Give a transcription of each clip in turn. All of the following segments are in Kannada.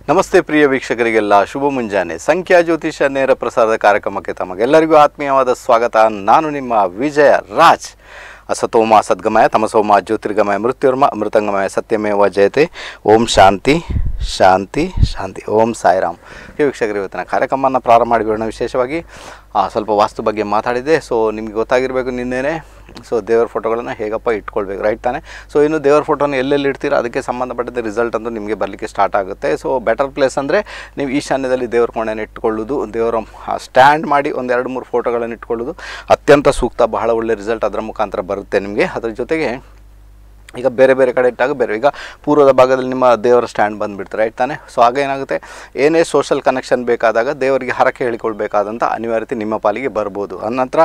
ನಮಸ್ತೆ ಪ್ರಿಯ ವೀಕ್ಷಕರಿಗೆಲ್ಲ ಶುಭ ಮುಂಜಾನೆ ಸಂಖ್ಯಾ ಜ್ಯೋತಿಷ ನೇರ ಪ್ರಸಾರದ ಕಾರ್ಯಕ್ರಮಕ್ಕೆ ತಮಗೆಲ್ಲರಿಗೂ ಆತ್ಮೀಯವಾದ ಸ್ವಾಗತ ನಾನು ನಿಮ್ಮ ವಿಜಯ ರಾಜ್ ಅಸತೋಮ ಸದ್ಗಮಯ ತಮಸೋಮ ಜ್ಯೋತಿರ್ಗಮಯ ಮೃತ್ಯುರ್ಮ ಅಮೃತಂಗಮಯ ಸತ್ಯಮೇವ ಜಯತೆ ಓಂ ಶಾಂತಿ ಶಾಂತಿ ಶಾಂತಿ ಓಂ ಸಾಯಿರಾಮ್ ಈ ವೀಕ್ಷಕರು ಇವತ್ತಿನ ಕಾರ್ಯಕ್ರಮವನ್ನು ಪ್ರಾರಂಭ ಮಾಡಿಬಿಡೋಣ ವಿಶೇಷವಾಗಿ ಆ, ಸ್ವಲ್ಪ ವಾಸ್ತು ಬಗ್ಗೆ ಮಾತಾಡಿದೆ ಸೊ ನಿಮಗೆ ಗೊತ್ತಾಗಿರಬೇಕು ನಿನ್ನೆನೆ ಸೊ ದೇವರ ಫೋಟೋಗಳನ್ನು ಹೇಗಪ್ಪ ಇಟ್ಕೊಳ್ಬೇಕು ರೈಟ್ ತಾನೆ ಸೊ ಇನ್ನು ದೇವರ ಫೋಟೋನ ಎಲ್ಲೆಲ್ಲಿ ಇಡ್ತೀರಾ ಅದಕ್ಕೆ ಸಂಬಂಧಪಟ್ಟಂತೆ ರಿಸಲ್ಟ್ ಅಂತೂ ನಿಮಗೆ ಬರಲಿಕ್ಕೆ ಸ್ಟಾರ್ಟ್ ಆಗುತ್ತೆ ಸೊ ಬೆಟರ್ ಪ್ಲೇಸ್ ಅಂದರೆ ನೀವು ಈಶಾನ್ಯದಲ್ಲಿ ದೇವ್ರ ಕೋಣೆನ ಇಟ್ಕೊಳ್ಳೋದು ದೇವರ ಸ್ಟ್ಯಾಂಡ್ ಮಾಡಿ ಒಂದು ಎರಡು ಮೂರು ಫೋಟೋಗಳನ್ನು ಇಟ್ಕೊಳ್ಳೋದು ಅತ್ಯಂತ ಸೂಕ್ತ ಬಹಳ ಒಳ್ಳೆ ರಿಸಲ್ಟ್ ಅದರ ಮುಖಾಂತರ ಬರುತ್ತೆ ನಿಮಗೆ ಅದರ ಜೊತೆಗೆ ಈಗ ಬೇರೆ ಬೇರೆ ಕಡೆ ಇಟ್ಟಾಗ ಬೇರೆ ಈಗ ಪೂರ್ವದ ಭಾಗದಲ್ಲಿ ನಿಮ್ಮ ದೇವರ ಸ್ಟ್ಯಾಂಡ್ ಬಂದುಬಿಡ್ತಾರೆ ರೈಟ್ ತಾನೆ ಸೊ ಆಗ ಏನಾಗುತ್ತೆ ಏನೇ ಸೋಷಲ್ ಕನೆಕ್ಷನ್ ಬೇಕಾದಾಗ ದೇವರಿಗೆ ಹರಕೆ ಹೇಳಿಕೊಳ್ಬೇಕಾದಂಥ ಅನಿವಾರ್ಯತೆ ನಿಮ್ಮ ಪಾಲಿಗೆ ಬರ್ಬೋದು ಅನಂತರ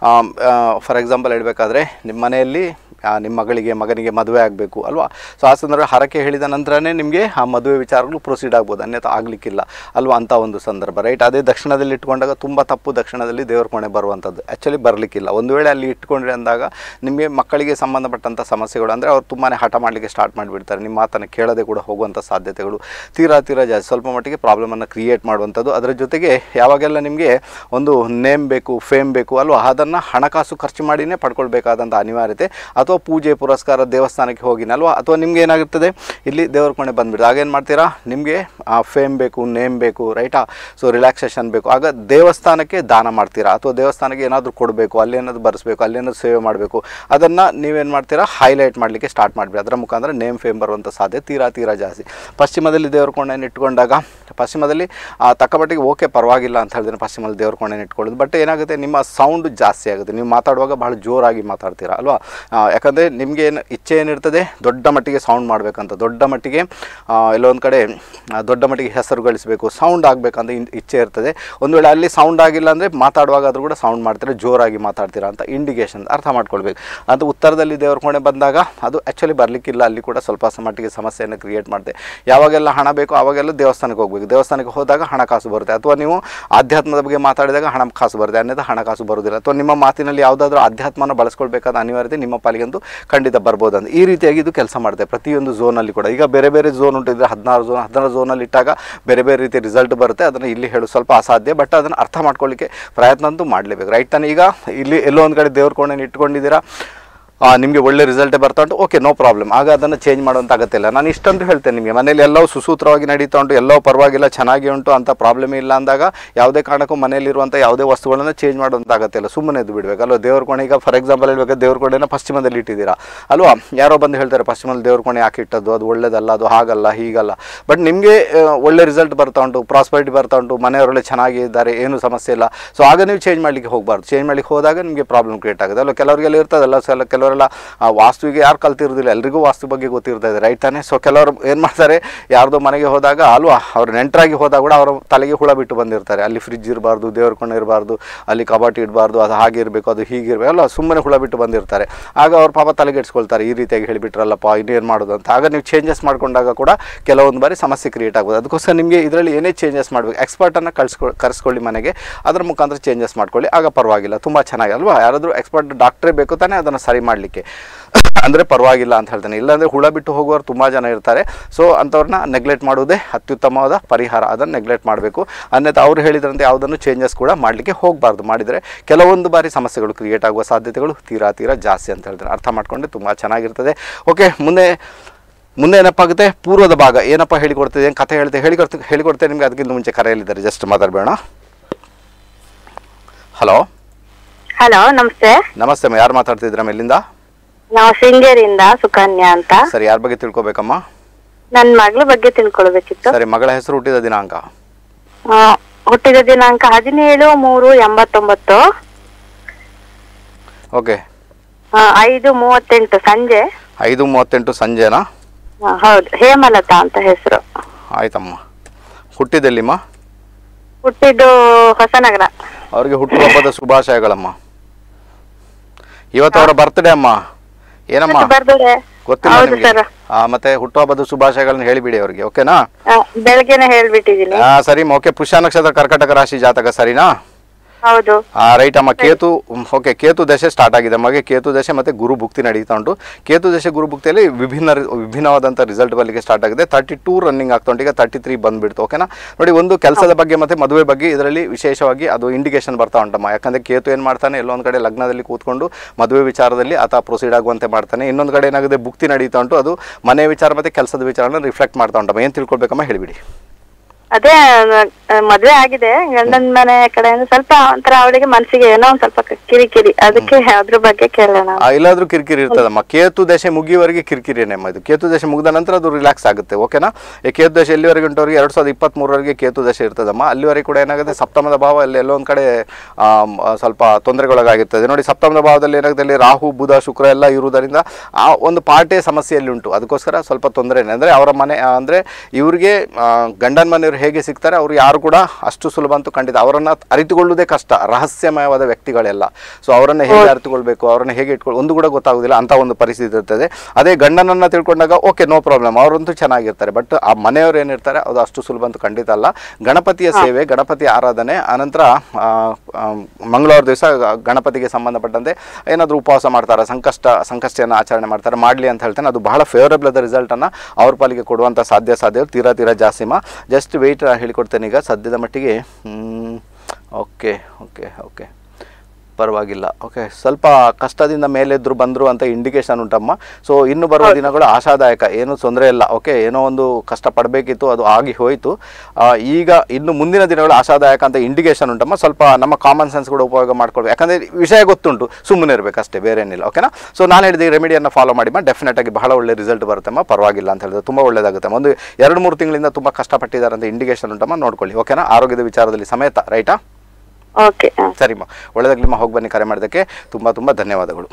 ಫಾರ್ ಎಕ್ಸಾಂಪಲ್ ಹೇಳಬೇಕಾದ್ರೆ ನಿಮ್ಮ ಮನೆಯಲ್ಲಿ ಆ, ನಿಮ್ಮ ಮಗಳಿಗೆ ಮಗನಿಗೆ ಮದುವೆ ಆಗಬೇಕು ಅಲ್ವಾ ಸೊ ಆ ಸಂದರ್ಭ ಹರಕೆ ಹೇಳಿದ ನಂತರನೇ ನಿಮಗೆ ಆ ಮದುವೆ ವಿಚಾರಗಳು ಪ್ರೊಸೀಡ್ ಆಗ್ಬೋದು ಅನ್ಯथा ಆಗಲಿಕ್ಕಿಲ್ಲ ಅಲ್ವಾ ಅಂಥ ಒಂದು ಸಂದರ್ಭ ರೈಟ್ ಅದೇ ದಕ್ಷಿಣದಲ್ಲಿ ಇಟ್ಕೊಂಡಾಗ ತುಂಬ ತಪ್ಪು ದಕ್ಷಿಣದಲ್ಲಿ ದೇವರ ಕೋಣೆ ಬರುವಂಥದ್ದು ಆ್ಯಕ್ಚುಲಿ ಬರಲಿಕ್ಕಿಲ್ಲ ಒಂದು ವೇಳೆ ಅಲ್ಲಿ ಇಟ್ಕೊಂಡ್ರೆ ಅಂದಾಗ ನಿಮಗೆ ಮಕ್ಕಳಿಗೆ ಸಂಬಂಧಪಟ್ಟಂಥ ಸಮಸ್ಯೆಗಳು ಅಂದರೆ ಅವ್ರು ತುಂಬಾ ಹಠ ಮಾಡಲಿಕ್ಕೆ ಸ್ಟಾರ್ಟ್ ಮಾಡಿಬಿಡ್ತಾರೆ ನಿಮ್ಮ ಮಾತನ್ನು ಕೇಳದೆ ಕೂಡ ಹೋಗುವಂಥ ಸಾಧ್ಯತೆಗಳು ತೀರಾ ತೀರಾ ಜಾಸ್ತಿ ಸ್ವಲ್ಪ ಮಟ್ಟಿಗೆ ಪ್ರಾಬ್ಲಮನ್ನು ಕ್ರಿಯೇಟ್ ಮಾಡುವಂಥದ್ದು ಅದರ ಜೊತೆಗೆ ಯಾವಾಗೆಲ್ಲ ನಿಮಗೆ ಒಂದು ನೇಮ್ ಬೇಕು ಫೇಮ್ ಬೇಕು ಅಲ್ವಾ ಅದನ್ನು ಹಣಕಾಸು ಖರ್ಚು ಮಾಡಿನೇ ಪಡ್ಕೊಳ್ಬೇಕಾದಂಥ ಅನಿವಾರ್ಯತೆ ಅಥವಾ ಪೂಜೆ ಪುರಸ್ಕಾರ ದೇವಸ್ಥಾನಕ್ಕೆ ಹೋಗಿನಲ್ವಾ ಅಥವಾ ನಿಮ್ಗೆ ಏನಾಗುತ್ತದೆ ಇಲ್ಲಿ ದೇವ್ರ ಕೋಣೆ ಬಂದ್ಬಿಡುತ್ತೆ ಆಗೇನು ಮಾಡ್ತೀರಾ ನಿಮಗೆ ಫೇಮ್ ಬೇಕು ನೇಮ್ ಬೇಕು ರೈಟಾ ಸೊ ರಿಲ್ಯಾಕ್ಸೇಷನ್ ಬೇಕು ಆಗ ದೇವಸ್ಥಾನಕ್ಕೆ ದಾನ ಮಾಡ್ತೀರಾ ಅಥವಾ ದೇವಸ್ಥಾನಕ್ಕೆ ಏನಾದರೂ ಕೊಡಬೇಕು ಅಲ್ಲೇನಾದ್ರು ಬರೆಸ್ಬೇಕು ಅಲ್ಲೇನಾದ್ರು ಸೇವೆ ಮಾಡಬೇಕು ಅದನ್ನು ನೀವೇನು ಮಾಡ್ತೀರಾ ಹೈಲೈಟ್ ಮಾಡಲಿಕ್ಕೆ ಸ್ಟಾರ್ಟ್ ಮಾಡಿಬಿಡಿ ಅದರ ಮುಖಾಂತರ ನೇಮ್ ಫೇಮ್ ಬರುವಂಥ ಸಾಧ್ಯತೆ ತೀರಾ ತೀರಾ ಜಾಸ್ತಿ ಪಶ್ಚಿಮದಲ್ಲಿ ದೇವ್ರ ಕೋಣೆಯನ್ನು ಇಟ್ಕೊಂಡಾಗ ಪಶ್ಚಿಮದಲ್ಲಿ ಆ, ತಕ್ಕಮಟ್ಟಿಗೆ ಓಕೆ ಪರವಾಗಿಲ್ಲ ಅಂತ ಹೇಳಿದ್ರೆ ಪಶ್ಚಿಮದಲ್ಲಿ ದೇವ್ರ ಕೋಣೆಯನ್ನು ಇಟ್ಕೊಳ್ಳೋದು ಬಟ್ ಏನಾಗುತ್ತೆ ನಿಮ್ಮ ಸೌಂಡ್ ಜಾಸ್ತಿ ಆಗುತ್ತೆ ನೀವು ಮಾತಾಡುವಾಗ ಬಹಳ ಜೋರಾಗಿ ಮಾತಾಡ್ತೀರಾ ಅಲ್ವಾ ಆ, ಯಾಕಂದರೆ ನಿಮಗೆ ಏನು ಇಚ್ಛೆ ಏನಿರ್ತದೆ ದೊಡ್ಡ ಮಟ್ಟಿಗೆ ಸೌಂಡ್ ಮಾಡಬೇಕಂತ ದೊಡ್ಡ ಮಟ್ಟಿಗೆ ಆ, ಎಲ್ಲೋ ಒಂದು ಕಡೆ ಆ, ದೊಡ್ಡ ಮಟ್ಟಿಗೆ ಹೆಸರು ಗಳಿಸಬೇಕು ಸೌಂಡ್ ಆಗಬೇಕಂತ ಇನ್- ಇಚ್ಛೆ ಇರ್ತದೆ ಒಂದು ವೇಳೆ ಅಲ್ಲಿ ಸೌಂಡ್ ಆಗಿಲ್ಲ ಅಂದರೆ ಮಾತಾಡುವಾಗ ಆದರೂ ಕೂಡ ಸೌಂಡ್ ಮಾಡ್ತೀರಾ ಜೋರಾಗಿ ಮಾತಾಡ್ತೀರಾ ಅಂತ ಇಂಡಿಕೇಶನ್ ಅರ್ಥ ಮಾಡ್ಕೊಳ್ಬೇಕು ಅದು ಉತ್ತರದಲ್ಲಿ ದೇವ್ರ ಕೋಣೆ ಬಂದಾಗ ಅದು ಆ್ಯಕ್ಚುಲಿ ಬರಲಿಕ್ಕಿಲ್ಲ ಅಲ್ಲಿ ಕೂಡ ಸ್ವಲ್ಪ ಸ ಮಟ್ಟಿಗೆ ಸಮಸ್ಯೆಯನ್ನು ಕ್ರಿಯೇಟ್ ಮಾಡುತ್ತೆ ಯಾವಾಗೆಲ್ಲ ಹಣ ಬೇಕು ಆವಾಗೆಲ್ಲ ದೇವಸ್ಥಾನಕ್ಕೆ ಹೋಗಬೇಕು ದೇವಸ್ಥಾನಕ್ಕೆ ಹೋದಾಗ ಹಣಕಾಸು ಬರುತ್ತೆ ಅಥವಾ ನೀವು ಆಧ್ಯಾತ್ಮದ ಬಗ್ಗೆ ಮಾತಾಡಿದಾಗ ಹಣಕಾಸು ಬರುತ್ತೆ ಅನ್ನೋದು ಹಣಕಾಸು ಬರೋದಿಲ್ಲ ಅಥವಾ ನಿಮ್ಮ ಮಾತಿನಲ್ಲಿ ಯಾವುದಾದ್ರೂ ಆಧ್ಯಾತ್ಮನ ಬಳಸ್ಕೊಳ್ಬೇಕಾದ ಅನಿವಾರ್ಯತೆ ನಿಮ್ಮ ಪಾಲಿಗಂತೂ ಖಂಡಿತ ಬರ್ಬೋದು ಅಂತ ಈ ರೀತಿಯಾಗಿ ಇದು ಕೆಲಸ ಮಾಡುತ್ತೆ ಪ್ರತಿಯೊಂದು ಝೋನಲ್ಲಿ ಕೂಡ ಈಗ ಬೇರೆ ಬೇರೆ ಝೋನ್ ಉಂಟಿದ್ರೆ ಹದಿನಾರು ಝೋನ್ ಹದಿನಾರು ಝೋನಲ್ಲಿ ಇಟ್ಟಾಗ ಬೇರೆ ಬೇರೆ ರೀತಿಯ ರಿಸಲ್ಟ್ ಬರುತ್ತೆ ಅದನ್ನು ಇಲ್ಲಿ ಹೇಳೋದು ಸ್ವಲ್ಪ ಅಸಾಧ್ಯ ಬಟ್ ಅದನ್ನು ಅರ್ಥ ಮಾಡ್ಕೊಳ್ಳಿಕ್ಕೆ ಪ್ರಯತ್ನ ಅಂತೂ ಮಾಡಲೇಬೇಕು ರೈಟ್ ತಾನೇ ಈಗ ಇಲ್ಲಿ ಎಲ್ಲೋ ಒಂದು ಕಡೆ ದೇವ್ರ ಕೋಣೆನ ಇಟ್ಕೊಂಡಿದ್ದೀರಾ ಆ, ನಿಮಗೆ ಒಳ್ಳೆ ರಿಸಲ್ಟೇ ಬರ್ತಾ ಉಂಟು ಓಕೆ ನೋ ಪ್ರಾಬ್ಲಮ್ ಆಗ ಅದನ್ನು ಚೇಂಜ್ ಮಾಡುವಂಥ ಅಗತ್ಯ ಇಲ್ಲ ನಾನು ಇಷ್ಟಂತೂ ಹೇಳ್ತೇನೆ ನಿಮಗೆ ಮನೇಲಿ ಎಲ್ಲವೂ ಸುಸೂತ್ರವಾಗಿ ನಡೀತಾ ಉಂಟು ಎಲ್ಲವೂ ಪರವಾಗಿಲ್ಲ ಚೆನ್ನಾಗಿ ಉಂಟು ಅಂತ ಪ್ರಾಬ್ಲಮ್ ಇಲ್ಲ ಅಂದಾಗ ಯಾವುದೇ ಕಾರಣಕ್ಕೂ ಮನೆಯಲ್ಲಿರುವಂಥ ಯಾವುದೇ ವಸ್ತುಗಳನ್ನು ಚೇಂಜ್ ಮಾಡುವಂಥ ಅಗತ್ಯ ಇಲ್ಲ ಸುಮ್ಮನೆ ಎದ್ದು ಬಿಡಬೇಕು ಅಲ್ವಾ ದೇವ್ರ ಕೋಣೆ ಈಗ ಫಾರ್ ಎಕ್ಸಾಂಪಲ್ ಹೇಳ್ಬೇಕು ದೇವ್ರ ಕೋಣೆನ ಪಶ್ಚಿಮದಲ್ಲಿ ಇಟ್ಟಿದ್ದೀರಾ ಅಲ್ವಾ ಯಾರೋ ಬಂದು ಹೇಳ್ತಾರೆ ಪಶ್ಚಿಮದಲ್ಲಿ ದೇವ್ರ ಕೋಣೆ ಯಾಕೆ ಇಟ್ಟದ್ದು ಅದು ಒಳ್ಳೇದಲ್ಲ ಅದು ಹಾಗಲ್ಲ ಹೀಗಲ್ಲ ಬಟ್ ನಿಮಗೆ ಒಳ್ಳೆ ರಿಸಲ್ಟ್ ಬರ್ತಾ ಉಂಟು ಪ್ರಾಸ್ಪರಿಟಿ ಬರ್ತಾ ಉಂಟು ಮನೆಯವರೆಲ್ಲ ಚೆನ್ನಾಗಿದ್ದಾರೆ ಏನು ಸಮಸ್ಯೆ ಇಲ್ಲ ಸೊ ಆಗ ನೀವು ಚೇಂಜ್ ಮಾಡಲಿಕ್ಕೆ ಹೋಗಬಾರ್ದು ಚೇಂಜ್ ಮಾಡಲಿಕ್ಕೆ ಹೋದಾಗ ನಿಮಗೆ ಪ್ರಾಬ್ಲಮ್ ಕ್ರಿಯೇಟ್ ಆಗುತ್ತೆ ಅಲ್ಲ ಕೆಲವರಿಗೆಲ್ಲ ಇರ್ತದಲ್ಲ ಸೊ ಎಲ್ಲ ಕೆಲವರೆಲ್ಲ ಆ, ವಾಸ್ತುವಿಗೆ ಯಾರು ಕಲ್ತಿರೋದಿಲ್ಲ ಎಲ್ರಿಗೂ ವಾಸ್ತು ಬಗ್ಗೆ ಗೊತ್ತಿರ್ತಾ ಇದೆ ರೈಟ್ ತಾನೇ ಸೊ ಕೆಲವರು ಏನು ಮಾಡ್ತಾರೆ ಯಾರ್ದೋ ಮನೆಗೆ ಹೋದಾಗ ಅಲ್ವಾ ಅವ್ರು ನೆಂಟರಾಗಿ ಹೋದಾಗ ಕೂಡ ಅವರ ತಲೆಗೆ ಹುಳ ಬಿಟ್ಟು ಬಂದಿರ್ತಾರೆ ಅಲ್ಲಿ ಫ್ರಿಜ್ ಇರಬಾರ್ದು ದೇವ್ರ ಕೊಂಡ ಇರಬಾರ್ದು ಅಲ್ಲಿ ಕಬಾಟಿ ಇಡಬಾರ್ದು ಅದು ಹಾಗೆ ಇರಬೇಕು ಅದು ಹೀಗೆ ಇರಬೇಕು ಅಲ್ಲ ಸುಮ್ಮನೆ ಹುಳ ಬಿಟ್ಟು ಬಂದಿರ್ತಾರೆ ಆಗ ಅವ್ರ ಪಾಪ ತಲೆಗೆಡ್ಸ್ಕೊಳ್ತಾರೆ ಈ ರೀತಿಯಾಗಿ ಹೇಳಿಬಿಟ್ರಲ್ಲಪ್ಪ ಇನ್ನೇನು ಮಾಡೋದು ಅಂತ ಆಗ ನೀವು ಚೇಂಜಸ್ ಮಾಡ್ಕೊಂಡಾಗ ಕೂಡ ಕೆಲವೊಂದು ಬಾರಿ ಸಮಸ್ಯೆ ಕ್ರಿಯೇಟ್ ಆಗ್ಬೋದು ಅದಕ್ಕೋಸ್ಕರ ನಿಮಗೆ ಇದರಲ್ಲಿ ಏನೇ ಚೇಂಜಸ್ ಮಾಡಬೇಕು ಎಕ್ಸ್ಪರ್ಟನ್ನು ಕಳ್ಸ್ಕೊ ಕರೆಸ್ಕೊಳ್ಳಿ ಮನೆಗೆ ಅದರ ಮುಖಾಂತರ ಚೇಂಜಸ್ ಮಾಡ್ಕೊಳ್ಳಿ ಆಗ ಪರವಾಗಿಲ್ಲ ತುಂಬ ಚೆನ್ನಾಗಿ ಅಲ್ವಾ ಯಾರಾದರೂ ಎಕ್ಸ್ಪರ್ಟ್ ಡಾಕ್ಟ್ರೇ ಬೇಕು ತಾನೇ ಅದನ್ನು ಸರಿ ಮಾಡಲಿಕ್ಕೆ ಅಂದರೆ ಪರವಾಗಿಲ್ಲ ಅಂತ ಹೇಳ್ತಾನೆ ಇಲ್ಲಾಂದರೆ ಹುಳ ಬಿಟ್ಟು ಹೋಗುವವರು ತುಂಬ ಜನ ಇರ್ತಾರೆ ಸೊ ಅಂಥವ್ರನ್ನ ನೆಗ್ಲೆಕ್ಟ್ ಮಾಡೋದೇ ಅತ್ಯುತ್ತಮವಾದ ಪರಿಹಾರ ಅದನ್ನು ನೆಗ್ಲೆಕ್ಟ್ ಮಾಡಬೇಕು ಅನ್ಯथा ಅವ್ರು ಹೇಳಿದ್ರಂತೆ ಯಾವುದನ್ನು ಚೇಂಜಸ್ ಕೂಡ ಮಾಡಲಿಕ್ಕೆ ಹೋಗಬಾರ್ದು ಮಾಡಿದರೆ ಕೆಲವೊಂದು ಬಾರಿ ಸಮಸ್ಯೆಗಳು ಕ್ರಿಯೇಟ್ ಆಗುವ ಸಾಧ್ಯತೆಗಳು ತೀರಾ ತೀರಾ ಜಾಸ್ತಿ ಅಂತ ಹೇಳ್ತಾರೆ ಅರ್ಥ ಮಾಡ್ಕೊಂಡ್ರೆ ತುಂಬ ಚೆನ್ನಾಗಿರ್ತದೆ ಓಕೆ ಮುಂದೆ ಮುಂದೆ ಏನಪ್ಪ ಆಗುತ್ತೆ ಪೂರ್ವದ ಭಾಗ ಏನಪ್ಪ ಹೇಳಿಕೊಡ್ತದೆ ಏನು ಕಥೆ ಹೇಳ್ತೆ ಹೇಳಿಕೊಡ್ತೆ ಹೇಳಿಕೊಡ್ತೇನೆ ನಿಮಗೆ ಅದಕ್ಕಿಂತ ಮುಂಚೆ ಕರೆಯಲ್ಲಿದ್ದಾರೆ ಜಸ್ಟ್ ಮಾತಾಡಬೇಡ ಹಲೋ ಹಲೋ ನಮಸ್ತೆ ನಮಸ್ತೆ ಅಮ್ಮ ಯಾರು ಮಾತಾಡ್ತಿದ್ದೀರಮ್ಮ ಎಲ್ಲಿಂದ ನಾವು ಶೃಂಗೇರಿಯಿಂದ ಸುಕನ್ಯಾ ಅಂತ ಸರಿ ಯಾರ ಬಗ್ಗೆ ತಿಳ್ಕೊಬೇಕಮ್ಮ ನನ್ನ ಮಗಳ ಬಗ್ಗೆ ತಿಳ್ಕೊಳ್ಬೇಕಿತ್ತು ಸರಿ ಮಗಳ ಹೆಸರು ಹುಟ್ಟಿದ ದಿನಾಂಕ ಆ, ಹುಟ್ಟಿದ ದಿನಾಂಕ ಹದಿನೇಳು ಮೂರು ಎಂಬತ್ತೊಂಬತ್ತು ಓಕೆ ಆ, ಐದು ಮೂವತ್ತೆಂಟು ಸಂಜೆ ಐದು ಮೂವತ್ತೆಂಟು ಸಂಜೆನಾ ಆ, ಹೌದು ಹೇಮಲತಾ ಅಂತ ಹೆಸರು ಆಯ್ತಮ್ಮ ಹುಟ್ಟಿದೆಲ್ಲಿಮ್ಮ ಹುಟ್ಟಿದ್ದು ಹೊಸನಗರ ಅವ್ರಿಗೆ ಹುಟ್ಟುಹಬ್ಬದ ಶುಭಾಶಯಗಳಮ್ಮ ಇವತ್ತು ಅವರ ಬರ್ತ್ಡೇ ಅಮ್ಮ ಏನಮ್ಮ ಬರ್ತಾರೆ ಗೊತ್ತಿಲ್ಲ ಹೌದು ನಿಮಗೆ ಸರ್ ಆ, ಮತ್ತೆ ಹುಟ್ಟುಹಬ್ಬದ ಶುಭಾಶಯಗಳನ್ನ ಹೇಳಿಬಿಡಿ ಅವರಿಗೆ ಓಕೆನಾ ಬೆಳಗ್ಗೆನೆ ಹೇಳ್ಬಿಟ್ಟಿದೀನಿ ಆ, ಸರಿ ಓಕೆ ಪುಷ್ಯ ನಕ್ಷತ್ರ ಕರ್ಕಟಕ ರಾಶಿ ಜಾತಕ ಸರಿನಾ ಹೌದು ರೈಟ್ ಅಮ್ಮ ಕೇತು ಓಕೆ ಕೇತು ದಶೆ ಸ್ಟಾರ್ಟ್ ಆಗಿದೆ ಅಮ್ಮಗೆ ಕೇತು ದಶೆ ಮತ್ತೆ ಗುರು ಭುಕ್ತಿ ನಡೀತಾ ಉಂಟು ಕೇತು ದಶೆ ಗುರು ಭುಕ್ತಿಯಲ್ಲಿ ವಿಭಿನ್ನ ರಿ- ವಿಭಿನ್ನವಾದಂಥ ರಿಸಲ್ಟ್ ಬರಲಿಕ್ಕೆ ಸ್ಟಾರ್ಟ್ ಆಗಿದೆ ತರ್ಟಿ ಟೂ ರನ್ನಿಂಗ್ ಆಗ್ತಾ ಉಂಟು ಈಗ ತರ್ಟಿ ತ್ರೀ ಬಂದ್ಬಿಡ್ತು ಓಕೆನಾ ನೋಡಿ ಒಂದು ಕೆಲಸದ ಬಗ್ಗೆ ಮತ್ತೆ ಮದುವೆ ಬಗ್ಗೆ ಇದರಲ್ಲಿ ವಿಶೇಷವಾಗಿ ಅದು ಇಂಡಿಕೇಶನ್ ಬರ್ತಾ ಉಂಟಮ್ಮ ಯಾಕಂದ್ರೆ ಕೇತು ಏನು ಮಾಡ್ತಾನೆ ಎಲ್ಲೊಂದು ಕಡೆ ಲಗ್ನದಲ್ಲಿ ಕೂತ್ಕೊಂಡು ಮದುವೆ ವಿಚಾರದಲ್ಲಿ ಆತ ಪ್ರೊಸೀಡ್ ಆಗುವಂತೆ ಮಾಡ್ತಾನೆ ಇನ್ನೊಂದು ಕಡೆ ಏನಾಗಿದೆ ಭುಕ್ತಿ ನಡೀತಾ ಉಂಟು ಅದು ಮನೆ ವಿಚಾರ ಮತ್ತೆ ಕೆಲಸದ ವಿಚಾರನ ರಿಫ್ಲೆಕ್ಟ್ ಮಾಡ್ತಾ ಉಂಟಮ್ಮ ಏನು ತಿಳ್ಕೊಳ್ಬೇಕಮ್ಮ ಹೇಳಿಬಿಡಿ ಅದೇ ಆ, ಮದ್ವೆ ಆಗಿದೆ ಗಂಡನ ಮನೆ ಕಡೆಯಿಂದ ಸ್ವಲ್ಪ ಒಂಥರ ಅವಳಿಗೆ ಮನ್ಸಿಗೆ ಏನೋ ಒಂದ್ ಸ್ವಲ್ಪ ಕಿರಿಕಿರಿ ಅದಕ್ಕೆ ಅದ್ರ ಬಗ್ಗೆ ಕೇಳೋಣ ಆ, ಎಲ್ಲಾದ್ರೂ ಕಿರಿಕಿರಿ ಇರ್ತದಮ್ಮ ಕೇತು ದಶೆ ಮುಗಿಯುವವರೆಗೆ ಕಿರಿಕಿರಿನೇ ಅಮ್ಮ ಇದು ಕೇತು ದಶೆ ಮುಗಿದ ನಂತರ ಅದು ರಿಲ್ಯಾಕ್ಸ್ ಆಗುತ್ತೆ ಓಕೆನಾ ಈ ಕೇತು ದಶೆ ಎಲ್ಲಿವರೆಗೆ ಉಂಟವರಿಗೆ ಎರಡು ಸಾವಿರದ ಇಪ್ಪತ್ತ್ಮೂರವರೆಗೆ ಕೇತು ದಶೆ ಇರ್ತದಮ್ಮ ಅಲ್ಲಿವರೆಗೆ ಕೂಡ ಏನಾಗುತ್ತೆ ಸಪ್ತಮದ ಭಾವ ಅಲ್ಲಿ ಎಲ್ಲೊಂದು ಕಡೆ ಆಮ್, ಆ, ಸ್ವಲ್ಪ ತೊಂದರೆಗೊಳಗಾಗಿರ್ತದೆ ನೋಡಿ ಸಪ್ತಮದ ಭಾವದಲ್ಲಿ ಏನಾಗುತ್ತೆ ಅಲ್ಲಿ ರಾಹು ಬುಧ ಶುಕ್ರ ಎಲ್ಲ ಇರುವುದರಿಂದ ಆ ಒಂದು ಪಾರ್ಟೇ ಸಮಸ್ಯೆಯಲ್ಲಿ ಉಂಟು ಅದಕ್ಕೋಸ್ಕರ ಸ್ವಲ್ಪ ತೊಂದರೆನೇ ಅಂದರೆ ಅವರ ಮನೆ ಅಂದರೆ ಇವರಿಗೆ ಗಂಡನ ಮನೆಯವರು ಹೇಗೆ ಸಿಗ್ತಾರೆ ಅವರು ಯಾರು ಕೂಡ ಅಷ್ಟು ಸುಲಭ ಅಂತೂ ಖಂಡಿತ ಅವರನ್ನು ಅರಿತುಕೊಳ್ಳುವುದೇ ಕಷ್ಟ ರಹಸ್ಯಮಯವಾದ ವ್ಯಕ್ತಿಗಳೆಲ್ಲ ಸೊ ಅವರನ್ನು ಹೇಗೆ ಅರಿತುಕೊಳ್ಬೇಕು ಅವರನ್ನು ಹೇಗೆ ಇಟ್ಕೊಳ್ಳಿ ಒಂದು ಕೂಡ ಗೊತ್ತಾಗೋದಿಲ್ಲ ಅಂತ ಒಂದು ಪರಿಸ್ಥಿತಿ ಇರ್ತದೆ ಅದೇ ಗಂಡನನ್ನು ತಿಳ್ಕೊಂಡಾಗ ಓಕೆ ನೋ ಪ್ರಾಬ್ಲಮ್ ಅವರಂತೂ ಚೆನ್ನಾಗಿರ್ತಾರೆ ಬಟ್ ಆ ಮನೆಯವರು ಏನಿರ್ತಾರೆ ಅದು ಅಷ್ಟು ಸುಲಭ ಅಂತೂ ಖಂಡಿತ ಅಲ್ಲ ಗಣಪತಿಯ ಸೇವೆ ಗಣಪತಿ ಆರಾಧನೆ ಆನಂತರ ಆ, ಆ, ಮಂಗಳವಾರ ದಿವಸ ಗಣಪತಿಗೆ ಸಂಬಂಧಪಟ್ಟಂತೆ ಏನಾದರೂ ಉಪವಾಸ ಮಾಡ್ತಾರೆ ಸಂಕಷ್ಟ ಸಂಕಷ್ಟವನ್ನು ಆಚರಣೆ ಮಾಡ್ತಾರೆ ಮಾಡಲಿ ಅಂತ ಹೇಳ್ತೇನೆ ಅದು ಬಹಳ ಫೇವರಬಲ್ ಆದ ರಿಸಲ್ಟನ್ನು ಅವ್ರ ಪಾಲಿಗೆ ಕೊಡುವಂಥ ಸಾಧ್ಯ ಸಾಧ್ಯ ತೀರಾ ತೀರಾ ಜಾಸ್ತಿಮ ಜಸ್ಟ್ ವೆಯ್ಟ್ ಹೇಳಿಕೊಡ್ತೇನೆ ಈಗ ಸದ್ಯದ ಮಟ್ಟಿಗೆ ಓಕೆ ಓಕೆ ಓಕೆ ಪರವಾಗಿಲ್ಲ ಓಕೆ ಸ್ವಲ್ಪ ಕಷ್ಟದಿಂದ ಮೇಲೆದ್ರು ಬಂದರು ಅಂತ ಇಂಡಿಕೇಶನ್ ಉಂಟಮ್ಮ ಸೊ ಇನ್ನು ಬರುವ ದಿನಗಳು ಆಶಾದಾಯಕ ಏನು ತೊಂದರೆ ಇಲ್ಲ ಓಕೆ ಏನೋ ಒಂದು ಕಷ್ಟ ಪಡಬೇಕಿತ್ತು ಅದು ಆಗಿ ಹೋಯಿತು ಆ, ಈಗ ಇನ್ನು ಮುಂದಿನ ದಿನಗಳು ಆಶಾದಾಯಕ ಅಂತ ಇಂಡಿಕೇಶನ್ ಉಂಟಮ್ಮ ಸ್ವಲ್ಪ ನಮ್ಮ ಕಾಮನ್ ಸೆನ್ಸ್ ಕೂಡ ಉಪಯೋಗ ಮಾಡ್ಕೊಳ್ಬೇಕು ಯಾಕಂದರೆ ವಿಷಯ ಗೊತ್ತುಂಟು ಸುಮ್ಮನೆ ಇರಬೇಕು ಅಷ್ಟೇ ಬೇರೆ ಏನಿಲ್ಲ ಓಕೆನಾ ಸೊ ನಾನು ಹೇಳಿದ ಈ ರೆಮಿಡಿಯನ್ನು ಫಾಲೋ ಮಾಡಿಮ್ಮ ಡೆಫಿನೆಟ್ ಆಗಿ ಬಹಳ ಒಳ್ಳೆ ರಿಸಲ್ಟ್ ಬರುತ್ತಮ್ಮ ಪರವಾಗಿಲ್ಲ ಅಂತ ಹೇಳಿದ್ರೆ ತುಂಬ ಒಳ್ಳೇದಾಗುತ್ತೆ ಒಂದು ಎರಡು ಮೂರು ತಿಂಗಳಿಂದ ತುಂಬ ಕಷ್ಟಪಟ್ಟಿದ್ದಾರೆ ಅಂತ ಇಂಡಿಕೇಶನ್ ಉಂಟಮ್ಮ ನೋಡ್ಕೊಳ್ಳಿ ಓಕೆನಾ ಆರೋಗ್ಯದ ವಿಚಾರದಲ್ಲಿ ಸಮೇತ ರೈಟಾ ಓಕೆ ಸರಿಮ್ಮ ಒಳ್ಳೆದಾಗ್ಲಿಮ್ಮ ಹೋಗಿ ಬನ್ನಿ ಕರೆ ಮಾಡೋದಕ್ಕೆ ತುಂಬ ತುಂಬ ಧನ್ಯವಾದಗಳು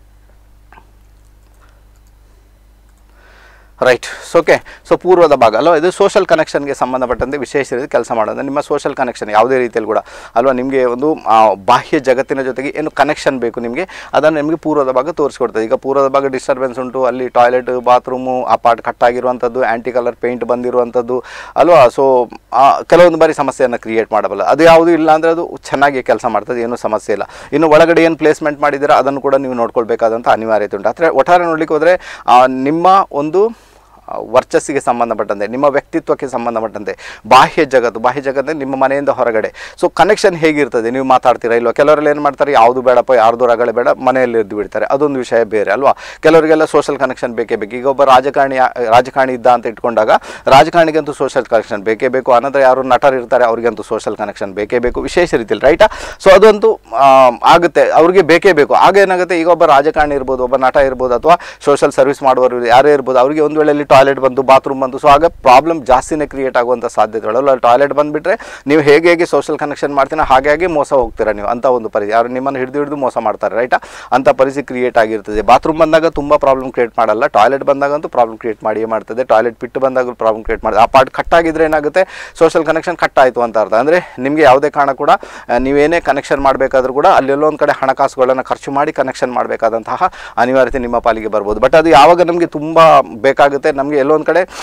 ರೈಟ್ ಓಕೆ ಸೊ ಪೂರ್ವದ ಭಾಗ ಅಲ್ವಾ ಇದು ಸೋಷಲ್ ಕನೆಕ್ಷನ್ಗೆ ಸಂಬಂಧಪಟ್ಟಂತೆ ವಿಶೇಷ ರೀತಿ ಕೆಲಸ ಮಾಡೋದು ನಿಮ್ಮ ಸೋಷಲ್ ಕನೆಕ್ಷನ್ ಯಾವುದೇ ರೀತಿಯಲ್ಲಿ ಕೂಡ ಅಲ್ವಾ ನಿಮಗೆ ಒಂದು ಆ, ಬಾಹ್ಯ ಜಗತ್ತಿನ ಜೊತೆಗೆ ಏನು ಕನೆಕ್ಷನ್ ಬೇಕು ನಿಮಗೆ ಅದನ್ನು ನಿಮಗೆ ಪೂರ್ವದ ಭಾಗ ತೋರಿಸ್ಕೊಡ್ತದೆ ಈಗ ಪೂರ್ವದ ಭಾಗ ಡಿಸ್ಟರ್ಬೆನ್ಸ್ ಉಂಟು ಅಲ್ಲಿ ಟಾಯ್ಲೆಟ್ ಬಾತ್ರೂಮು ಆ ಪಾರ್ಟ್ ಕಟ್ಟಾಗಿರುವಂಥದ್ದು ಆ್ಯಂಟಿ ಕಲರ್ ಪೇಂಟ್ ಬಂದಿರುವಂಥದ್ದು ಅಲ್ವಾ ಸೊ ಕೆಲವೊಂದು ಬಾರಿ ಸಮಸ್ಯೆಯನ್ನು ಕ್ರಿಯೇಟ್ ಮಾಡಬಲ್ಲ ಅದು ಯಾವುದು ಇಲ್ಲ ಅಂದರೆ ಅದು ಚೆನ್ನಾಗಿ ಕೆಲಸ ಮಾಡ್ತದೆ ಏನೂ ಸಮಸ್ಯೆ ಇಲ್ಲ ಇನ್ನು ಒಳಗಡೆ ಏನು ಪ್ಲೇಸ್ಮೆಂಟ್ ಮಾಡಿದ್ದೀರಾ ಅದನ್ನು ಕೂಡ ನೀವು ನೋಡ್ಕೊಳ್ಬೇಕಾದಂಥ ಅನಿವಾರ್ಯತೆ ಉಂಟು ಆದರೆ ಒಟ್ಟಾರೆ ನೋಡ್ಲಿಕ್ಕೆ ಹೋದರೆ ನಿಮ್ಮ ಒಂದು ಆ, ವರ್ಚಸ್ಸಿಗೆ ಸಂಬಂಧಪಟ್ಟಂತೆ ನಿಮ್ಮ ವ್ಯಕ್ತಿತ್ವಕ್ಕೆ ಸಂಬಂಧಪಟ್ಟಂತೆ ಬಾಹ್ಯ ಜಗತ್ತು ಬಾಹ್ಯ ಜಗತ್ತು ನಿಮ್ಮ ಮನೆಯಿಂದ ಹೊರಗಡೆ ಸೊ ಕನೆಕ್ಷನ್ ಹೇಗಿರ್ತದೆ ನೀವು ಮಾತಾಡ್ತೀರಾ ಇಲ್ವಾ ಕೆಲವರೆಲ್ಲ ಏನು ಮಾಡ್ತಾರೆ ಯಾವುದು ಬೇಡಪ್ಪ ಯಾರ್ದು ರಗಳೆ ಬೇಡ ಮನೆಯಲ್ಲಿ ಇದ್ದು ಬಿಡ್ತಾರೆ ಅದೊಂದು ವಿಷಯ ಬೇರೆ ಅಲ್ವಾ ಕೆಲವರಿಗೆಲ್ಲ ಸೋಷಲ್ ಕನೆಕ್ಷನ್ ಬೇಕೇ ಬೇಕು ಈಗ ಒಬ್ಬ ರಾಜಕಾರಣಿ ರಾಜಕಾರಣಿ ಇದ್ದ ಅಂತ ಇಟ್ಕೊಂಡಾಗ ರಾಜಕಾರಣಿಗಂತೂ ಸೋಷಲ್ ಕನೆಕ್ಷನ್ ಬೇಕೇ ಬೇಕು ಅನಂತರ ಯಾರು ನಟರು ಇರ್ತಾರೆ ಅವ್ರಿಗಂತೂ ಸೋಷಲ್ ಕನೆಕ್ಷನ್ ಬೇಕೇ ಬೇಕು ವಿಶೇಷ ರೀತಿಯಲ್ಲಿ ರೈಟಾ ಸೊ ಅದಂತೂ ಆ, ಆಗುತ್ತೆ ಅವ್ರಿಗೆ ಬೇಕೇ ಬೇಕು ಆಗ ಏನಾಗುತ್ತೆ ಈಗ ಒಬ್ಬ ರಾಜಕಾರಣಿ ಇರ್ಬೋದು ಒಬ್ಬ ನಟ ಇರ್ಬೋದು ಅಥವಾ ಸೋಷಲ್ ಸರ್ವಿಸ್ ಮಾಡುವವರು ಯಾರೇ ಇರ್ಬೋದು ಅವರಿಗೆ ಒಂದು ವೇಳೆ ಅಲ್ಲಿ ಟಾಯ್ಲೆಟ್ ಬಂತು ಬಾತ್ರೂಮ್ ಬಂತು ಸೊ ಆಗ ಪ್ರಾಬ್ಲಮ್ ಜಾಸ್ತಿನೇ ಕ್ರಿಯೇಟ್ ಆಗುವಂಥ ಸಾಧ್ಯತೆಗಳು ಅಲ್ಲಿ ಟಾಯ್ಲೆಟ್ ಬಂದುಬಿಟ್ರೆ ನೀವು ಹೇಗೆ ಹೇಗೆ ಸೋಷಲ್ ಕನೆಕ್ಷನ್ ಮಾಡ್ತೀರಾ ಹಾಗೆ ಹಾಗೆ ಮೋಸ ಹೋಗ್ತೀರಾ ನೀವು ಅಂತ ಒಂದು ಪರಿಸ್ಥಿತಿ ಯಾರು ನಿಮ್ಮನ್ನು ಹಿಡಿದು ಹಿಡಿದು ಮೋಸ ಮಾಡ್ತಾರೆ ರೈಟಾ ಅಂಥ ಪರಿಸ್ಥಿತಿ ಕ್ರಿಯೇಟ್ ಆಗಿರ್ತದೆ ಬಾತ್ರೂಮ್ ಬಂದಾಗ ತುಂಬ ಪ್ರಾಬ್ಲಮ್ ಕ್ರಿಯೇಟ್ ಮಾಡಲ್ಲ ಟಾಯ್ಲೆಟ್ ಬಂದಾಗಂತೂ ಪ್ರಾಬ್ಲಮ್ ಕ್ರಿಯೇಟ್ ಮಾಡಿಯೇ ಮಾಡ್ತದೆ ಟಾಯ್ಲೆಟ್ ಬಿಟ್ಟು ಬಂದಾಗ ಪ್ರಾಬ್ಲಮ್ ಕ್ರಿಯೇಟ್ ಮಾಡಿದೆ ಆ ಪಾರ್ಟ್ ಕಟ್ ಆಗಿದ್ರೆ ಏನಾಗುತ್ತೆ ಸೋಷಲ್ ಕನೆಕ್ಷನ್ ಕಟ್ ಆಯಿತು ಅಂತ ಅರ್ಥ ಅಂದರೆ ನಿಮಗೆ ಯಾವುದೇ ಕಾರಣ ಕೂಡ ಆ, ನೀವೇನೇ ಕನೆಕ್ಷನ್ ಮಾಡಬೇಕಾದ್ರೂ ಕೂಡ ಅಲ್ಲೆಲ್ಲೋ ಒಂದು ಕಡೆ ಹಣಕಾಸುಗಳನ್ನು ಖರ್ಚು ಮಾಡಿ ಕನೆಕ್ಷನ್ ಮಾಡಬೇಕಾದಂತಹ ಅನಿವಾರ್ಯತೆ ನಿಮ್ಮ ಪಾಲಿಗೆ ಬರ್ಬೋದು ಬಟ್ ಅದು ಯಾವಾಗ ನಮಗೆ ತುಂಬ ಬೇಕಾಗುತ್ತೆ ನಮಗೆ ಎಲ್ಲೋ ಒಂದು ಕಡೆ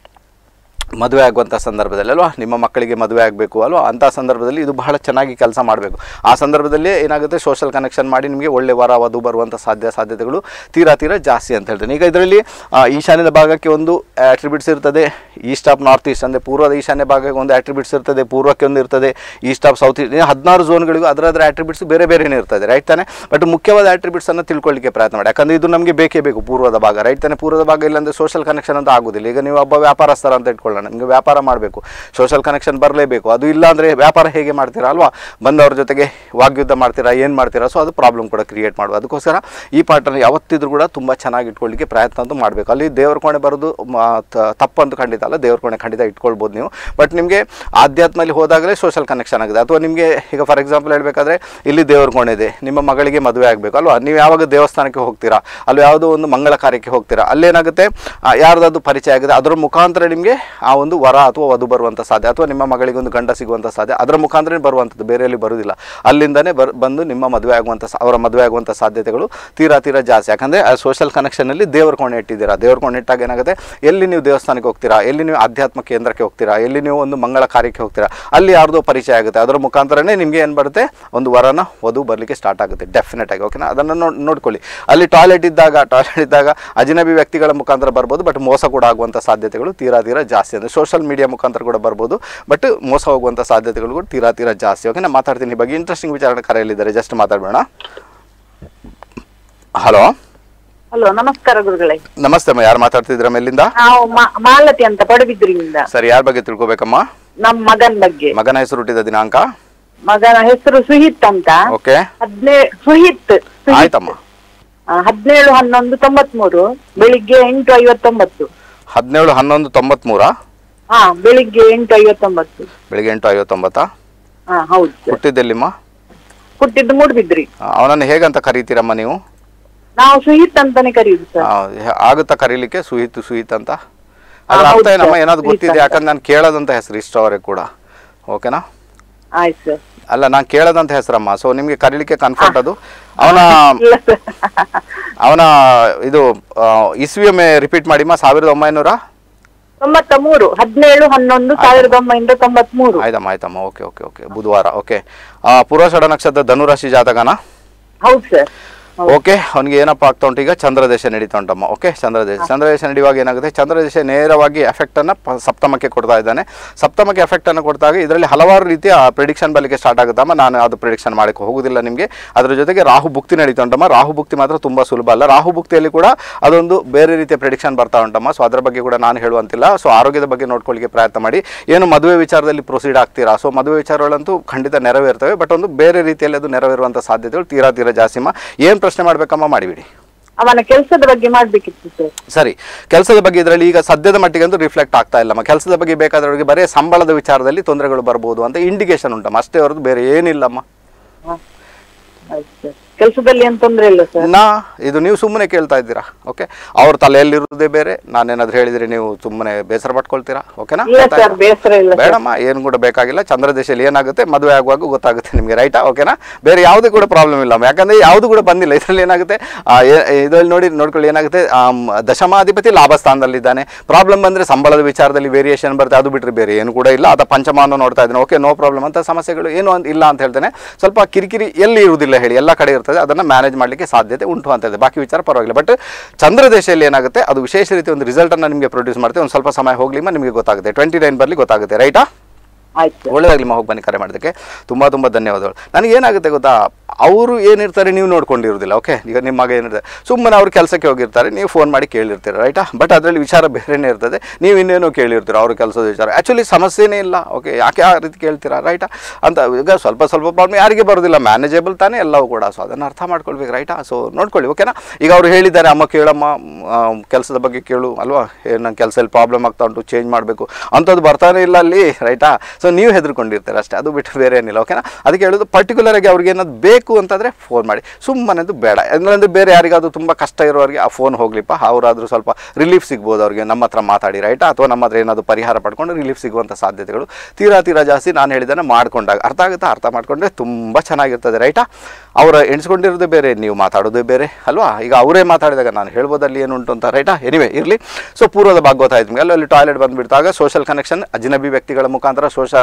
ಮದುವೆ ಆಗುವಂಥ ಸಂದರ್ಭದಲ್ಲಿ ಅಲ್ವಾ ನಿಮ್ಮ ಮಕ್ಕಳಿಗೆ ಮದುವೆ ಆಗಬೇಕು ಅಲ್ವಾ ಅಂಥ ಸಂದರ್ಭದಲ್ಲಿ ಇದು ಬಹಳ ಚೆನ್ನಾಗಿ ಕೆಲಸ ಮಾಡಬೇಕು ಆ ಸಂದರ್ಭದಲ್ಲಿ ಏನಾಗುತ್ತೆ ಸೋಷಲ್ ಕನೆಕ್ಷನ್ ಮಾಡಿ ನಿಮಗೆ ಒಳ್ಳೆ ವರ ವಧು ಬರುವಂಥ ಸಾಧ್ಯ ಸಾಧ್ಯತೆಗಳು ತೀರಾ ತೀರಾ ಜಾಸ್ತಿ ಅಂತ ಹೇಳ್ತೇನೆ ಈಗ ಇದರಲ್ಲಿ ಆ, ಈಶಾನ್ಯದ ಭಾಗಕ್ಕೆ ಒಂದು ಆಟ್ರಿಬ್ಯೂಟ್ಸ್ ಇರ್ತದೆ ಈಸ್ಟ್ ಆಫ್ ನಾರ್ತ್ ಈಸ್ಟ್ ಅಂದರೆ ಪೂರ್ವದ ಈಶಾನ್ಯ ಭಾಗಕ್ಕೆ ಒಂದು ಆಟ್ರಿಬ್ಯೂಟ್ಸ್ ಇರ್ತದೆ ಪೂರ್ವಕ್ಕೆ ಒಂದು ಇರ್ತದೆ ಈಸ್ಟ್ ಆಫ್ ಸೌತ್ ಈಸ್ಟ್ ಹದಿನಾರು ಝೋನ್ಗಳಿಗೂ ಅದರ ಅದರ ಆಟ್ರಿಬ್ಯೂಟ್ಸ್ ಬೇರೆ ಬೇರೆನೇ ಇರ್ತದೆ ರೈಟ್ ತಾನೆ ಬಟ್ ಮುಖ್ಯವಾದ ಆಟ್ರಿಬ್ಯೂಟ್ಸ್ ಅನ್ನು ತಿಳ್ಕೊಳ್ಳಿಕ್ಕೆ ಪ್ರಯತ್ನ ಮಾಡಿ ಯಾಕಂದರೆ ಇದು ನಮಗೆ ಬೇಕೇ ಬೇಕು ಪೂರ್ವದ ಭಾಗ ರೈಟ್ ತಾನೆ ಪೂರ್ವದ ಭಾಗ ಇಲ್ಲಾಂದರೆ ಸೋಷಲ್ ಕನೆಕ್ಷನ್ ಅಂತ ಆಗೋದಿಲ್ಲ ಈಗ ನೀವು ಒಬ್ಬ ವ್ಯಾಪಾರಸ್ಥರ ಅಂತ ಇಟ್ಕೊಳ್ಳೋಣ ನಿಮಗೆ ವ್ಯಾಪಾರ ಮಾಡಬೇಕು ಸೋಷಲ್ ಕನೆಕ್ಷನ್ ಬರಲೇಬೇಕು ಅದು ಇಲ್ಲ ಅಂದರೆ ವ್ಯಾಪಾರ ಹೇಗೆ ಮಾಡ್ತೀರಾ ಅಲ್ವಾ ಬಂದವ್ರ ಜೊತೆಗೆ ವಾಗ್ಯುದ್ಧ ಮಾಡ್ತೀರಾ ಏನು ಮಾಡ್ತೀರಾ ಸೊ ಅದು ಪ್ರಾಬ್ಲಮ್ ಕೂಡ ಕ್ರಿಯೇಟ್ ಮಾಡುವ ಅದಕ್ಕೋಸ್ಕರ ಈ ಪಾರ್ಟನ್ನು ಯಾವತ್ತಿದ್ರೂ ಕೂಡ ತುಂಬ ಚೆನ್ನಾಗಿ ಇಟ್ಕೊಳ್ಳಿಕ್ಕೆ ಪ್ರಯತ್ನ ಅಂತೂ ಮಾಡಬೇಕು ಅಲ್ಲಿ ದೇವ್ರ ಕೋಣೆ ಬರೋದು ಮ- ತ- ತಪ್ಪಂತೂ ಖಂಡಿತ ಅಲ್ಲ ದೇವ್ರ ಕೋಣೆ ಖಂಡಿತ ಇಟ್ಕೊಳ್ಬೋದು ನೀವು ಬಟ್ ನಿಮಗೆ ಆಧ್ಯಾತ್ಮಲ್ಲಿ ಹೋದಾಗಲೇ ಸೋಷಲ್ ಕನೆಕ್ಷನ್ ಆಗಿದೆ ಅಥವಾ ನಿಮಗೆ ಈಗ ಫಾರ್ ಎಕ್ಸಾಂಪಲ್ ಹೇಳಬೇಕಾದ್ರೆ ಇಲ್ಲಿ ದೇವ್ರ ಕೋಣೆ ಇದೆ ನಿಮ್ಮ ಮಗಳಿಗೆ ಮದುವೆ ಆಗಬೇಕು ಅಲ್ವಾ ನೀವು ಯಾವಾಗ ದೇವಸ್ಥಾನಕ್ಕೆ ಹೋಗ್ತೀರಾ ಅಲ್ಲಿ ಯಾವುದೋ ಒಂದು ಮಂಗಳ ಕಾರ್ಯಕ್ಕೆ ಹೋಗ್ತೀರಾ ಅಲ್ಲೇನಾಗುತ್ತೆ ಆ, ಯಾರ್ದಾದ್ರು ಪರಿಚಯ ಆಗಿದೆ ಅದರ ಮುಖಾಂತರ ನಿಮಗೆ ಆ ಒಂದು ವರ ಅಥವಾ ವಧು ಬರುವಂಥ ಸಾಧ್ಯ ಅಥವಾ ನಿಮ್ಮ ಮಗಳಿಗೆ ಒಂದು ಗಂಡ ಸಿಗುವಂಥ ಸಾಧ್ಯ ಅದರ ಮುಖಾಂತರ ಬರುವಂಥದ್ದು ಬೇರೆಯಲ್ಲಿ ಬರುವುದಿಲ್ಲ ಅಲ್ಲಿಂದನೇ ಬರ್ ಬಂದು ನಿಮ್ಮ ಮದುವೆ ಆಗುವಂಥ ಸ- ಅವರ ಮದುವೆ ಆಗುವಂಥ ಸಾಧ್ಯತೆಗಳು ತೀರಾ ತೀರಾ ಜಾಸ್ತಿ ಯಾಕಂದರೆ ಆ ಸೋಷಲ್ ಕನೆಕ್ಷನಲ್ಲಿ ದೇವ್ರ ಕೋಣೆ ಇಟ್ಟಿದ್ದೀರಾ ದೇವ್ರ ಕೋಣೆ ಇಟ್ಟಾಗ ಏನಾಗುತ್ತೆ ಎಲ್ಲಿ ನೀವು ದೇವಸ್ಥಾನಕ್ಕೆ ಹೋಗ್ತೀರಾ ಎಲ್ಲಿ ನೀವು ಆಧ್ಯಾತ್ಮ ಕೇಂದ್ರಕ್ಕೆ ಹೋಗ್ತೀರಾ ಎಲ್ಲಿ ನೀವು ಒಂದು ಮಂಗಳ ಕಾರ್ಯಕ್ಕೆ ಹೋಗ್ತೀರಾ ಅಲ್ಲಿ ಯಾರ್ದೋ ಪರಿಚಯ ಆಗುತ್ತೆ ಅದರ ಮುಖಾಂತರನೇ ನಿಮಗೆ ಏನು ಬರುತ್ತೆ ಒಂದು ವರನ ವಧು ಬರಲಿಕ್ಕೆ ಸ್ಟಾರ್ಟ್ ಆಗುತ್ತೆ ಡೆಫಿನೆಟ್ ಆಗಿ ಓಕೆನಾ ಅದನ್ನು ನೋಡ್ ನೋಡ್ಕೊಳ್ಳಿ ಅಲ್ಲಿ ಟಾಯ್ಲೆಟ್ ಇದ್ದಾಗ ಟಾಯ್ಲೆಟ್ ಇದ್ದಾಗ ಅಜನಬಿ ವ್ಯಕ್ತಿಗಳ ಮುಖಾಂತರ ಬರ್ಬೋದು ಬಟ್ ಮೋಸ ಕೂಡ ಆಗುವಂಥ ಸಾಧ್ಯತೆಗಳು ತೀರಾ ತೀರಾ ಜಾಸ್ತಿ ಅಂದರೆ ಸೋಷಲ್ ಮೀಡಿಯಾ ಮುಖಾಂತರ ಕೂಡ ಬರ್ಬೋದು ಬಟ್ ಮೋಸ ಹೋಗುವಂಥ ಸಾಧ್ಯತೆಗಳು ಕೂಡ ತೀರಾ ತೀರಾ ಜಾಸ್ತಿ ಓಕೆ ನಾನು ಮಾತಾಡ್ತೀನಿ ಈ ಬಗ್ಗೆ ಇಂಟ್ರೆಸ್ಟಿಂಗ್ ವಿಚಾರ ಕರೆಯಲ್ಲಿದ್ದಾರೆ ಜಸ್ಟ್ ಮಾತಾಡಬೇಡ ಹಲೋ ಹಲೋ ನಮಸ್ಕಾರ ಗುರುಗಳೇ ನಮಸ್ತೆ ಅಮ್ಮ ಯಾರು ಮಾತಾಡ್ತಿದ್ರ ಮೇಲಿಂದ ನಾವು ಮಾ- ಮಾಲತಿ ಅಂತ ಪಡುಬಿದ್ರಿಯಿಂದ ಸರಿ ಯಾರ ಬಗ್ಗೆ ತಿಳ್ಕೊಬೇಕಮ್ಮ ನಮ್ ಮಗನ್ ಬಗ್ಗೆ ಮಗನ ಹೆಸರು ಹುಟ್ಟಿದ ದಿನಾಂಕ ಮಗನ ಹೆಸರು ಸುಹಿತ್ ಅಂತ ಓಕೆ ಹದ್ನೇ ಸುಹಿತ್ ಸುಹಿತ್. ಆಯ್ತಮ್ಮ ಆ, ಹದ್ನೇಳು ಹನ್ನೊಂದು ತೊಂಬತ್ಮೂರು ಬೆಳಿಗ್ಗೆ ಎಂಟು ಐವತ್ತೊಂಬತ್ತು ಹದಿನೇಳು ಹನ್ನೊಂದು ತೊಂಬತ್ಮೂರ ಹಾ ಬೆಳಿಗ್ಗೆ ಎಂಟು ಐವತ್ತೊಂಬತ್ತು ಬೆಳಿಗ್ಗೆ ಎಂಟು ಐವತ್ತೊಂಬತ್ತಾ ಹಾ ಹೌದು ಸರ್ ಹುಟ್ಟಿದ್ದೆಲ್ಲಿಮ್ಮ ಹುಟ್ಟಿದ್ದು ಮೂಡ್ಬಿದ್ರಿ ಅವನನ್ನು ಹೇಗಂತ ಕರೀತೀರಮ್ಮ ನೀವು ನಾವು ಸುಹಿತ್ ಅಂತಾನೆ ಕರೆಯುದು ಸರ್ ಆ, ಹೆ- ಆಗುತ್ತಾ ಕರೀಲಿಕ್ಕೆ ಸುಹಿತ್ ಸುಹಿತ್ ಅಂತ ಹಾ, ಅದ್ರ ಅರ್ಥ ಹೌದು ಏನಮ್ಮ ಸರ್, ಏನಾದ್ರು ಸುಹಿತ್ ಗೊತ್ತಿದೆ ಅಂತ. ಯಾಕಂದ್ರೆ ನಾನು ಕೇಳೋದಂತ ಹೆಸರು ಇಷ್ಟವರೆಗೆ ಕೂಡ ಓಕೆನಾ ಆಯ್ತು ಸರ್ ಅಲ್ಲ ನಾನು ಕೇಳೋದಂತ ಹೆಸರಮ್ಮ ಸೊ ನಿಮಗೆ ಕರೀಲಿಕ್ಕೆ ಕನ್ಫರ್ಟ್ ಅದು ಅವನ ಇಲ್ಲ ಸರ್ ಅವನ ಇದು ಆ, ಇಸ್ವಿಯೊಮ್ಮೆ ರಿಪೀಟ್ ಮಾಡಿಮ್ಮ ಸಾವಿರದ ಒಂಬೈನೂರ ತೊಂಬತ್ತ ಮೂರು ಹದಿನೇಳು ಹನ್ನೊಂದು ಸಾವಿರದ ಒಂಬೈನೂರ ತೊಂಬತ್ ಮೂರು ಆಯ್ತಮ್ಮ ಆಯ್ತಮ್ಮ ಓಕೆ ಓಕೆ ಓಕೆ ಬುಧವಾರ ಓಕೆ ಪೂರ್ವಷಡ ನಕ್ಷತ್ರ ಧನುರಾಶಿ ಜಾತಕನ ಹೌದು ಸರ್ ಓಕೆ ಅವನಿಗೆ ಏನಪ್ಪ ಆಗ್ತಾ ಉಂಟು ಈಗ ಚಂದ್ರದೇಶ ನಡೀತಾ ಉಂಟಮ್ಮ ಓಕೆ ಚಂದ್ರದೇಶ ಚಂದ್ರದೇಶ ನಡೆಯುವಾಗ ಏನಾಗುತ್ತೆ ಚಂದ್ರದೇಶ ನೇರವಾಗಿ ಎಫೆಕ್ಟನ್ನು ಸಪ್ತಮಕ್ಕೆ ಕೊಡ್ತಾ ಇದ್ದಾನೆ ಸಪ್ತಮಕ್ಕೆ ಎಫೆಕ್ಟನ್ನು ಕೊಡ್ತಾಗ ಇದರಲ್ಲಿ ಹಲವಾರು ರೀತಿಯ ಪ್ರಿಡಿಕ್ಷನ್ ಬಲಿಕ್ಕೆ ಸ್ಟಾರ್ಟ್ ಆಗುತ್ತಮ್ಮ ನಾನು ಅದು ಪ್ರಿಡಿಕ್ಷನ್ ಮಾಡಕ್ಕೆ ಹೋಗುದಿಲ್ಲ ನಿಮಗೆ ಅದ್ರ ಜೊತೆಗೆ ರಾಹು ಭುಕ್ತಿ ನಡೀತಾ ಉಂಟಮ್ಮ ರಾಹು ಭುಕ್ತಿ ಮಾತ್ರ ತುಂಬ ಸುಲಭ ಅಲ್ಲ ರಾಹು ಭುಕ್ತಿಯಲ್ಲಿ ಕೂಡ ಅದೊಂದು ಬೇರೆ ರೀತಿಯ ಪ್ರಿಡಿಕ್ಷನ್ ಬರ್ತಾ ಉಂಟಮ್ಮ ಸೊ ಅದ್ರ ಬಗ್ಗೆ ಕೂಡ ನಾನು ಹೇಳುವಂತಿಲ್ಲ ಸೊ ಆರೋಗ್ಯದ ಬಗ್ಗೆ ನೋಡ್ಕೊಳ್ಳಿಕ್ಕೆ ಪ್ರಯತ್ನ ಮಾಡಿ ಏನು ಮದುವೆ ವಿಚಾರದಲ್ಲಿ ಪ್ರೊಸೀಡ್ ಆಗ್ತೀರಾ ಸೊ ಮದುವೆ ವಿಚಾರಗಳಂತೂ ಖಂಡಿತ ನೆರವೇರ್ತವೆ ಬಟ್ ಒಂದು ಬೇರೆ ರೀತಿಯಲ್ಲಿ ಅದು ನೆರವೇರುವಂಥ ಸಾಧ್ಯತೆಗಳು ತೀರಾ ತೀರಾ ಜಾಸ್ತಿಮ್ಮ ಏನು ಪ್ರಶ್ನೆ ಮಾಡಬೇಕಮ್ಮ ಮಾಡಿಬಿಡಿ ಅವನ ಕೆಲಸದ ಬಗ್ಗೆ ಮಾಡ್ಬೇಕಿತ್ತು ಸರ್ ಸರಿ ಕೆಲಸದ ಬಗ್ಗೆ ಇದರಲ್ಲಿ ಈಗ ಸದ್ಯದ ಮಟ್ಟಿಗೆ ಅಂತೂ ರಿಫ್ಲೆಕ್ಟ್ ಆಗ್ತಾ ಇಲ್ಲಮ್ಮ ಕೆಲಸದ ಬಗ್ಗೆ ಬೇಕಾದವರಿಗೆ ಬರೀ ಸಂಬಳದ ವಿಚಾರದಲ್ಲಿ ತೊಂದರೆಗಳು ಬರ್ಬೋದು ಅಂತ ಇಂಡಿಕೇಶನ್ ಉಂಟಮ್ಮ ಅಷ್ಟೇ ಹೊರತು ಬೇರೆ ಏನಿಲ್ಲಮ್ಮ ಹಾ. ಆಯ್ತು ಸರ್ ಕೆಲಸದಲ್ಲಿ ಏನ್ ತೊಂದ್ರೆ ಇಲ್ಲ ಸರ್ ನಾ ಇದು ನೀವು ಸುಮ್ಮನೆ ಕೇಳ್ತಾ ಇದ್ದೀರಾ ಓಕೆ ಅವ್ರ ತಲೆಯಲ್ಲಿರುವುದೇ ಬೇರೆ ನಾನೇನಾದ್ರು ಹೇಳಿದ್ರೆ ನೀವು ಸುಮ್ಮನೆ ಬೇಸರ ಪಟ್ಕೊಳ್ತೀರಾ ಓಕೆನಾ ಇಲ್ಲ ಸರ್ ಬೇಸರ ಇಲ್ಲ ಸರ್ ಬೇಡಮ್ಮ ಏನು ಕೂಡ ಬೇಕಾಗಿಲ್ಲ ಚಂದ್ರದೇಶದಲ್ಲಿ ಏನಾಗುತ್ತೆ ಮದುವೆ ಆಗುವಾಗ ಗೊತ್ತಾಗುತ್ತೆ ನಿಮಗೆ ರೈಟಾ ಓಕೆನಾ ಬೇರೆ ಯಾವುದೇ ಕೂಡ ಪ್ರಾಬ್ಲಮ್ ಇಲ್ಲ ಯಾಕಂದ್ರೆ ಯಾವುದು ಕೂಡ ಬಂದಿಲ್ಲ ಇದರಲ್ಲಿ ಏನಾಗುತ್ತೆ ಇದರಲ್ಲಿ ನೋಡಿ ನೋಡ್ಕೊಳ್ಳಿ ಏನಾಗುತ್ತೆ ಆಮ್, ದಶಮಾಧಿಪತಿ ಲಾಭ ಸ್ಥಾನದಲ್ಲಿದ್ದಾನೆ ಪ್ರಾಬ್ಲಮ್ ಬಂದರೆ ಸಂಬಳದ ವಿಚಾರದಲ್ಲಿ ವೇರಿಯೇಷನ್ ಬರುತ್ತೆ ಅದು ಬಿಟ್ಟರೆ ಬೇರೆ ಏನು ಕೂಡ ಇಲ್ಲ ಅದ ಪಂಚಮಾನ ನೋಡ್ತಾ ಇದ್ದೇನೆ ಓಕೆ ನೋ ಪ್ರಾಬ್ಲಮ್ ಅಂತ ಸಮಸ್ಯೆಗಳು ಏನು ಅಂತ ಇಲ್ಲ ಅಂತ ಹೇಳ್ತೇನೆ ಸ್ವಲ್ಪ ಕಿರಿಕಿರಿ ಎಲ್ಲಿ ಇರುವುದಿಲ್ಲ ಹೇಳಿ ಎಲ್ಲ ಕಡೆ ಇರ್ತದೆ ಅದನ್ನು ಮ್ಯಾನೇಜ್ ಮಾಡಲಿಕ್ಕೆ ಸಾಧ್ಯತೆ ಉಂಟು ಅಂತ ಇದೆ ಬಾಕಿ ವಿಚಾರ ಪರವಾಗಿಲ್ಲ ಬಟ್ ಚಂದ್ರದೇಶದಲ್ಲಿ ಏನಾಗುತ್ತೆ ಅದು ವಿಶೇಷ ರೀತಿ ಒಂದು ರಿಸಲ್ಟನ್ನು ನಿಮಗೆ ಪ್ರೊಡ್ಯೂಸ್ ಮಾಡ್ತೀವಿ ಒಂದು ಸ್ವಲ್ಪ ಸಮಯ ಹೋಗ್ಲಿಮ್ಮ ನಿಮಗೆ ಗೊತ್ತಾಗುತ್ತೆ ಟ್ವೆಂಟಿ ನೈನ್ ಬರಲಿ ಗೊತ್ತಾಗುತ್ತೆ ರೈಟಾ ಆಯ್ತು ಸರ್ ಒಳ್ಳೆಯದಾಗಲಿ ಹೋಗಿ ಬನ್ನಿ ಕರೆ ಮಾಡೋದಕ್ಕೆ ತುಂಬ ತುಂಬ ಧನ್ಯವಾದಗಳು ನನಗೆ ಏನಾಗುತ್ತೆ ಗೊತ್ತಾ ಅವರು ಏನಿರ್ತಾರೆ ನೀವು ನೋಡ್ಕೊಂಡಿರೋದಿಲ್ಲ ಓಕೆ ಈಗ ನಿಮ್ಮ ಮಗ ಏನಿರ್ತಾರೆ ಸುಮ್ಮನೆ ಅವ್ರು ಕೆಲಸಕ್ಕೆ ಹೋಗಿರ್ತಾರೆ ನೀವು ಫೋನ್ ಮಾಡಿ ಕೇಳಿರ್ತೀರ ರೈಟಾ ಬಟ್ ಅದರಲ್ಲಿ ವಿಚಾರ ಬೇರೆನೇ ಇರ್ತದೆ ನೀವು ಇನ್ನೇನೋ ಕೇಳಿರ್ತೀರ ಅವ್ರ ಕೆಲಸದ ವಿಚಾರ ಆ್ಯಕ್ಚುಲಿ ಸಮಸ್ಯೆನೇ ಇಲ್ಲ ಓಕೆ ಯಾಕೆ ಆ ರೀತಿ ಕೇಳ್ತೀರಾ ರೈಟಾ ಅಂತ ಈಗ ಸ್ವಲ್ಪ ಸ್ವಲ್ಪ ಪ್ರಾಬ್ಲಮ್ ಯಾರಿಗೆ ಬರೋದಿಲ್ಲ ಮ್ಯಾನೇಜೇಬಲ್ ತಾನೇ ಎಲ್ಲವೂ ಕೂಡ ಸೊ ಅದನ್ನು ಅರ್ಥ ಮಾಡ್ಕೊಳ್ಬೇಕು ರೈಟಾ ಸೊ ನೋಡ್ಕೊಳ್ಳಿ ಓಕೆನಾ ಈಗ ಅವ್ರು ಹೇಳಿದ್ದಾರೆ ಅಮ್ಮ ಕೇಳಮ್ಮ ಕೆಲಸದ ಬಗ್ಗೆ ಕೇಳು ಅಲ್ವಾ ಏನು ನನ್ನ ಕೆಲಸದಲ್ಲಿ ಪ್ರಾಬ್ಲಮ್ ಆಗ್ತಾ ಉಂಟು ಚೇಂಜ್ ಮಾಡಬೇಕು ಅಂಥದ್ದು ಬರ್ತಾನೆ ಇಲ್ಲ ಅಲ್ಲಿ ರೈಟಾ ಸೊ ನೀವು ಹೆದರ್ಕೊಂಡಿರ್ತೀರ ಅಷ್ಟೇ ಅದು ಬಿಟ್ಟು ಬೇರೆ ಏನಿಲ್ಲ ಓಕೆನಾ ಅದಕ್ಕೆ ಹೇಳೋದು ಪರ್ಟಿಕ್ಯುಲರ್ ಆಗಿ ಅವ್ರಿಗೆ ಏನಾದ್ರು ಬೇಕು ಅಂತಂದರೆ ಫೋನ್ ಮಾಡಿ ಸುಮ್ಮನೆದು ಬೇಡ ಅಂದ್ರೆ ಬೇರೆ ಯಾರಿಗಾದ್ರೂ ತುಂಬ ಕಷ್ಟ ಇರೋರಿಗೆ ಆ ಫೋನ್ ಹೋಗ್ಲಿಪ್ಪ ಅವರಾದರೂ ಸ್ವಲ್ಪ ರಿಲೀಫ್ ಸಿಗ್ಬೋದು ಅವ್ರಿಗೆ ನಮ್ಮ ಹತ್ರ ಮಾತಾಡಿ ರೈಟಾ ಅಥವಾ ನಮ್ಮ ಹತ್ರ ಏನಾದರೂ ಪರಿಹಾರ ಪಡ್ಕೊಂಡು ರಿಲೀಫ್ ಸಿಗುವಂಥ ಸಾಧ್ಯತೆಗಳು ತೀರಾ ತೀರಾ ಜಾಸ್ತಿ ನಾನು ಹೇಳಿದ್ದನ್ನು ಮಾಡ್ಕೊಂಡಾಗ ಅರ್ಥ ಆಗುತ್ತಾ ಅರ್ಥ ಮಾಡ್ಕೊಂಡ್ರೆ ತುಂಬ ಚೆನ್ನಾಗಿರ್ತದೆ ರೈಟಾ ಅವರ ಎಣಿಸ್ಕೊಂಡಿರೋದೇ ಬೇರೆ ನೀವು ಮಾತಾಡೋದೇ ಬೇರೆ ಅಲ್ವಾ ಈಗ ಅವರೇ ಮಾತಾಡಿದಾಗ ನಾನು ಹೇಳ್ಬೋದಲ್ಲಿ ಏನುಂಟು ಅಂತ ರೈಟಾ ಎನಿವೆ ಇರಲಿ ಸೊ ಪೂರ್ವದ ಭಾಗ ಗೊತ್ತಾಯ್ತು ನಿಮಗೆ ಅಲ್ಲಿ ಟಾಯ್ಲೆಟ್ ಬಂದುಬಿಡ್ತಾಗ ಸೋಷಲ್ ಕನೆಕ್ಷನ್ ಅಜಿನಬಿ ವ್ಯಕ್ತಿಗಳ ಮುಖಾಂತರ ಸೋಷಲ್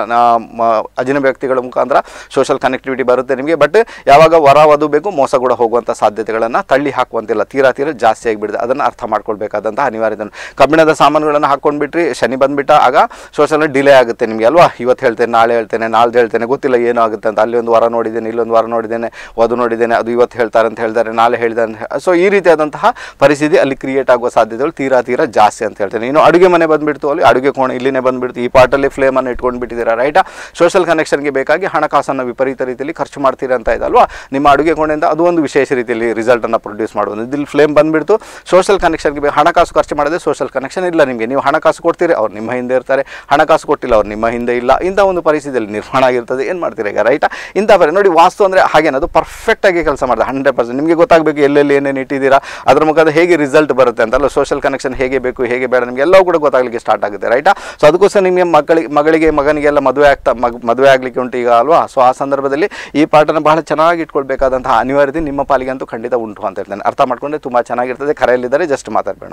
ಅಜಿನಬಿ ವ್ಯಕ್ತಿಗಳ ಮುಖಾಂತರ ಸೋಷಲ್ ಕನೆಕ್ಟಿವಿಟಿ ಬರುತ್ತೆ ನಿಮಗೆ ಬಟ್ ಯಾವಾಗ ವರ ವಧು ಬೇಕು ಮೋಸ ಕೂಡ ಹೋಗುವಂಥ ಸಾಧ್ಯತೆಗಳನ್ನು ತಳ್ಳಿ ಹಾಕುವಂತಿಲ್ಲ ತೀರಾ ತೀರಾ ಜಾಸ್ತಿ ಆಗಿಬಿಡುತ್ತೆ ಅದನ್ನು ಅರ್ಥ ಮಾಡ್ಕೊಳ್ಬೇಕಾದಂಥ ಅನಿವಾರ್ಯತೆ ಕಬ್ಬಿಣದ ಸಾಮಾನುಗಳನ್ನು ಹಾಕ್ಕೊಂಡ್ಬಿಟ್ರಿ ಶನಿ ಬಂದುಬಿಟ್ಟ ಆಗ ಸೋಷಲ್ ಡಿಲೇ ಆಗುತ್ತೆ ನಿಮಗೆ ಅಲ್ವಾ ಇವತ್ತು ಹೇಳ್ತೇನೆ ನಾಳೆ ಹೇಳ್ತೇನೆ ನಾಳ್ದು ಹೇಳ್ತೇನೆ ಗೊತ್ತಿಲ್ಲ ಏನು ಆಗುತ್ತೆ ಅಂತ ಅಲ್ಲಿ ಒಂದು ವಾರ ನೋಡಿದ್ದೇನೆ ಇಲ್ಲೊಂದು ವಾರ ನೋಡಿದ್ದೇನೆ ವಧು ನೋಡಿದ್ದೇನೆ ಅದು ಇವತ್ತು ಹೇಳ್ತಾರೆ ಅಂತ ಹೇಳ್ತಾರೆ ನಾಳೆ ಹೇಳಿದಾನೆ ಸೊ ಈ ರೀತಿಯಾದಂತಹ ಪರಿಸ್ಥಿತಿ ಅಲ್ಲಿ ಕ್ರಿಯೇಟ್ ಆಗುವ ಸಾಧ್ಯತೆಗಳು ತೀರಾ ತೀರಾ ಜಾಸ್ತಿ ಅಂತ ಹೇಳ್ತೇನೆ ಇನ್ನು ಅಡುಗೆ ಮನೆ ಬಂದುಬಿಡ್ತು ಅಲ್ಲಿ ಅಡುಗೆ ಕೋಣೆ ಇಲ್ಲಿನೇ ಬಂದುಬಿಡ್ತು ಈ ಪಾಟಲ್ಲಿ ಫ್ಲೇಮನ್ನು ಇಟ್ಕೊಂಡು ಇಟ್ಟಿದ್ದೀರಾ ರೈಟಾ ಸೋಷಲ್ ಕನೆಕ್ಷನ್ಗೆ ಬೇಕಾಗಿ ಹಣಕಾಸನ್ನು ವಿಪರೀತ ರೀತಿಯಲ್ಲಿ ಖರ್ಚು ಮಾಡ್ತೀರಾ ಅಂತ ಇದೆ ಅಲ್ವಾ ನಿಮ್ಮ ಅಡುಗೆ ಕೋಣೆಯಿಂದ ಅದು ಒಂದು ವಿಶೇಷ ರೀತಿಯಲ್ಲಿ ರಿಸಲ್ಟನ್ನು ಪ್ರೊಡ್ಯೂಸ್ ಮಾಡೋದು ಇಲ್ಲಿ ಫ್ಲೇಮ್ ಬಂದುಬಿಡ್ತು ಸೋಷಲ್ ಕನೆಕ್ಷನ್ಗೆ ಬೇಕು ಹಣಕಾಸು ಖರ್ಚು ಮಾಡಿದ್ರೆ ಸೋಷಲ್ ಕನೆಕ್ಷನ್ ಇಲ್ಲ ನಿಮಗೆ ನೀವು ಹಣಕಾಸು ಕೊಡ್ತೀರಿ ಅವ್ರು ನಿಮ್ಮ ಹಿಂದೆ ಇರ್ತಾರೆ ಹಣಕಾಸು ಕೊಟ್ಟಿಲ್ಲ ಅವ್ರು ನಿಮ್ಮ ಹಿಂದೆ ಇಲ್ಲ ಇಂಥ ಒಂದು ಪರಿಸ್ಥಿತಿಯಲ್ಲಿ ನಿರ್ಮಾಣ ಆಗಿರ್ತದೆ ಏನು ಮಾಡ್ತೀರಾ ಈಗ ರೈಟಾ ಇಂಥ ಪರಿ ನೋಡಿ ವಾಸ್ತು ಅಂದರೆ ಹಾಗೇನೆ ಅದು ಪರ್ಫೆಕ್ಟಾಗಿ ಕೆಲಸ ಮಾಡಿದೆ ಹಂಡ್ರೆಡ್ ಪರ್ಸೆಂಟ್ ನಿಮಗೆ ಗೊತ್ತಾಗಬೇಕು ಎಲ್ಲೆಲ್ಲಿ ಏನೇನು ಇಟ್ಟಿದ್ದೀರಾ ಅದ್ರ ಮುಖಾಂತರ ಹೇಗೆ ರಿಸಲ್ಟ್ ಬರುತ್ತೆ ಅಂತಲ್ಲ ಸೋಷಲ್ ಕನೆಕ್ಷನ್ ಹೇಗೆ ಬೇಕು ಹೇಗೆ ಬೇಡ ನಿಮಗೆ ಎಲ್ಲವೂ ಕೂಡ ಗೊತ್ತಾಗಲಿಕ್ಕೆ ಸ್ಟಾರ್ಟ್ ಆಗುತ್ತೆ ರೈಟಾ ಸೊ ಅದಕ್ಕೋಸ್ಕರ ನಿಮಗೆ ಮಕ್ಕಳಿಗೆ ಮಗಳಿಗೆ ಮಗನಿಗೆಲ್ಲ ಮದುವೆ ಆಗ್ತಾ ಮಗ್ ಮದುವೆ ಆಗಲಿಕ್ಕೆ ಉಂಟು ಈಗ ಅಲ್ವಾ ಸೊ ಆ ಸಂದರ್ಭದಲ್ಲಿ ಈ ಪಾಠನ ಬಹಳ ಚೆನ್ನಾಗಿ ಇಟ್ಕೊಳ್ಬೇಕಾದಂತಹ ಅನಿವಾರ್ಯತೆ ನಿಮ್ಮ ಪಾಲಿಗೆ ಅಂತೂ ಖಂಡಿತ ಉಂಟು ಅಂತ ಹೇಳ್ತೇನೆ ಅರ್ಥ ಮಾಡ್ಕೊಂಡ್ರೆ ತುಂಬ ಚೆನ್ನಾಗಿರ್ತದೆ ಕರೆಯಲ್ಲಿದ್ದಾರೆ ಜಸ್ಟ್ ಮಾತಾಡಬೇಡ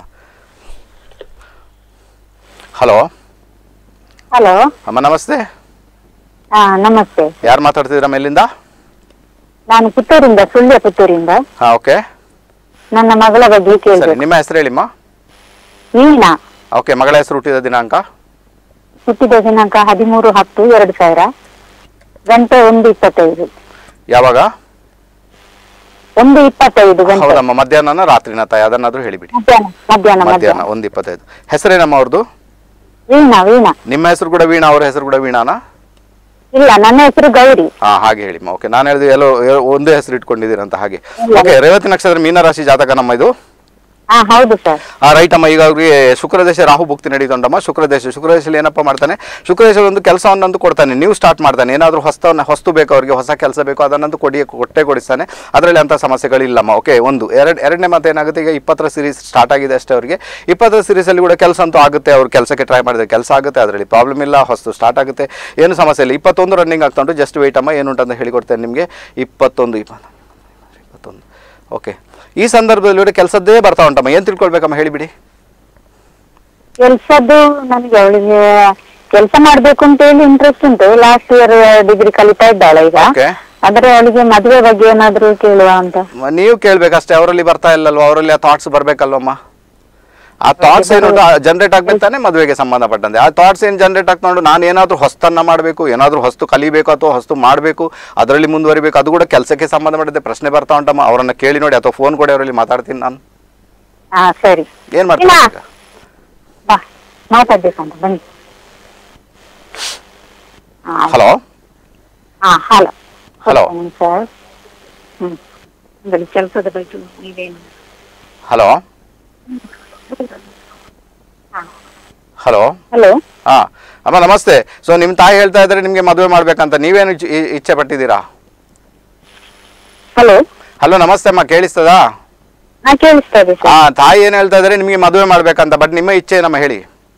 ಹಲೋ ಹಲೋ ಅಮ್ಮ ನಮಸ್ತೆ ಹಾ ನಮಸ್ತೆ ಯಾರು ಮಾತಾಡ್ತಿದ್ದೀರಾ ಮೇಲಿಂದ ನಾನು ಪುತ್ತೂರಿಂದ ಸುಳ್ಯ ಪುತ್ತೂರಿಂದ ಹಾಂ ಓಕೆ ನನ್ನ ಮಗಳ ಬಗ್ಗೆ ಸರಿ ಕೇಳ್ಬೇಕು ನಿಮ್ಮ ಹೆಸರು ಹೇಳಿಮ್ಮ ವೀಣಾ ಓಕೆ ಮಗಳ ಹೆಸರು ಹುಟ್ಟಿದ ದಿನಾಂಕ ಹುಟ್ಟಿದ ದಿನಾಂಕ ಹದಿಮೂರು ಹತ್ತು ಎರಡು ಸಾವಿರ ಗಂಟೆ ಒಂದು ಇಪ್ಪತ್ತೈದು ಯಾವಾಗ ಒಂದು ಇಪ್ಪತ್ತೈದು ಗಂಟೆ ಹೌದಮ್ಮ ಮಧ್ಯಾಹ್ನನ ರಾತ್ರಿನ ತಾಯಿ ಅದನ್ನಾದ್ರೂ ಹೇಳಿಬಿಡಿ ಮಧ್ಯಾಹ್ನ ಮಧ್ಯಾಹ್ನ ಮಧ್ಯಾಹ್ನ ಮಧ್ಯಾಹ್ನ ಒಂದು ಇಪ್ಪತ್ತೈದು ಹೆಸರೇನಮ್ಮ ಅವ್ರದ್ದು ವೀಣಾ ವೀಣಾ ನಿಮ್ಮ ಹೆಸರು ಕೂಡ ವೀಣಾ ಅವ್ರ ಹೆಸರು ಕೂಡ ವೀಣಾನಾ ಇಲ್ಲ ನನ್ನ ಹೆಸರು ಗೌರಿ ಹಾ ಹಾಗೆ ಹೇಳಿಮ್ಮ ಓಕೆ ನಾನು ಹೇಳಿದೆ ಎಲ್ಲೋ ಎ- ಒಂದೇ ಹೆಸರು ಇಟ್ಕೊಂಡಿದ್ದೀರಂತ ಹಾಗೆ ಇಲ್ಲ. ಓಕೆ ರೇವತಿ ನಕ್ಷತ್ರ ಮೀನರಾಶಿ ಜಾತಕ ನಮ್ಮ ಇದು ಹಾ ಹೌದು ಸರ್ ಆ ರೈಟ್ ಅಮ್ಮ ಈಗ ಅವ್ರಿಗೆ ಶುಕ್ರದೇಶ ರಾಹು ಭುಕ್ತಿ ನಡೀತುಂಟಮ್ಮ ಶುಕ್ರದೇಶ ಶುಕ್ರದೇಶದಲ್ಲಿ ಏನಪ್ಪ ಮಾಡ್ತಾನೆ ಶುಕ್ರದೇಶ ಒಂದು ಕೆಲಸವನ್ನಂತೂ ಕೊಡ್ತಾನೆ ನೀವು ಸ್ಟಾರ್ಟ್ ಮಾಡ್ತಾನೆ ಏನಾದರೂ ಹೊಸ್ತವನ್ನ ಹೊಸ್ತು ಬೇಕು ಅವರಿಗೆ ಹೊಸ ಕೆಲಸ ಬೇಕು ಅದನ್ನಂತೂ ಕೊಡಿ ಕೊಟ್ಟೆ ಕೊಡಿಸ್ತಾನೆ ಅದರಲ್ಲಿ ಅಂಥ ಸಮಸ್ಯೆಗಳಿಲ್ಲಮ್ಮ ಓಕೆ ಒಂದು ಎರಡು ಎರಡನೇ ಮತ್ತೆ ಏನಾಗುತ್ತೆ ಈಗ ಇಪ್ಪತ್ತರ ಸೀರೀಸ್ ಸ್ಟಾರ್ಟ್ ಆಗಿದೆ ಅಷ್ಟೇ ಅವರಿಗೆ ಇಪ್ಪತ್ತರ ಸೀರೀಸಲ್ಲಿ ಕೂಡ ಕೆಲಸ ಅಂತೂ ಆಗುತ್ತೆ ಅವ್ರು ಕೆಲಸಕ್ಕೆ ಟ್ರೈ ಮಾಡಿದ್ರೆ ಕೆಲಸ ಆಗುತ್ತೆ ಅದರಲ್ಲಿ ಪ್ರಾಬ್ಲಮ್ ಇಲ್ಲ ಹೊಸ್ತು ಸ್ಟಾರ್ಟ್ ಆಗುತ್ತೆ ಏನು ಸಮಸ್ಯೆ ಇಲ್ಲ ಇಪ್ಪತ್ತೊಂದು ರನ್ನಿಂಗ್ ಆಗ್ತಾ ಉಂಟು ಜಸ್ಟ್ ವೆಯ್ಟ್ ಅಮ್ಮ ಏನುಂಟು ಅಂತ ಹೇಳಿಕೊಡ್ತೇನೆ ನಿಮಗೆ ಇಪ್ಪತ್ತೊಂದು ಇಪ್ಪತ್ತು ಇಪ್ಪತ್ತೊಂದು ಓಕೆ ಈ ಸಂದರ್ಭದಲ್ಲಿ ಕೂಡ ಕೆಲಸದ್ದೇ ಬರ್ತಾ ಉಂಟಮ್ಮ ಏನು ತಿಳ್ಕೊಳ್ಬೇಕಮ್ಮ ಹೇಳಿಬಿಡಿ ಕೆಲ್ಸದ್ದು ನನಗೆ ಅವಳಿಗೆ ಕೆಲಸ ಮಾಡ್ಬೇಕು ಅಂತ ಹೇಳಿ ಇಂಟ್ರೆಸ್ಟ್ ಉಂಟು ಲಾಸ್ಟ್ ಇಯರ್ ಡಿಗ್ರಿ ಕಲಿತಾ ಇದ್ದಾಳೆ ಈಗ ಓಕೆ ಆದ್ರೆ ಅವಳಿಗೆ ಮದುವೆ ಬಗ್ಗೆ ಏನಾದ್ರು ಕೇಳುವ ಅಂತ ಮ- ನೀವು ಕೇಳ್ಬೇಕಷ್ಟೇ ಅವರಲ್ಲಿ ಬರ್ತಾ ಇಲ್ಲಲ್ವ ಅವರಲ್ಲಿ ಆ ಥಾಟ್ಸ್ ಬರ್ಬೇಕಲ್ವಮ್ಮ ಆ ಥಾಟ್ಸ್ ಏನು ಜನರೇಟ್ ಆಗ್ಬೇಕು ತಾನೆ ಮದುವೆಗೆ ಸಂಬಂಧಪಟ್ಟಂತೆ ಆ ಥಾಟ್ಸ್ ಏನು ಜನರೇಟ್ ಆಗ್ಕೊಂಡು ನಾನು ಏನಾದರೂ ಹೊಸ್ತನ್ನ ಮಾಡಬೇಕು ಏನಾದರೂ ಹೊಸ್ತು ಕಲಿಬೇಕು ಅಥವಾ ಹೊಸ್ತು ಮಾಡಬೇಕು ಅದರಲ್ಲಿ ಮುಂದುವರಿಬೇಕು ಅದು ಕೂಡ ಕೆಲಸಕ್ಕೆ ಸಂಬಂಧಪಟ್ಟಂತೆ ಪ್ರಶ್ನೆ ಬರ್ತಾ ಉಂಟಮ್ಮ ಅವರನ್ನ ಕೇಳಿ ನೋಡಿ ಅಥವಾ ಫೋನ್ ಕೊಡಿ ಅವರಲ್ಲಿ ಮಾತಾಡ್ತೀನಿ ನಾನು ಹಾ ಸರಿ ಏನು ಮಾಡ್ತೀನಿ ಇಲ್ಲ. ಈಗ ಬಾ ಮಾತಾಡ್ಬೇಕಂತ ಬನ್ನಿ ಹಾ ಹಲೋ ಹಾ ಹಲೋ Hello. ಸರ್ ಹ್ಮ್ ಬರೀ ಕೆಲಸದ ಬಗ್ಗೆ ನೀವೇನು ಹಲೋ ಹಲೋ ಹಲೋ ಹಾಂ ಅಮ್ಮ ನಮಸ್ತೆ ಸೊ ನಿಮ್ಮ ತಾಯಿ ಹೇಳ್ತಾ ಇದ್ದಾರೆ ನಿಮಗೆ ಮದುವೆ ಮಾಡ್ಬೇಕಂತ ನೀವೇನು ಇಚ್- ಇ- ಇಚ್ಛೆ ಪಟ್ಟಿದ್ದೀರಾ ಹಲೋ ಹಲೋ ನಮಸ್ತೆ ಅಮ್ಮ ಕೇಳಿಸ್ತದಾ ಹಾ ಕೇಳಿಸ್ತದೆ ಆ ಸರ್ ತಾಯಿ ಏನು ಹೇಳ್ತಾ ಇದ್ದಾರೆ ನಿಮಗೆ ಮದುವೆ ಮಾಡ್ಬೇಕಂತ ಬಟ್ ನಿಮ್ಮ ಇಚ್ಛೆ ಏನಮ್ಮ ಹೇಳಿ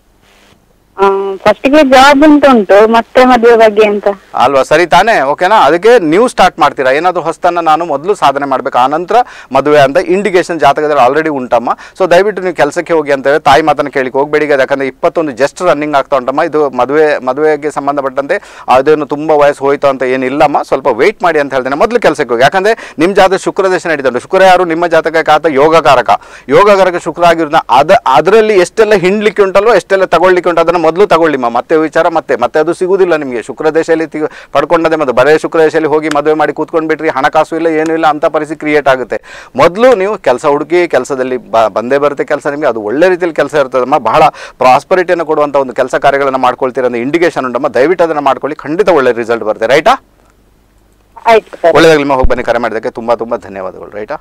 ಫಸ್ಟಿಗೆ ಜಾಬ್ ಅಂತ ಉಂಟು ಮತ್ತೆ ಮದುವೆ ಬಗ್ಗೆ ಅಂತ ಅಲ್ವಾ ಸರಿ ತಾನೇ ಓಕೆನಾ ಅದಕ್ಕೆ ನೀವು ಸ್ಟಾರ್ಟ್ ಮಾಡ್ತೀರಾ ಏನಾದರೂ ಹೊಸ್ತನ್ನ ನಾನು ಮೊದಲು ಸಾಧನೆ ಮಾಡ್ಬೇಕು ಆನಂತರ ಮದುವೆ ಅಂತ ಇಂಡಿಕೇಶನ್ ಜಾತಕದಲ್ಲಿ ಆಲ್ರೆಡಿ ಉಂಟಮ್ಮ ಸೊ ದಯವಿಟ್ಟು ನೀವು ಕೆಲಸಕ್ಕೆ ಹೋಗಿ ಅಂತ ಹೇಳಿ ತಾಯಿ ಮಾತನ್ನು ಕೇಳಿಕ್ಕೆ ಹೋಗಬೇಡಿ ಈಗ ಯಾಕಂದ್ರೆ ಇಪ್ಪತ್ತೊಂದು ಜಸ್ಟ್ ರನ್ನಿಂಗ್ ಆಗ್ತಾ ಉಂಟಮ್ಮ ಇದು ಮದುವೆ ಮದುವೆಗೆ ಸಂಬಂಧಪಟ್ಟಂತೆ ಅದೇನು ತುಂಬ ವಯಸ್ಸು ಹೋಯ್ತು ಅಂತ ಏನಿಲ್ಲಮ್ಮ ಸ್ವಲ್ಪ ವೆಯ್ಟ್ ಮಾಡಿ ಅಂತ ಹೇಳ್ತೇನೆ ಮೊದಲು ಕೆಲಸಕ್ಕೆ ಹೋಗಿ ಯಾಕಂದ್ರೆ ನಿಮ್ಮ ಜಾತಕ ಶುಕ್ರ ದೇಶ ನಡೀತುಂಟು ಶುಕ್ರ ಯಾರು ನಿಮ್ಮ ಜಾತಕಕ್ಕೆ ಆತ ಯೋಗಕಾರಕ ಯೋಗಕಾರಕ ಶುಕ್ರ ಆಗಿರೋದ್ನ ಅದ ಅದರಲ್ಲಿ ಎಷ್ಟೆಲ್ಲ ಹಿಂಡ್ಲಿಕ್ಕೆ ಉಂಟಲ್ವೋ ಎಷ್ಟೆಲ್ಲ ತಗೊಳ್ಲಿಕ್ಕೆ ಉಂಟು ಅದನ್ನು ಮೊದಲು ತಗೊಳ್ಳಿಮ್ಮ ಮತ್ತೆ ವಿಚಾರ ಮತ್ತೆ ಮತ್ತೆ ಅದು ಸಿಗುವುದಿಲ್ಲ ನಿಮಗೆ ಶುಕ್ರ ದೇಶದಲ್ಲಿ ತಿ ಪಡ್ಕೊಂಡದೆ ಮತ್ತು ಬರೇ ಶುಕ್ರ ದೇಶದಲ್ಲಿ ಹೋಗಿ ಮದುವೆ ಮಾಡಿ ಕೂತ್ಕೊಂಡು ಬಿಟ್ರಿ ಹಣಕಾಸು ಇಲ್ಲ ಏನೂ ಇಲ್ಲ ಅಂತ ಪರಿಸ್ಥಿತಿ ಕ್ರಿಯೇಟ್ ಆಗುತ್ತೆ ಮೊದಲು ನೀವು ಕೆಲಸ ಹುಡುಕಿ ಕೆಲಸದಲ್ಲಿ ಬ ಬಂದೇ ಬರುತ್ತೆ ಕೆಲಸ ನಿಮಗೆ ಅದು ಒಳ್ಳೆ ರೀತಿಯಲ್ಲಿ ಕೆಲಸ ಇರ್ತದಮ್ಮ ಬಹಳ ಪ್ರಾಸ್ಪರಿಟಿಯನ್ನು ಕೊಡುವಂಥ ಒಂದು ಕೆಲಸ ಕಾರ್ಯಗಳನ್ನು ಮಾಡ್ಕೊಳ್ತೀರ ಅನ್ನೋ ಇಂಡಿಕೇಶನ್ ಉಂಟಮ್ಮ ದಯವಿಟ್ಟು ಅದನ್ನು ಮಾಡ್ಕೊಳ್ಳಿ ಖಂಡಿತ ಒಳ್ಳೆ ರಿಸಲ್ಟ್ ಬರುತ್ತೆ ರೈಟಾ ಆಯ್ತು ಸರ್ ಒಳ್ಳೆದಾಗಲಿ ಹೋಗಿ ಬನ್ನಿ ಕರೆ ಮಾಡಿದ್ದಕ್ಕೆ ತುಂಬ ತುಂಬ ಧನ್ಯವಾದಗಳು ರೈಟಾ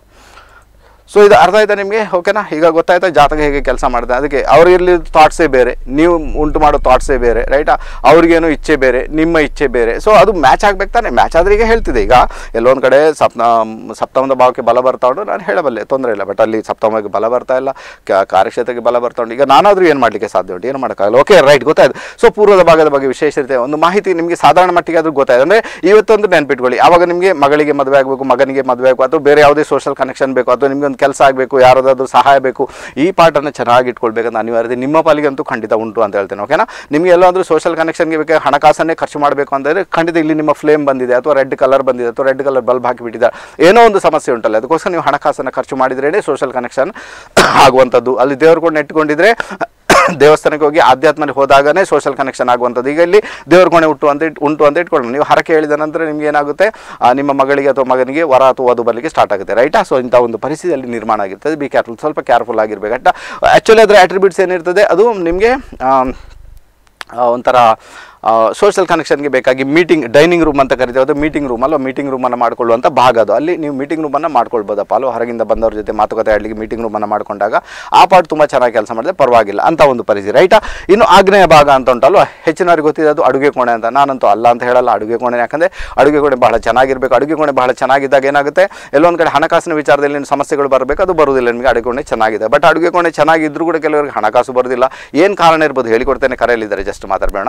ಸೊ ಇದು ಅರ್ಥ ಆಯ್ತಾ ನಿಮಗೆ ಓಕೆನಾ ಈಗ ಗೊತ್ತಾಯ್ತಾ ಜಾತಕ ಹೇಗೆ ಕೆಲಸ ಮಾಡಿದೆ ಅದಕ್ಕೆ ಅವ್ರಿಗಿರಲಿ ಥಾಟ್ಸೇ ಬೇರೆ ನೀವು ಉಂಟು ಮಾಡೋ ಥಾಟ್ಸೇ ಬೇರೆ ರೈಟಾ ಅವ್ರಿಗೇನು ಇಚ್ಛೆ ಬೇರೆ ನಿಮ್ಮ ಇಚ್ಛೆ ಬೇರೆ ಸೊ ಅದು ಮ್ಯಾಚ್ ಆಗ್ಬೇಕು ತಾನೆ ಮ್ಯಾಚ್ ಆದ್ರೆ ಈಗ ಹೇಳ್ತಿದೆ ಈಗ ಎಲ್ಲೊಂದು ಕಡೆ ಸಪ್ತ ಸಪ್ತಮದ ಭಾವಕ್ಕೆ ಬಲ ಬರ್ತಾ ಉಂಟು ನಾನು ಹೇಳಬಲ್ಲೆ ತೊಂದರೆ ಇಲ್ಲ ಬಟ್ ಅಲ್ಲಿ ಸಪ್ತಮಕ್ಕೆ ಬಲ ಬರ್ತಾ ಇಲ್ಲ ಕ- ಕಾರ್ಯಕ್ಷೇತ್ರಕ್ಕೆ ಬಲ ಬರ್ತಾ ಉಂಟು ಈಗ ನಾನಾದರೂ ಏನು ಮಾಡಲಿಕ್ಕೆ ಸಾಧ್ಯ ಉಂಟು ಏನು ಮಾಡೋಕ್ಕಾಗಲ್ಲ ಓಕೆ ರೈಟ್ ಗೊತ್ತಾಯ್ತು ಸೊ ಪೂರ್ವದ ಭಾಗದ ಬಗ್ಗೆ ವಿಶೇಷ ಇರುತ್ತೆ ಒಂದು ಮಾಹಿತಿ ನಿಮಗೆ ಸಾಧಾರಣ ಮಟ್ಟಿಗೆ ಆದರೂ ಗೊತ್ತಾಯ್ತು ಅಂದರೆ ಇವತ್ತೊಂದು ನೆನ್ಪಿಟ್ಕೊಳ್ಳಿ ಆವಾಗ ನಿಮಗೆ ಮಗಳಿಗೆ ಮದುವೆ ಆಗಬೇಕು ಮಗನಿಗೆ ಮದುವೆ ಆಗಬೇಕು ಅಥವಾ ಬೇರೆ ಯಾವುದೇ ಸೋಷಲ್ ಕನೆಕ್ಷನ್ ಬೇಕು ಅಥವಾ ನಿಮಗೆ ಒಂದು ಕೆಲಸ ಆಗಬೇಕು ಯಾರಾದರೂ ಸಹಾಯ ಬೇಕು ಈ ಪಾರ್ಟನ್ನು ಚೆನ್ನಾಗಿ ಇಟ್ಕೊಳ್ಬೇಕಂತ ಅನಿವಾರ್ಯತೆ ನಿಮ್ಮ ಪಾಲಿಗಂತೂ ಖಂಡಿತ ಉಂಟು ಅಂತ ಹೇಳ್ತೇನೆ ಓಕೆನಾ ನಿಮಗೆ ಎಲ್ಲಾದರೂ ಸೋಷಲ್ ಕನೆಕ್ಷನ್ಗೆ ಬೇಕಾದ್ರೆ ಹಣಕಾಸನ್ನೇ ಖರ್ಚು ಮಾಡಬೇಕು ಅಂತಂದರೆ ಖಂಡಿತ ಇಲ್ಲಿ ನಿಮ್ಮ ಫ್ಲೇಮ್ ಬಂದಿದೆ ಅಥವಾ ರೆಡ್ ಕಲರ್ ಬಂದಿದೆ ಅಥವಾ ರೆಡ್ ಕಲರ್ ಬಲ್ಬ್ ಹಾಕಿಬಿಟ್ಟಿದ್ದಾರೆ ಏನೋ ಒಂದು ಸಮಸ್ಯೆ ಉಂಟಲ್ಲ ಅದಕ್ಕೋಸ್ಕರ ನೀವು ಹಣಕಾಸನ್ನು ಖರ್ಚು ಮಾಡಿದ್ರೇ ಸೋಷಲ್ ಕನೆಕ್ಷನ್ ಆಗುವಂಥದ್ದು ಅಲ್ಲಿ ದೇವ್ರು ಕೂಡ ನೆಟ್ಕೊಂಡಿದ್ರೆ ದೇವಸ್ಥಾನಕ್ಕೆ ಹೋಗಿ ಆಧ್ಯಾತ್ಮಕ್ಕೆ ಹೋದಾಗನೇ ಸೋಷಲ್ ಕನೆಕ್ಷನ್ ಆಗುವಂಥದ್ದು ಈಗ ಇಲ್ಲಿ ದೇವ್ರ ಕೊನೆ ಉಂಟು ಅಂತ ಇಟ್- ಉಂಟು ಅಂತ ಇಟ್ಕೊಳ್ಳಿ ನೀವು ಹರಕೆ ಹೇಳಿದ ನಂತರ ನಿಮ್ಗೆ ಏನಾಗುತ್ತೆ ಆ, ನಿಮ್ಮ ಮಗಳಿಗೆ ಅಥವಾ ಮಗನಿಗೆ ವರ ಅಥವಾ ವಧು ಬರಲಿಕ್ಕೆ ಸ್ಟಾರ್ಟ್ ಆಗುತ್ತೆ ರೈಟಾ ಸೊ ಇಂಥ ಒಂದು ಪರಿಸ್ಥಿತಿಯಲ್ಲಿ ನಿರ್ಮಾಣ ಆಗಿರ್ತದೆ ಬಿ ಕೇರ್ಫುಲ್ ಸ್ವಲ್ಪ ಕೇರ್ಫುಲ್ ಆಗಿರ್ಬೇಕು ಆ್ಯಕ್ಚುಲಿ ಅದರ ಅಟ್ರಿಬ್ಯೂಟ್ಸ್ ಏನಿರ್ತದೆ ಅದು ನಿಮಗೆ ಆ, ಒಂಥರ ಸೋಷಲ್ ಕನೆಕ್ಷನ್ಗೆ ಬೇಕಾಗಿ ಮೀಟಿಂಗ್ ಡೈನಿಂಗ್ ರೂಮ್ ಅಂತ ಕರಿತೀವಿ ಅದು ಮೀಟಿಂಗ್ ರೂಮ್ ಅಲ್ಲ ಮೀಟಿಂಗ್ ರೂಮನ್ನು ಮಾಡ್ಕೊಳ್ಳುವಂಥ ಭಾಗ ಅದು ಅಲ್ಲಿ ನೀವು ಮೀಟಿಂಗ್ ರೂಮನ್ನು ಮಾಡ್ಕೊಳ್ಬೋದಪ್ಪ ಅಲ್ವ ಹೊರಗಿಂದ ಬಂದವ್ರ ಜೊತೆ ಮಾತುಕತೆ ಆಡಲಿಕ್ಕೆ ಮೀಟಿಂಗ್ ರೂಮನ್ನು ಮಾಡ್ಕೊಂಡಾಗ ಆ ಪಾರ್ಟ್ ತುಂಬ ಚೆನ್ನಾಗಿ ಕೆಲಸ ಮಾಡಿದ್ರೆ ಪರವಾಗಿಲ್ಲ ಅಂತ ಒಂದು ಪರಿಸ್ಥಿತಿ ರೈಟಾ ಇನ್ನು ಆಗ್ನೇಯ ಭಾಗ ಅಂತ ಉಂಟಲ್ವ ಹೆಚ್ಚಿನವ್ರಿಗೆ ಗೊತ್ತಿದೆ ಅದು ಅಡುಗೆ ಕೋಣೆ ಅಂತ ನಾನಂತೂ ಅಲ್ಲ ಅಂತ ಹೇಳಲ್ಲ ಅಡುಗೆ ಕೋಣೆ ಯಾಕಂದರೆ ಅಡುಗೆ ಕೋಣೆ ಬಹಳ ಚೆನ್ನಾಗಿರಬೇಕು ಅಡುಗೆ ಕೋಣೆ ಬಹಳ ಚೆನ್ನಾಗಿದ್ದಾಗ ಏನಾಗುತ್ತೆ ಎಲ್ಲೊಂದು ಕಡೆ ಹಣಕಾಸಿನ ವಿಚಾರದಲ್ಲಿ ಏನು ಸಮಸ್ಯೆಗಳು ಬರಬೇಕು ಅದು ಬರುವುದಿಲ್ಲ ನಿಮಗೆ ಅಡುಗೆ ಕೋಣೆ ಚೆನ್ನಾಗಿದೆ ಬಟ್ ಅಡುಗೆ ಕೋಣೆ ಚೆನ್ನಾಗಿದ್ರೂ ಕೂಡ ಕೆಲವರಿಗೆ ಹಣಕಾಸು ಬರೋದಿಲ್ಲ ಏನು ಕಾರಣ ಇರ್ಬೋದು ಹೇಳಿಕೊಡ್ತೇನೆ ಕರೆಯಲ್ಲಿದ್ದಾರೆ ಜಸ್ಟ್ ಮಾತಾಡಬೇಡ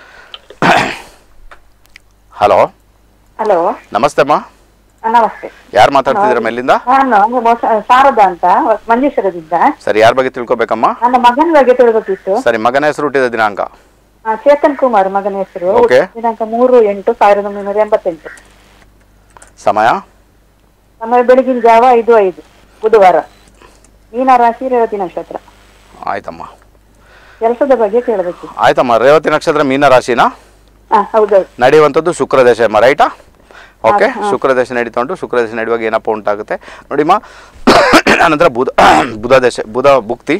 ಹಲೋ ಹಲೋ ನಮಸ್ತೆ ಅಮ್ಮ ನಮಸ್ತೆ ಯಾರು ಮಾತಾಡ್ತಿದ್ದೀರಾ ಮೇಲಿಂದ ನಾನು ಮೊಸ- ಶಾರದಾ ಅಂತ ಮಂಜೇಶ್ವರದಿಂದ ಸರಿ ಯಾರ ಬಗ್ಗೆ ತಿಳ್ಕೊಬೇಕಮ್ಮ ನನ್ನ ಮಗನ ಬಗ್ಗೆ ತಿಳ್ಬೇಕಿತ್ತು ಸರಿ ಮಗನ ಹೆಸರು ಹುಟ್ಟಿದ ದಿನಾಂಕ ಆ, ಚೇತನ್ ಕುಮಾರ್ ಮಗನ ಹೆಸರು Okay. ದಿನಾಂಕ ಮೂರು ಎಂಟು ಸಾವಿರದ ಒಂಬೈನೂರ ಎಂಬತ್ತೆಂಟು ಸಮಯ ಸಮಯ ಬೆಳಗಿನ ಜಾವ ಐದು ಐದು ಬುಧವಾರ ಮೀನ ರಾಶಿ ರೇವತಿ ನಕ್ಷತ್ರ ಆಯ್ತಮ್ಮ ಕೆಲಸದ ಬಗ್ಗೆ ಕೇಳಬೇಕು ಆಯ್ತಮ್ಮ ರೇವತಿ ನಕ್ಷತ್ರ ಮೀನ ರಾಶಿನಾ ಹಾ ಹೌದೌದು ನಡೆಯುವಂಥದ್ದು ಶುಕ್ರದೇಶ ಅಮ್ಮ ರೈಟಾ ಓಕೆ ಶುಕ್ರದೇಶ ನಡೀತಾ ಉಂಟು ಶುಕ್ರದೇಶ ನಡೆಯುವಾಗ ಏನಪ್ಪ ಉಂಟಾಗುತ್ತೆ ನೋಡಿಮ್ಮ ಆನಂತರ ಬುಧ ಬುಧ ದೇಶ ಬುಧ ಭುಕ್ತಿ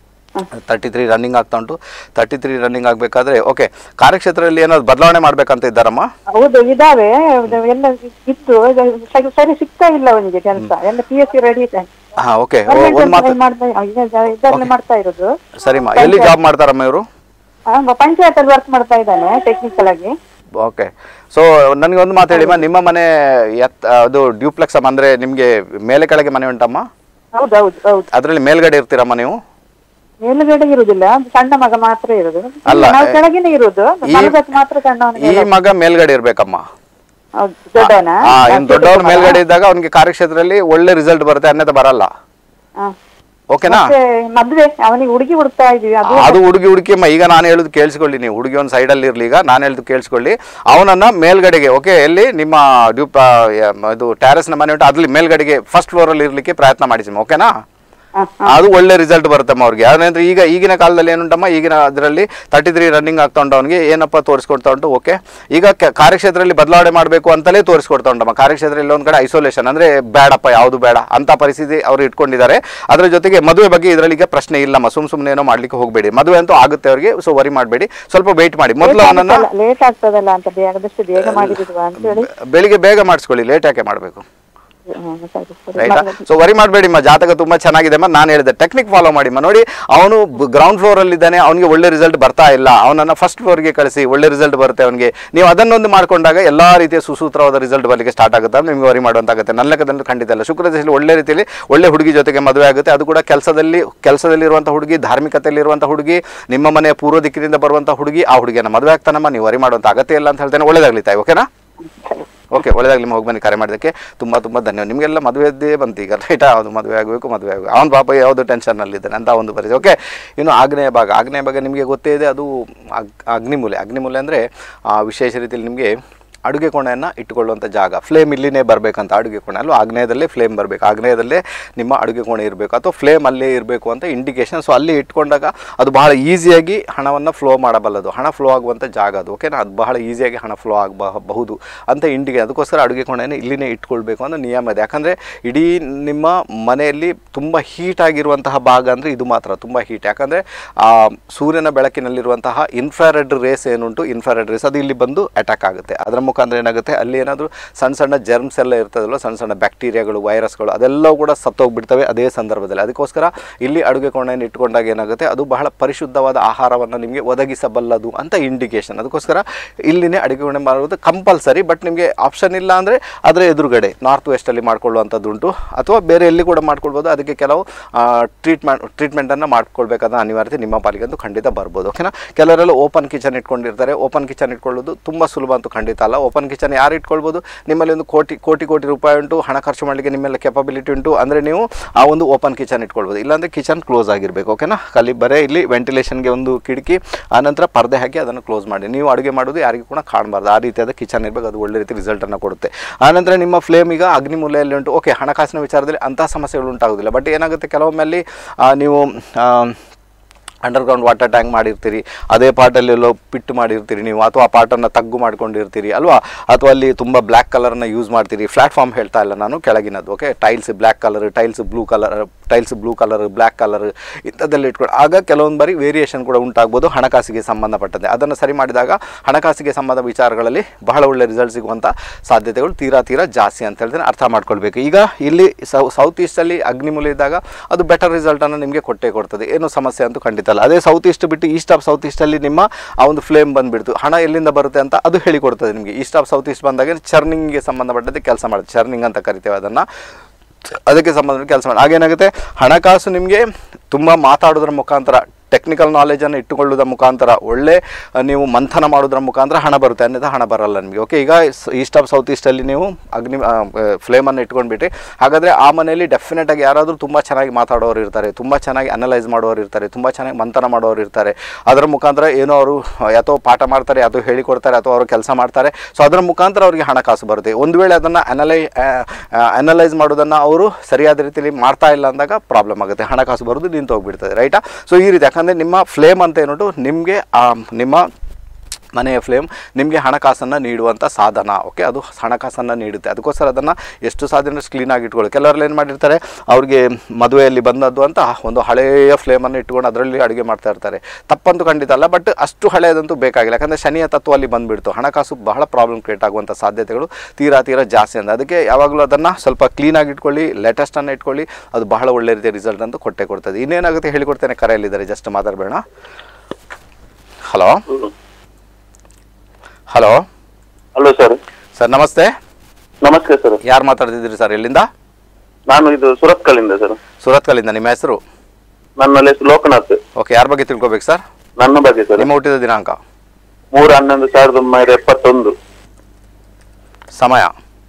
ತರ್ಟಿ ತ್ರೀ ರನ್ನಿಂಗ್ ಆಗ್ತಾ ಉಂಟು ತರ್ಟಿ ತ್ರೀ ರನ್ನಿಂಗ್ ಆಗಬೇಕಾದ್ರೆ ಓಕೆ ಕಾರ್ಯಕ್ಷೇತ್ರದಲ್ಲಿ ಏನಾದ್ರು ಬದಲಾವಣೆ ಮಾಡ್ಬೇಕಂತ ಇದ್ದಾರಮ್ಮ ಹೌದು ಇದಾವೆ ಅದು ಎಲ್ಲ ಇತ್ತು ಇದು ಸರಿ- ಸರಿ ಸಿಗ್ತಾ ಇಲ್ಲ ಅವನಿಗೆ ಕೆಲಸ ಎಲ್ಲ ಪಿ ಎಸ್ ಸಿ ರೆಡಿ ಹಾಂ ಓಕೆ ಒಂದು ಮಾತು ಮಾಡ್ತಾ ಇದರಲ್ಲಿ ಮಾಡ್ತಾ ಇರೋದು ಸರಿಮ್ಮ ಎಲ್ಲಿ ಜಾಬ್ ಮಾಡ್ತಾರಮ್ಮ ಇವರು ಪಂಚಾಯತ್ ಅಲ್ಲಿ ವರ್ಕ್ ಮಾಡ್ತಾ ಇದ್ದಾನೆ ಟೆಕ್ನಿಕಲ್ ಆಗಿ ಓಕೆ ಸೊ ನನಗೆ ಒಂದು ಮಾತು ಹೇಳಿಮ್ಮ ನಿಮ್ಮ ಮನೆ ಎತ್ ಅದು ಡ್ಯೂಪ್ಲೆಕ್ಸ್ ಅಮ್ಮ ಅಂದರೆ ನಿಮಗೆ ಮೇಲೆ ಕೆಳಗೆ ಮನೆ ಉಂಟಮ್ಮ ಹೌದು ಹೌದು ಹೌದು ಅದರಲ್ಲಿ ಮೇಲ್ಗಡೆ ಇರ್ತೀರಮ್ಮ ನೀವು ಮೇಲುಗಡೆ ಇರುದಿಲ್ಲ ಒಂದು ಸಣ್ಣ ಮಗ ಮಾತ್ರ ಇರುದು ಅಲ್ಲ, ನಾವು ಕೆಳಗಿನ ಇರುದು ಈ- ಮಲಗಕ್ಕೆ ಮಾತ್ರ ಸಣ್ಣವನಿಗೆ ಈ ಮಗ ಮೇಲ್ಗಡೆ ಇರ್ಬೇಕಮ್ಮ ಹೌದು ದೊಡ್ಡವನ ಆ ಇನ್ ದೊಡ್ಡವ್ರ ಮೇಲ್ಗಡೆ ಇದ್ದಾಗ ಅವನಿಗೆ ಕಾರ್ಯಕ್ಷೇತ್ರದಲ್ಲಿ ಒಳ್ಳೆ ರಿಸಲ್ಟ್ ಬರುತ್ತೆ ಅನ್ನೋದು ಬರಲ್ಲ ಹ. ಓಕೆನಾ ಮತ್ತೆ ಮದ್ವೆ ಅವನಿಗೆ ಹುಡುಗಿ ಹುಡುಕ್ತಾ ಇದೀವಿ ಅದು ಅದು ಹುಡುಗಿ ಹುಡುಕಿಯಮ್ಮ ಈಗ ನಾನು ಹೇಳುದು ಕೇಳಿಸ್ಕೊಳ್ಳಿ ನೀವು ಹುಡುಗಿ ಒಂದು ಸೈಡಲ್ಲಿ ಇರಲಿ ಈಗ ನಾನು ಹೇಳುದು ಕೇಳಿಸ್ಕೊಳ್ಳಿ ಅವನನ್ನ ಮೇಲ್ಗಡೆಗೆ ಓಕೆ ಎಲ್ಲಿ ನಿಮ್ಮ ಡ್ಯೂಪ್ ಆ, ಯ- ಇದು ಟ್ಯಾರಸ್ನ ಮನೆ ಉಂಟು ಅದ್ರಲ್ಲಿ ಮೇಲ್ಗಡೆಗೆ ಫಸ್ಟ್ ಫ್ಲೋರಲ್ಲಿ ಇರಲಿಕ್ಕೆ ಪ್ರಯತ್ನ ಮಾಡಿಸಿ ಓಕೆನಾ ಹ, ಅದು ಒಳ್ಳೆ ರಿಸಲ್ಟ್ ಬರುತ್ತಮ್ಮ ಅವ್ರಿಗೆ ಯಾಕಂದ್ರೆ ಈಗ ಈಗಿನ ಕಾಲದಲ್ಲಿ ಏನುಂಟಮ್ಮ ಈಗಿನ ಅದರಲ್ಲಿ ತರ್ಟಿ ತ್ರೀ ರನ್ನಿಂಗ್ ಆಗ್ತಾ ಉಂಟು ಅವನಿಗೆ ಏನಪ್ಪ ತೋರಿಸ್ಕೊಡ್ತಾ ಉಂಟು ಓಕೆ ಈಗ ಕ- ಕಾರ್ಯಕ್ಷೇತ್ರದಲ್ಲಿ ಬದಲಾವಣೆ ಮಾಡಬೇಕು ಅಂತಲೇ ತೋರಿಸ್ಕೊಡ್ತಾ ಉಂಟಮ್ಮ ಕಾರ್ಯಕ್ಷೇತ್ರದಲ್ಲಿ ಒಂದು ಕಡೆ ಐಸೋಲೇಷನ್ ಅಂದ್ರೆ ಬೇಡಪ್ಪ ಯಾವುದು ಬೇಡ ಅಂತ ಪರಿಸ್ಥಿತಿ ಅವರು ಇಟ್ಕೊಂಡಿದ್ದಾರೆ ಅದರ ಜೊತೆಗೆ ಮದುವೆ ಬಗ್ಗೆ ಇದರಲ್ಲಿ ಈಗ ಪ್ರಶ್ನೆ ಇಲ್ಲಮ್ಮ ಸುಮ್ ಸುಮ್ಮನೆ ಏನೋ ಮಾಡ್ಲಿಕ್ಕೆ ಹೋಗಬೇಡಿ ಮದುವೆ ಅಂತೂ ಆಗುತ್ತೆ ಅವರಿಗೆ ಸೊ ವರಿ ಮಾಡಬೇಡಿ ಸ್ವಲ್ಪ ವೆಯ್ಟ್ ಮಾಡಿ ಮೊದಲು ಅವನನ್ನ ಲೇಟ್ ಆಗ್ತದಲ್ಲ ಅಂತ ಬೇ- ಆದಷ್ಟು ಬೇಗ ಮಾಡಿಬಿಡುವ ಅಂತ ಹೇಳಿ ಬೆಳಿಗ್ಗೆ ಬೇಗ ಮಾಡಿಸ್ಕೊಳ್ಳಿ ಲೇಟ್ ಯಾಕೆ ಮಾಡಬೇಕು ಹ್ಮ್, ಸರಿ, ಸರಿ. ರೈಟಾ ಸೊ ವರಿ ಮಾಡಬೇಡಿಮ್ಮ ಜಾತಕ ತುಂಬಾ ಚೆನ್ನಾಗಿದೆ ಅಮ್ಮ ನಾನು ಹೇಳಿದೆ ಟೆಕ್ನಿಕ್ ಫಾಲೋ ಮಾಡಿಮ್ಮ ನೋಡಿ ಅವನು ಗ್ರೌಂಡ್ ಫ್ಲೋರ್ ಅಲ್ಲಿ ಇದ್ದಾನೆ ಅವನಿಗೆ ಒಳ್ಳೆ ರಿಸಲ್ಟ್ ಬರ್ತಾ ಇಲ್ಲ ಅವನನ್ನ ಫಸ್ಟ್ ಫ್ಲೋರ್ಗೆ ಕಳಿಸಿ ಒಳ್ಳೆ ರಿಸಲ್ಟ್ ಬರುತ್ತೆ ಅವನಿಗೆ ನೀವು ಅದನ್ನೊಂದು ಮಾಡ್ಕೊಂಡಾಗ ಎಲ್ಲಾ ರೀತಿಯ ಸುಸೂತ್ರವಾದ ರಿಸಲ್ಟ್ ಬರಲಿಕ್ಕೆ ಸ್ಟಾರ್ಟ್ ಆಗುತ್ತೆ ನಿಮ್ಗೆ ವರಿ ಮಾಡುವಂತಾಗುತ್ತೆ ನನ್ನ ಲೆಕ್ಕದಲ್ಲಿ ಖಂಡಿತ ಇಲ್ಲ ಶುಕ್ರ ದಶೆಯಲ್ಲಿ ಒಳ್ಳೆ ರೀತಿಯಲ್ಲಿ ಒಳ್ಳೆ ಹುಡುಗಿ ಜೊತೆಗೆ ಮದುವೆ ಆಗುತ್ತೆ ಅದು ಕೂಡ ಕೆಲಸದಲ್ಲಿ ಕೆಲಸದಲ್ಲಿರುವಂಥ ಹುಡುಗಿ ಧಾರ್ಮಿಕತೆಯಲ್ಲಿರುವಂಥ ಹುಡುಗಿ ನಿಮ್ಮ ಮನೆಯ ಪೂರ್ವ ದಿಕ್ಕಿನಿಂದ ಬರುವಂಥ ಹುಡುಗಿ ಆ ಹುಡುಗಿಯನ್ನು ಮದುವೆ ಆಗ್ತಾನಮ್ಮ ನೀವು ವರಿ ಮಾಡುವಂಥ ಅಗತ್ಯ ಇಲ್ಲ ಅಂತ ಹೇಳ್ತೇನೆ ಒಳ್ಳೇದಾಗ್ಲಿ ತಾಯಿ ಓಕೆನಾ ಓಕೆ ಒಳ್ಳೆದಾಗಲಿ ಹೋಗಿ ಬನ್ನಿ ಕರೆ ಮಾಡಿದ್ದಕ್ಕೆ ತುಂಬ ತುಂಬ ಧನ್ಯವಾದ ನಿಮಗೆಲ್ಲ ಮದುವೆದ್ದೇ ಬಂತು ಈಗ ರೈಟಾ ಯಾವುದು ಮದುವೆ ಆಗಬೇಕು ಮದುವೆ ಆಗಬೇಕು ಅವನ ಪಾಪ ಯಾವುದು ಟೆನ್ಷನ್ನಲ್ಲಿದ್ದಾನೆ ಅಂತ ಒಂದು ಪರಿಸ್ಥಿತಿ ಓಕೆ ಇನ್ನು ಆಗ್ನೇಯ ಭಾಗ ಆಗ್ನೇಯ ಭಾಗ ನಿಮಗೆ ಗೊತ್ತೇ ಇದೆ ಅದು ಅಗ್ ಅಗ್ನಿಮೂಲೆ ಅಗ್ನಿಮೂಲೆ ಅಂದರೆ ವಿಶೇಷ ರೀತಿಯಲ್ಲಿ ನಿಮಗೆ ಅಡುಗೆ ಕೋಣೆಯನ್ನು ಇಟ್ಟುಕೊಳ್ಳುವಂಥ ಜಾಗ ಫ್ಲೇಮ್ ಇಲ್ಲಿನೇ ಬರಬೇಕಂತ ಅಡುಗೆ ಕೋಣೆ ಅಲ್ಲೂ ಆಗ್ನೇಯದಲ್ಲೇ ಫ್ಲೇಮ್ ಬರಬೇಕು ಆಗ್ನೇಯದಲ್ಲೇ ನಿಮ್ಮ ಅಡುಗೆ ಕೋಣೆ ಇರಬೇಕು ಅಥವಾ ಫ್ಲೇಮ್ ಅಲ್ಲೇ ಇರಬೇಕು ಅಂತ ಇಂಡಿಕೇಶನ್ ಸೊ ಅಲ್ಲಿ ಇಟ್ಕೊಂಡಾಗ ಅದು ಬಹಳ ಈಸಿಯಾಗಿ ಹಣವನ್ನು ಫ್ಲೋ ಮಾಡಬಲ್ಲದು ಹಣ ಫ್ಲೋ ಆಗುವಂಥ ಜಾಗ ಅದು ಓಕೆನಾ ಅದು ಬಹಳ ಈಸಿಯಾಗಿ ಹಣ ಫ್ಲೋ ಆಗಬಹುದು ಅಂತ ಇಂಡಿಗೆ ಅದಕ್ಕೋಸ್ಕರ ಅಡುಗೆ ಕೋಣೆಯನ್ನು ಇಲ್ಲಿನೇ ಇಟ್ಕೊಳ್ಬೇಕು ಅನ್ನೋ ನಿಯಮ ಇದೆ ಯಾಕಂದರೆ ಇಡೀ ನಿಮ್ಮ ಮನೆಯಲ್ಲಿ ತುಂಬ ಹೀಟ್ ಆಗಿರುವಂತಹ ಭಾಗ ಅಂದರೆ ಇದು ಮಾತ್ರ ತುಂಬ ಹೀಟ್ ಯಾಕಂದರೆ ಸೂರ್ಯನ ಬೆಳಕಿನಲ್ಲಿರುವಂತಹ ಇನ್ಫ್ರಾರೆಡ್ ರೇಸ್ ಏನುಂಟು ಇನ್ಫ್ರಾರೆಡ್ ರೇಸ್ ಅದು ಇಲ್ಲಿ ಬಂದು ಅಟ್ಯಾಕ್ ಆಗುತ್ತೆ ಅದರ ಮುಖಾಂತರ ಏನಾಗುತ್ತೆ ಅಲ್ಲಿ ಏನಾದರೂ ಸಣ್ಣ ಸಣ್ಣ ಜರ್ಮ್ಸ್ ಎಲ್ಲ ಇರ್ತದಲ್ಲ ಸಣ್ಣ ಸಣ್ಣ ಬ್ಯಾಕ್ಟೀರಿಯಾಗಳು ವೈರಸ್ಗಳು ಅದೆಲ್ಲವೂ ಕೂಡ ಸತ್ತೋಗ್ಬಿಡ್ತವೆ ಅದೇ ಸಂದರ್ಭದಲ್ಲಿ ಅದಕ್ಕೋಸ್ಕರ ಇಲ್ಲಿ ಅಡುಗೆ ಕೋಣೆಯನ್ನು ಇಟ್ಕೊಂಡಾಗ ಏನಾಗುತ್ತೆ ಅದು ಬಹಳ ಪರಿಶುದ್ಧವಾದ ಆಹಾರವನ್ನು ನಿಮಗೆ ಒದಗಿಸಬಲ್ಲದು ಅಂತ ಇಂಡಿಕೇಶನ್ ಅದಕ್ಕೋಸ್ಕರ ಇಲ್ಲಿನೇ ಅಡುಗೆ ಕೋಣೆ ಮಾಡುವುದು ಕಂಪಲ್ಸರಿ ಬಟ್ ನಿಮಗೆ ಆಪ್ಷನ್ ಇಲ್ಲ ಅಂದರೆ ಅದರ ಎದುರುಗಡೆ ನಾರ್ತ್ ವೆಸ್ಟಲ್ಲಿ ಮಾಡ್ಕೊಳ್ಳುವಂಥದ್ದುಂಟು ಅಥವಾ ಬೇರೆ ಎಲ್ಲಿ ಕೂಡ ಮಾಡ್ಕೊಳ್ಬೋದು ಅದಕ್ಕೆ ಕೆಲವು ಟ್ರೀಟ್ಮೆಂಟ್ ಟ್ರೀಟ್ಮೆಂಟನ್ನು ಮಾಡ್ಕೊಳ್ಬೇಕಾದ ಅನಿವಾರ್ಯತೆ ನಿಮ್ಮ ಪಾಲಿಗೆ ಅಂತೂ ಖಂಡಿತ ಬರ್ಬೋದು ಓಕೆನಾ ಕೆಲವರೆಲ್ಲ ಓಪನ್ ಕಿಚನ್ ಇಟ್ಕೊಂಡಿರ್ತಾರೆ ಓಪನ್ ಕಿಚನ್ ಇಟ್ಕೊಳ್ಳೋದು ತುಂಬ ಸುಲಭ ಅಂತೂ ಖಂಡಿತ ಅಲ್ಲ ಓಪನ್ ಕಿಚನ್ ಯಾರು ಇಟ್ಕೊಳ್ಬೋದು ನಿಮ್ಮಲ್ಲಿ ಒಂದು ಕೋಟಿ ಕೋಟಿ ಕೋಟಿ ರೂಪಾಯಿ ಉಂಟು ಹಣ ಖರ್ಚು ಮಾಡಲಿಕ್ಕೆ ನಿಮ್ಮೆಲ್ಲ ಕೆಪಬಿಲಿಟಿ ಉಂಟು ಅಂದರೆ ನೀವು ಆ ಒಂದು ಓಪನ್ ಕಿಚನ್ ಇಟ್ಕೊಳ್ಬೋದು ಇಲ್ಲಾಂದರೆ ಕಿಚನ್ ಕ್ಲೋಸ್ ಆಗಿರಬೇಕು ಓಕೆನಾ ಖಾಲಿ ಬರೀ ಇಲ್ಲಿ ವೆಂಟಿಲೇಷನ್ಗೆ ಒಂದು ಕಿಟಕಿ ಆನಂತರ ಪರ್ದೆ ಹಾಕಿ ಅದನ್ನು ಕ್ಲೋಸ್ ಮಾಡಿ ನೀವು ಅಡುಗೆ ಮಾಡೋದು ಯಾರಿಗೂ ಕೂಡ ಕಾಣಬಾರ್ದು ಆ ರೀತಿಯಾದ ಕಿಚನ್ ಇರಬೇಕು ಅದು ಒಳ್ಳೆ ರೀತಿ ರಿಸಲ್ಟನ್ನು ಕೊಡುತ್ತೆ ಆನಂತರ ನಿಮ್ಮ ಫ್ಲೇಮ್ ಈಗ ಅಗ್ನಿಮೂಲೆಯಲ್ಲಿ ಉಂಟು ಓಕೆ ಹಣಕಾಸಿನ ವಿಚಾರದಲ್ಲಿ ಅಂತಹ ಸಮಸ್ಯೆಗಳು ಉಂಟಾಗೋದಿಲ್ಲ ಬಟ್ ಏನಾಗುತ್ತೆ ಕೆಲವೊಮ್ಮೆ ಅಲ್ಲಿ ಆ, ನೀವು ಆ, ಅಂಡರ್ಗ್ರೌಂಡ್ ವಾಟರ್ ಟ್ಯಾಂಕ್ ಮಾಡಿರ್ತೀರಿ ಅದೇ ಪಾಟಲ್ಲೆಲ್ಲೋ ಪಿಟ್ಟು ಮಾಡಿರ್ತೀರಿ ನೀವು ಅಥವಾ ಆ ಪಾಟನ್ನು ತಗ್ಗು ಮಾಡ್ಕೊಂಡಿರ್ತೀರಿ ಅಲ್ವಾ ಅಥವಾ ಅಲ್ಲಿ ತುಂಬ ಬ್ಲ್ಯಾಕ್ ಕಲರ್ನ ಯೂಸ್ ಮಾಡ್ತೀರಿ ಪ್ಲಾಟ್ಫಾರ್ಮ್ ಹೇಳ್ತಾ ಇಲ್ಲ ನಾನು ಕೆಳಗಿನದು okay tiles black colour tiles blue colour tiles blue colour black colour ಇಂಥದ್ದೆಲ್ಲ ಇಟ್ಕೊಂಡು ಆಗ ಕೆಲವೊಂದು ಬಾರಿ ವೇರಿಯೇಷನ್ ಕೂಡ ಉಂಟಾಗ್ಬೋದು ಹಣಕಾಸಿಗೆ ಸಂಬಂಧಪಟ್ಟಂತೆ ಅದನ್ನು ಸರಿ ಮಾಡಿದಾಗ ಹಣಕಾಸಿಗೆ ಸಂಬಂಧ ವಿಚಾರಗಳಲ್ಲಿ ಬಹಳ ಒಳ್ಳೆ ರಿಸಲ್ಟ್ ಸಿಗುವಂಥ ಸಾಧ್ಯತೆಗಳು ತೀರಾ ತೀರಾ ಜಾಸ್ತಿ ಅಂತ ಹೇಳ್ತೀನಿ ಅರ್ಥ ಮಾಡ್ಕೊಳ್ಬೇಕು ಈಗ ಇಲ್ಲಿ ಸೌ ಸೌತ್ ಈಸ್ಟಲ್ಲಿ ಅಗ್ನಿಮೂಲ ಇದ್ದಾಗ ಅದು ಬೆಟರ್ ರಿಸಲ್ಟನ್ನು ನಿಮಗೆ ಕೊಟ್ಟೇ ಕೊಡ್ತದೆ ಏನು ಸಮಸ್ಯೆ ಅಂತೂ ಖಂಡಿತ ಅಲ್ಲ ಅದೇ ಸೌತ್ ಈಸ್ಟ್ ಬಿಟ್ಟು ಈಸ್ಟ್ ಆಫ್ ಸೌತ್ ಈಸ್ಟಲ್ಲಿ ನಿಮ್ಮ ಆ ಒಂದು ಫ್ಲೇಮ್ ಬಂದುಬಿಡ್ತು ಹಣ ಎಲ್ಲಿಂದ ಬರುತ್ತೆ ಅಂತ ಅದು ಹೇಳಿಕೊಡ್ತದೆ ನಿಮಗೆ ಈಸ್ಟ್ ಆಫ್ ಸೌತ್ ಈಸ್ಟ್ ಬಂದಾಗ ಚರ್ನಿಂಗ್ಗೆ ಸಂಬಂಧಪಟ್ಟಂತೆ ಕೆಲಸ ಮಾಡುತ್ತೆ ಚರ್ನಿಂಗ್ ಅಂತ ಕರಿತೇವೆ ಅದನ್ನು ಅದಕ್ಕೆ ಸಂಬಂಧ ಕೆಲಸ ಮಾಡಿ ಹಾಗೇನಾಗುತ್ತೆ ಹಣಕಾಸು ನಿಮಗೆ ತುಂಬ ಮಾತಾಡೋದ್ರ ಮುಖಾಂತರ ಟೆಕ್ನಿಕಲ್ ನಾಲೆಜನ್ನು ಇಟ್ಟುಕೊಳ್ಳೋದ್ರ ಮುಖಾಂತರ ಒಳ್ಳೆ ಆ, ನೀವು ಮಂಥನ ಮಾಡೋದ್ರ ಮುಖಾಂತರ ಹಣ ಬರುತ್ತೆ ಅನ್ನೋದು ಹಣ ಬರಲ್ಲ ನಿಮಗೆ ಓಕೆ ಈಗ ಈಸ್ಟ್ ಆಫ್ ಸೌತ್ ಈಸ್ಟಲ್ಲಿ ನೀವು ಅಗ್ನಿ ಫ್ಲೇಮನ್ನು ಇಟ್ಕೊಂಡ್ಬಿಟ್ಟು ಹಾಗಾದರೆ ಆ ಮನೆಯಲ್ಲಿ ಡೆಫಿನೆಟಾಗಿ ಯಾರಾದರೂ ತುಂಬ ಚೆನ್ನಾಗಿ ಮಾತಾಡೋರು ಇರ್ತಾರೆ ತುಂಬ ಚೆನ್ನಾಗಿ ಅನಲೈಸ್ ಮಾಡೋರು ಇರ್ತಾರೆ ತುಂಬ ಚೆನ್ನಾಗಿ ಮಂಥನ ಮಾಡೋರು ಇರ್ತಾರೆ ಅದರ ಮುಖಾಂತರ ಏನೋ ಅವರು ಯಾತೋ ಪಾಠ ಮಾಡ್ತಾರೆ ಅಥವಾ ಹೇಳಿಕೊಡ್ತಾರೆ ಅಥವಾ ಅವರು ಕೆಲಸ ಮಾಡ್ತಾರೆ ಸೊ ಅದರ ಮುಖಾಂತರ ಅವರಿಗೆ ಹಣಕಾಸು ಬರುತ್ತೆ ಒಂದು ವೇಳೆ ಅದನ್ನು ಅನಲೈ ಅನಲೈಸ್ ಮಾಡೋದನ್ನು ಅವರು ಸರಿಯಾದ ರೀತಿಯಲ್ಲಿ ಮಾಡ್ತಾ ಇಲ್ಲ ಅಂದಾಗ ಪ್ರಾಬ್ಲಮ್ ಆಗುತ್ತೆ ಹಣಕಾಸು ಬರೋದು ನಿಂತು ಹೋಗ್ಬಿಡ್ತದೆ ರೈಟಾ ಸೊ ಈ ರೀತಿ ಯಾಕಂದರೆ ನಿಮ್ಮ ಫ್ಲೇಮ್ ಅಂತ ಏನುಂಟು ನಿಮಗೆ ನಿಮ್ಮ ಮನೆಯ ಫ್ಲೇಮ್ ನಿಮಗೆ ಹಣಕಾಸನ್ನು ನೀಡುವಂಥ ಸಾಧನ ಓಕೆ ಅದು ಹಣಕಾಸನ್ನು ನೀಡುತ್ತೆ ಅದಕ್ಕೋಸ್ಕರ ಅದನ್ನು ಎಷ್ಟು ಸಾಧ್ಯ ಕ್ಲೀನಾಗಿ ಇಟ್ಕೊಳ್ಳಿ ಕೆಲವರೆಲ್ಲ ಏನು ಮಾಡಿರ್ತಾರೆ ಅವ್ರಿಗೆ ಮದುವೆಯಲ್ಲಿ ಬಂದದ್ದು ಅಂತ ಒಂದು ಹಳೆಯ ಫ್ಲೇಮನ್ನು ಇಟ್ಕೊಂಡು ಅದರಲ್ಲಿ ಅಡುಗೆ ಮಾಡ್ತಾ ಇರ್ತಾರೆ ತಪ್ಪಂತೂ ಖಂಡಿತ ಅಲ್ಲ ಬಟ್ ಅಷ್ಟು ಹಳೆಯದಂತೂ ಬೇಕಾಗಿಲ್ಲ ಯಾಕಂದರೆ ಶನಿಯ ತತ್ವ ಅಲ್ಲಿ ಬಂದುಬಿಡ್ತು ಹಣಕಾಸು ಬಹಳ ಪ್ರಾಬ್ಲಮ್ ಕ್ರಿಯೇಟ್ ಆಗುವಂಥ ಸಾಧ್ಯತೆಗಳು ತೀರಾ ತೀರಾ ಜಾಸ್ತಿ ಅಂತ ಅದಕ್ಕೆ ಯಾವಾಗಲೂ ಅದನ್ನು ಸ್ವಲ್ಪ ಕ್ಲೀನಾಗಿ ಇಟ್ಕೊಳ್ಳಿ ಲೇಟೆಸ್ಟನ್ನು ಇಟ್ಕೊಳ್ಳಿ ಅದು ಬಹಳ ಒಳ್ಳೆ ರೀತಿಯ ರಿಸಲ್ಟ್ ಅಂತೂ ಕೊಟ್ಟೆ ಕೊಡ್ತದೆ ಇನ್ನೇನಾಗುತ್ತೆ ಹೇಳಿಕೊಡ್ತೇನೆ ಕರೆಯಲ್ಲಿದ್ದಾರೆ ಜಸ್ಟ್ ಮಾತಾಡಬೇಡ hello hello hello sir sir ನಮಸ್ತೆ ನಮಸ್ತೆ ಸರ್ ಯಾರು ಮಾತಾಡ್ತಿದ್ದೀರಿ ಸರ್ ಎಲ್ಲಿಂದ ನಾನು ಇದು ಸುರತ್ಕಲ್ಲಿಂದ ಸರ್ ಸುರತ್ಕಲ್ಲಿಂದ ನಿಮ್ಮ ಹೆಸರು ನನ್ನ ಹೆಸರು ಲೋಕನಾಥ್ ಓಕೆ ಯಾರ ಬಗ್ಗೆ ತಿಳ್ಕೊಬೇಕು ಸರ್ ನನ್ನ ಬಗ್ಗೆ ಸರ್ ನಿಮ್ಮ ಹುಟ್ಟಿದ ದಿನಾಂಕ ಮೂರು ಹನ್ನೊಂದು ಸಾವಿರದ ಒಂಬೈನೂರ ಎಪ್ಪತ್ತೊಂದು ಸಮಯ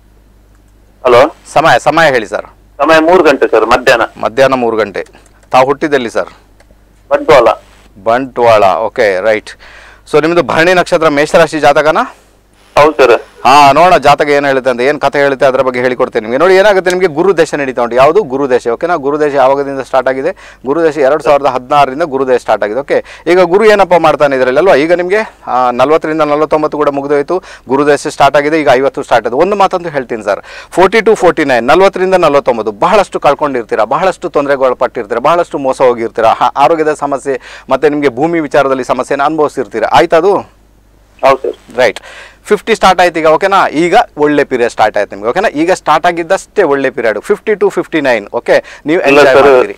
ಹಲೋ ಸಮಯ ಸಮಯ ಹೇಳಿ ಸರ್ ಸಮಯ ಮೂರು ಗಂಟೆ ಸರ್ ಮಧ್ಯಾಹ್ನ ಮಧ್ಯಾಹ್ನ ಮೂರು ಗಂಟೆ ತಾವು ಹುಟ್ಟಿದಲ್ಲಿ sir Bantwal Bantwal okay right so ನಿಮ್ಮದು ಭರಣಿ ನಕ್ಷತ್ರ ಮೇಷರಾಶಿ ಜಾತಕನಾ ಹೌದು ಸರ್ ಹಾ ನೋಡೋಣ ಜಾತಕ ಏನು ಹೇಳುತ್ತೆ ಅಂತ ಏನು ಕಥೆ ಹೇಳುತ್ತೆ ಅದರ ಬಗ್ಗೆ ಹೇಳಿಕೊಡ್ತೇನೆ ನಿಮಗೆ ನೋಡಿ ಏನಾಗುತ್ತೆ ನಿಮಗೆ ಗುರುದೇಶ ನಡೀತಾ ಉಂಟು ಯಾವುದು ಗುರುದೇಶ ಓಕೆನಾ ಗುರುದೇಶ ಯಾವಾಗದಿಂದ ಸ್ಟಾರ್ಟ್ ಆಗಿದೆ ಗುರುದೇಶ ಎರಡು ಸಾವಿರದ ಹದಿನಾರರಿಂದ ಗುರುದೇಶ ಸ್ಟಾರ್ಟ್ ಆಗಿದೆ ಓಕೆ ಈಗ ಗುರು ಏನಪ್ಪ ಮಾಡ್ತಾನೆ ಇದರಲ್ಲಿ ಅಲ್ವಾ ಈಗ ನಿಮಗೆ ನಲ್ವತ್ತರಿಂದ ನಲವತ್ತೊಂಬತ್ತು ಕೂಡ ಮುಗಿದೋಯ್ತು ಗುರುದೇಶ ಸ್ಟಾರ್ಟ್ ಆಗಿದೆ ಈಗ ಐವತ್ತು ಸ್ಟಾರ್ಟ್ ಆಗಿದೆ ಒಂದು ಮಾತಂತೂ ಹೇಳ್ತೀನಿ sir forty to forty nine ನಲ್ವತ್ತರಿಂದ ನಲವತ್ತೊಂಬತ್ತು ಬಹಳಷ್ಟು ಕಳ್ಕೊಂಡಿರ್ತೀರಾ ಬಹಳಷ್ಟು ತೊಂದರೆಗಳು ಪಟ್ಟಿರ್ತೀರಾ ಬಹಳಷ್ಟು ಮೋಸ ಹೋಗಿರ್ತೀರಾ ಹ- ಆರೋಗ್ಯದ ಸಮಸ್ಯೆ ಮತ್ತು ನಿಮಗೆ ಭೂಮಿ ವಿಚಾರದಲ್ಲಿ ಸಮಸ್ಯೆನ ಅನುಭವಿಸಿರ್ತೀರಾ ಆಯ್ತಾ ಅದು ಹೌದು ಸರ್ ರೈಟ್ ಫಿಫ್ಟಿ ಸ್ಟಾರ್ಟ್ ಆಯ್ತು ಈಗ ಓಕೆನಾ ಈಗ ಒಳ್ಳೆ ಪೀರಿಯಡ್ ಸ್ಟಾರ್ಟ್ ಆಯ್ತು ನಿಮಗೆ ಓಕೆನಾ ಈಗ ಸ್ಟಾರ್ಟ್ ಆಗಿದ್ದಷ್ಟೇ ಒಳ್ಳೆ period fifty to fifty nine okay ನೀವು ಇಲ್ಲ ಎಂಜಾಯ್ sir. ಮಾಡ್ತೀರಿ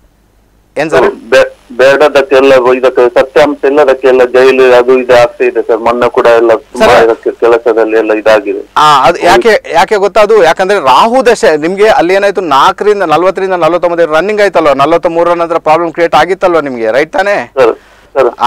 ಏನ್ ಸರ್ ಬೇ- ಬೇಡದಕ್ಕೆಲ್ಲ ಇದಕ್ಕೆ ಸತ್ಯಾಂಶ ಇಲ್ಲದಕ್ಕೆಲ್ಲ ಜೈಲು ಅದು ಇದು ಆಗ್ತಾ ಇದೆ ಸರ್ ಮೊನ್ನೆ ಕೂಡ ಎಲ್ಲ ತುಂಬಾ Sir. ಇದಕ್ಕೆ ಕೆಲಸದಲ್ಲಿ ಎಲ್ಲ ಇದಾಗಿದೆ ಆ ಅದು ಯಾಕೆ ಯಾಕೆ ಗೊತ್ತಾ ಅದು ಯಾಕಂದ್ರೆ ರಾಹು ದಶೆ ನಿಮಗೆ ಅಲ್ಲಿ ಏನಾಯ್ತು ನಾಲ್ಕರಿಂದ ನಲ್ವತ್ತರಿಂದ ನಲವತ್ತೊಂಬತ್ತು ರನ್ನಿಂಗ್ ಆಯ್ತಲ್ವ ನಲವತ್ತ ಮೂರರ ನಂತರ ಪ್ರಾಬ್ಲಮ್ ಕ್ರಿಯೇಟ್ ಆಗಿತ್ತಲ್ವ ನಿಮಗೆ ರೈಟ್ ತಾನೇ ಸರ್ ಸರ್ ಆ